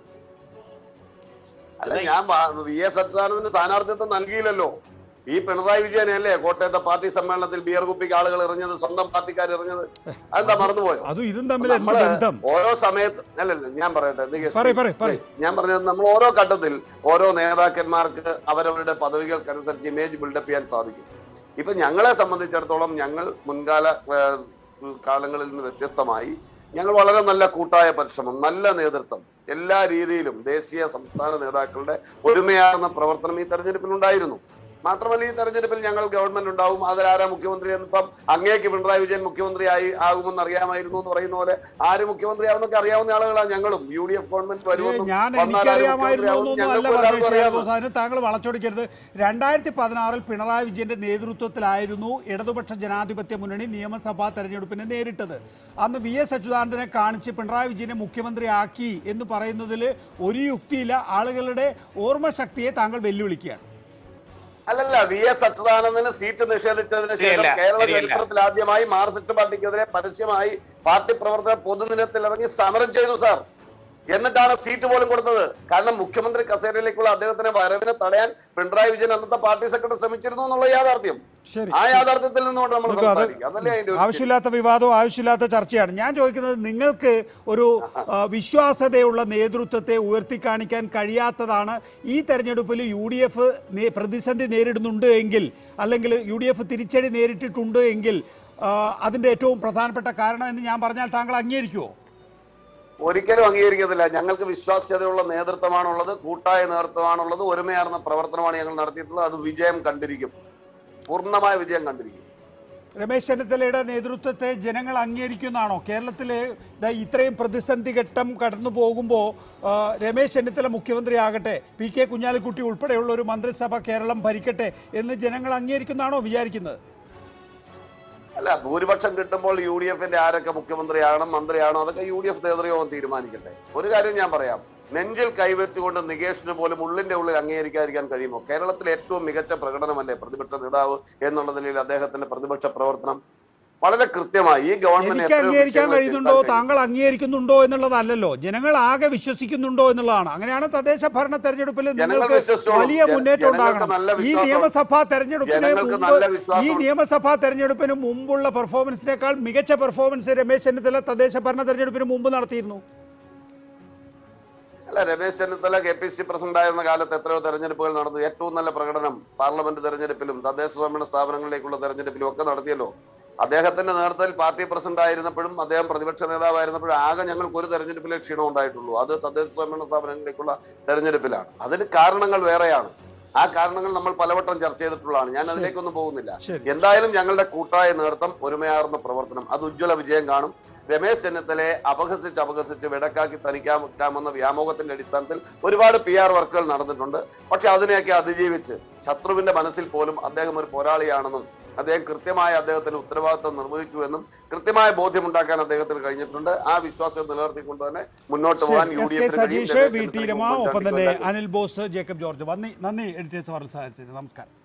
അല്ല ഞാൻ പ- വി എസ് അച്യുതാനന്ദന് സ്ഥാനാർത്ഥിത്വം നൽകിയില്ലല്ലോ ഈ പിണറായി വിജയനല്ലേ കോട്ടയത്തെ പാർട്ടി സമ്മേളനത്തിൽ ബിയർ കുപ്പിക്ക് ആളുകൾ എറിഞ്ഞത് സ്വന്തം പാർട്ടിക്കാർ എറിഞ്ഞത് അതെന്താ മറന്നുപോയോ അതും ഇതും തമ്മിൽ എന്ത് നമ്മള് ബന്ധം ഓരോ സമയത്ത് അല്ലല്ല ഞാൻ പറയട്ടെ നികേഷ്, പറയ്, please, പറയ്, പറയ്. please. ഞാൻ പറഞ്ഞത് നമ്മൾ ഓരോ ഘട്ടത്തിൽ ഓരോ നേതാക്കന്മാർക്ക് അവരവരുടെ പദവികൾക്കനുസരിച്ച് ഇമേജ് ബിൽഡപ്പ് ചെയ്യാൻ സാധിക്കും ഇപ്പൊ ഞങ്ങളെ സംബന്ധിച്ചിടത്തോളം ഞങ്ങൾ മുൻകാല ഏഹ്, കാലങ്ങളിൽ നിന്ന് വ്യത്യസ്തമായി ഞങ്ങൾ വളരെ നല്ല കൂട്ടായ പരിശ്രമം നല്ല നേതൃത്വം എല്ലാ രീതിയിലും ദേശീയ സംസ്ഥാന നേതാക്കളുടെ ഒരുമയാർന്ന പ്രവർത്തനം ഈ തെരഞ്ഞെടുപ്പിൽ ഉണ്ടായിരുന്നു മാത്രമല്ല ഈ തെരഞ്ഞെടുപ്പിൽ ഞങ്ങൾ ഗവൺമെന്റ് ഉണ്ടാവും അതിലാരാ മുഖ്യമന്ത്രി എന്നിപ്പം അങ്ങേക്ക് പിണറായി വിജയൻ മുഖ്യമന്ത്രിയായി ആകുമെന്ന് അറിയാമായിരുന്നു എന്ന് പറയുന്ന പോലെ ആര് മുഖ്യമന്ത്രിയാവുന്നൊക്കെ അറിയാവുന്ന ആളുകളാണ് ഞങ്ങളും യു ഡി എഫ് ഗവൺമെന്റ് വരുമെന്നും ഞാൻ വന്നാൽ ആര് എനിക്കറിയാമായിരുന്നു മുഖ്യമന്ത്രിയാവുമെന്നും എന്നൊന്നും അല്ല ഞങ്ങൾക്കും പറഞ്ഞത് എല്ലാവർക്കും ശ്രീ അറിയാവുന്ന ബോസ് അതിന് താങ്കൾ വളച്ചൊടിക്കരുത് രണ്ടായിരത്തി പതിനാറിൽ പിണറായി വിജയന്റെ നേതൃത്വത്തിലായിരുന്നു ഇടതുപക്ഷ ജനാധിപത്യ മുന്നണി നിയമസഭാ തെരഞ്ഞെടുപ്പിനെ നേരിട്ടത് അന്ന് വി എസ് അച്യുതാനന്ദനെ കാണിച്ച് പിണറായി വിജയനെ മുഖ്യമന്ത്രിയാക്കി എന്ന് പറയുന്നതിൽ ഒരു യുക്തിയില്ല ആളുകളുടെ ഓർമ്മശക്തിയെ താങ്കൾ വെല്ലുവിളിക്കുകയാണ് അല്ലല്ല വി എസ് അച്യുതാനന്ദന് സീറ്റ് നിഷേധിച്ചതിന് ശേഷം ശരിയല്ല, കേരള ശരിയല്ല. ചരിത്രത്തിൽ ആദ്യമായി മാർക്സിസ്റ്റ് പാർട്ടിക്കെതിരെ പരസ്യമായി പാർട്ടി പ്രവർത്തകർ പൊതുനിരത്തിൽ ഇറങ്ങി സമരം ചെയ്തു സാർ എന്നിട്ടാണ് സീറ്റ് പോലും കൊടുത്തത് കാരണം മുഖ്യമന്ത്രി കസേരയിലേക്കുള്ള അദ്ദേഹത്തിന്റെ വരവിനെ തടയാൻ പിണറായി വിജയൻ അന്നത്തെ പാർട്ടി സെക്രട്ടറി ശ്രമിച്ചിരുന്നു എന്നുള്ള യാഥാർത്ഥ്യം ശരി ആ യാഥാർത്ഥ്യത്തിൽ നിന്നുകൊണ്ട് നമ്മൾ നോക്കൂ, അത് സംസാരിക്കും അതല്ലേ അതിന്റെ ഒരു ആവശ്യമില്ലാത്ത വിവാദവും ആവശ്യമില്ലാത്ത ചർച്ചയാണ് ഞാൻ ചോദിക്കുന്നത് നിങ്ങൾക്ക് ഒരു ആ, വിശ്വാസ്യതയുള്ള നേതൃത്വത്തെ ഉയർത്തിക്കാണിക്കാൻ കഴിയാത്തതാണ് ഈ തെരഞ്ഞെടുപ്പിൽ യു ഡി എഫ് പ്രതിസന്ധി നേരിടുന്നുണ്ട് എങ്കിൽ അല്ലെങ്കിൽ യു ഡി എഫ് തിരിച്ചടി നേരിട്ടിട്ടുണ്ട് എങ്കിൽ ആ, അതിന്റെ ഏറ്റവും പ്രധാനപ്പെട്ട കാരണം എന്ന് ഞാൻ പറഞ്ഞാൽ താങ്കൾ അംഗീകരിക്കുമോ ഒരിക്കലും അംഗീകരിക്കത്തില്ല ഞങ്ങൾക്ക് വിശ്വാസ്യതയുള്ള നേതൃത്വമാണുള്ളത് കൂട്ടായ നേതൃത്വമാണുള്ളത് ഒരുമയാർന്ന പ്രവർത്തനമാണ് ഞങ്ങൾ നടത്തിയിട്ടുള്ളത് അത് വിജയം കണ്ടിരിക്കും പൂർണ്ണമായ വിജയം കണ്ടിരിക്കും രമേശ് ചെന്നിത്തലയുടെ നേതൃത്വത്തെ ജനങ്ങൾ അംഗീകരിക്കുന്നതാണോ കേരളത്തിൽ ദാ ഇത്രയും പ്രതിസന്ധി ഘട്ടം കടന്നു പോകുമ്പോൾ രമേശ് ചെന്നിത്തല മുഖ്യമന്ത്രിയാകട്ടെ പി കെ കുഞ്ഞാലിക്കുട്ടി ഉൾപ്പെടെയുള്ള ഒരു മന്ത്രിസഭ കേരളം ഭരിക്കട്ടെ എന്ന് ജനങ്ങൾ അംഗീകരിക്കുന്നതാണോ വിചാരിക്കുന്നത് അല്ല ഭൂരിപക്ഷം കിട്ടുമ്പോൾ യു ഡി എഫിന്റെ ആരൊക്കെ മുഖ്യമന്ത്രിയാകണം മന്ത്രിയാണോ അതൊക്കെ യു ഡി എഫ് നേതൃയോഗം തീരുമാനിക്കട്ടെ ഒരു കാര്യം ഞാൻ പറയാം നെഞ്ചിൽ കൈവച്ചുകൊണ്ട് നികേഷിന് പോലും ഉള്ളിന്റെ ഉള്ളിൽ അംഗീകരിക്കാതിരിക്കാൻ കഴിയുമോ കേരളത്തിലെ ഏറ്റവും മികച്ച പ്രകടനമല്ലേ പ്രതിപക്ഷ നേതാവ് എന്നുള്ള നിലയിൽ അദ്ദേഹത്തിന്റെ പ്രതിപക്ഷ പ്രവർത്തനം വളരെ കൃത്യമായി ഈ ഗവൺമെന്റ് എനിക്ക് എത്രയോ അംഗീകരിക്കാൻ വിഷയങ്ങൾ കഴിയുന്നുണ്ടോ തിരുത്താൻ കഴിയും. താങ്കൾ അംഗീകരിക്കുന്നുണ്ടോ എന്നുള്ളതല്ലല്ലോ ജനങ്ങൾ ആകെ വിശ്വസിക്കുന്നുണ്ടോ എന്നുള്ളതാണ് അങ്ങനെയാണ് തദ്ദേശ ഭരണ തെരഞ്ഞെടുപ്പിൽ ജനങ്ങൾ നിങ്ങൾക്ക് വിശ്വസിച്ചോളും. വലിയ ജന- മുന്നേറ്റം ജനങ്ങൾക്ക് ഉണ്ടാകണം നല്ല ഈ വിശ്വാസം- നിയമസഭാ തെരഞ്ഞെടുപ്പിന് ജനങ്ങൾക്ക് മുമ്പ് നല്ല ഈ വിശ്വാസം- നിയമസഭാ തെരഞ്ഞെടുപ്പിന് മുമ്പുള്ള പെർഫോമൻസിനേക്കാൾ മികച്ച പെർഫോമൻസ് രമേശ് ചെന്നിത്തല തദ്ദേശ ഭരണ തെരഞ്ഞെടുപ്പിന് മുമ്പ് നടത്തിയിരുന്നു അല്ല Ramesh Chennithala K P C president ആയിരുന്ന കാലത്ത് എത്രയോ തെരഞ്ഞെടുപ്പുകൾ നടന്നു ഏറ്റവും നല്ല പ്രകടനം പാർലമെന്റ് തെരഞ്ഞെടുപ്പിലും തദ്ദേശ സ്വയംഭരണ സ്ഥാപനങ്ങളിലേക്കുള്ള തെരഞ്ഞെടുപ്പിലും ഒക്കെ നടത്തിയല്ലോ അദ്ദേഹത്തിന്റെ നേതൃത്വത്തിൽ പാർട്ടി പ്രസിഡന്റ് ആയിരുന്നപ്പോഴും അദ്ദേഹം പ്രതിപക്ഷ നേതാവായിരുന്നപ്പോഴും ആകെ ഞങ്ങൾക്ക് ഒരു തെരഞ്ഞെടുപ്പിലെ ക്ഷീണം ഉണ്ടായിട്ടുള്ളൂ അത് തദ്ദേശ സ്വയംഭരണ സ്ഥാപനങ്ങളിലേക്കുള്ള തെരഞ്ഞെടുപ്പിലാണ് അതിന് കാരണങ്ങൾ വേറെയാണ് ആ കാരണങ്ങൾ നമ്മൾ പലവട്ടം ചർച്ച ചെയ്തിട്ടുള്ളതാണ് ഞാൻ അതിലേക്കൊന്നും പോകുന്നില്ല എന്തായാലും ഞങ്ങളുടെ കൂട്ടായ നേതൃത്വം ഒരുമയാർന്ന പ്രവർത്തനം അത് ഉജ്ജ്വല വിജയം കാണും രമേശ് ചെന്നിത്തലയെ അപഹസിച്ച് അപഹസിച്ച് വിടക്കാക്കി തനിക്കാമെന്ന വ്യാമോഹത്തിന്റെ അടിസ്ഥാനത്തിൽ ഒരുപാട് പി ആർ വർക്കുകൾ നടന്നിട്ടുണ്ട് പക്ഷെ അതിനെയൊക്കെ അതിജീവിച്ച് ശത്രുവിന്റെ മനസ്സിൽ പോലും അദ്ദേഹം ഒരു പോരാളിയാണെന്നും അദ്ദേഹം കൃത്യമായ അദ്ദേഹത്തിന്റെ ഉത്തരവാദിത്വം നിർവഹിച്ചുവെന്നും കൃത്യമായ ബോധ്യമുണ്ടാക്കാൻ അദ്ദേഹത്തിന് കഴിഞ്ഞിട്ടുണ്ട് ആ വിശ്വാസം നിലനിർത്തിക്കൊണ്ട് തന്നെ മുന്നോട്ട് പോകാൻ യു എസ് ഡി കെ എഫിന് കഴിയും സജീഷ് രമേശ് വി ടി ചെന്നിത്തലയ്ക്കും രമ ഒപ്പം തന്നെ ഉമ്മൻചാണ്ടിക്കും എല്ലാം അനിൽ ബോസ് ജേക്കബ് ജോർജ് നന്ദി നന്ദി എഡിറ്റേഴ്സ് വാർത്ത സഹായിച്ചത് നമസ്കാരം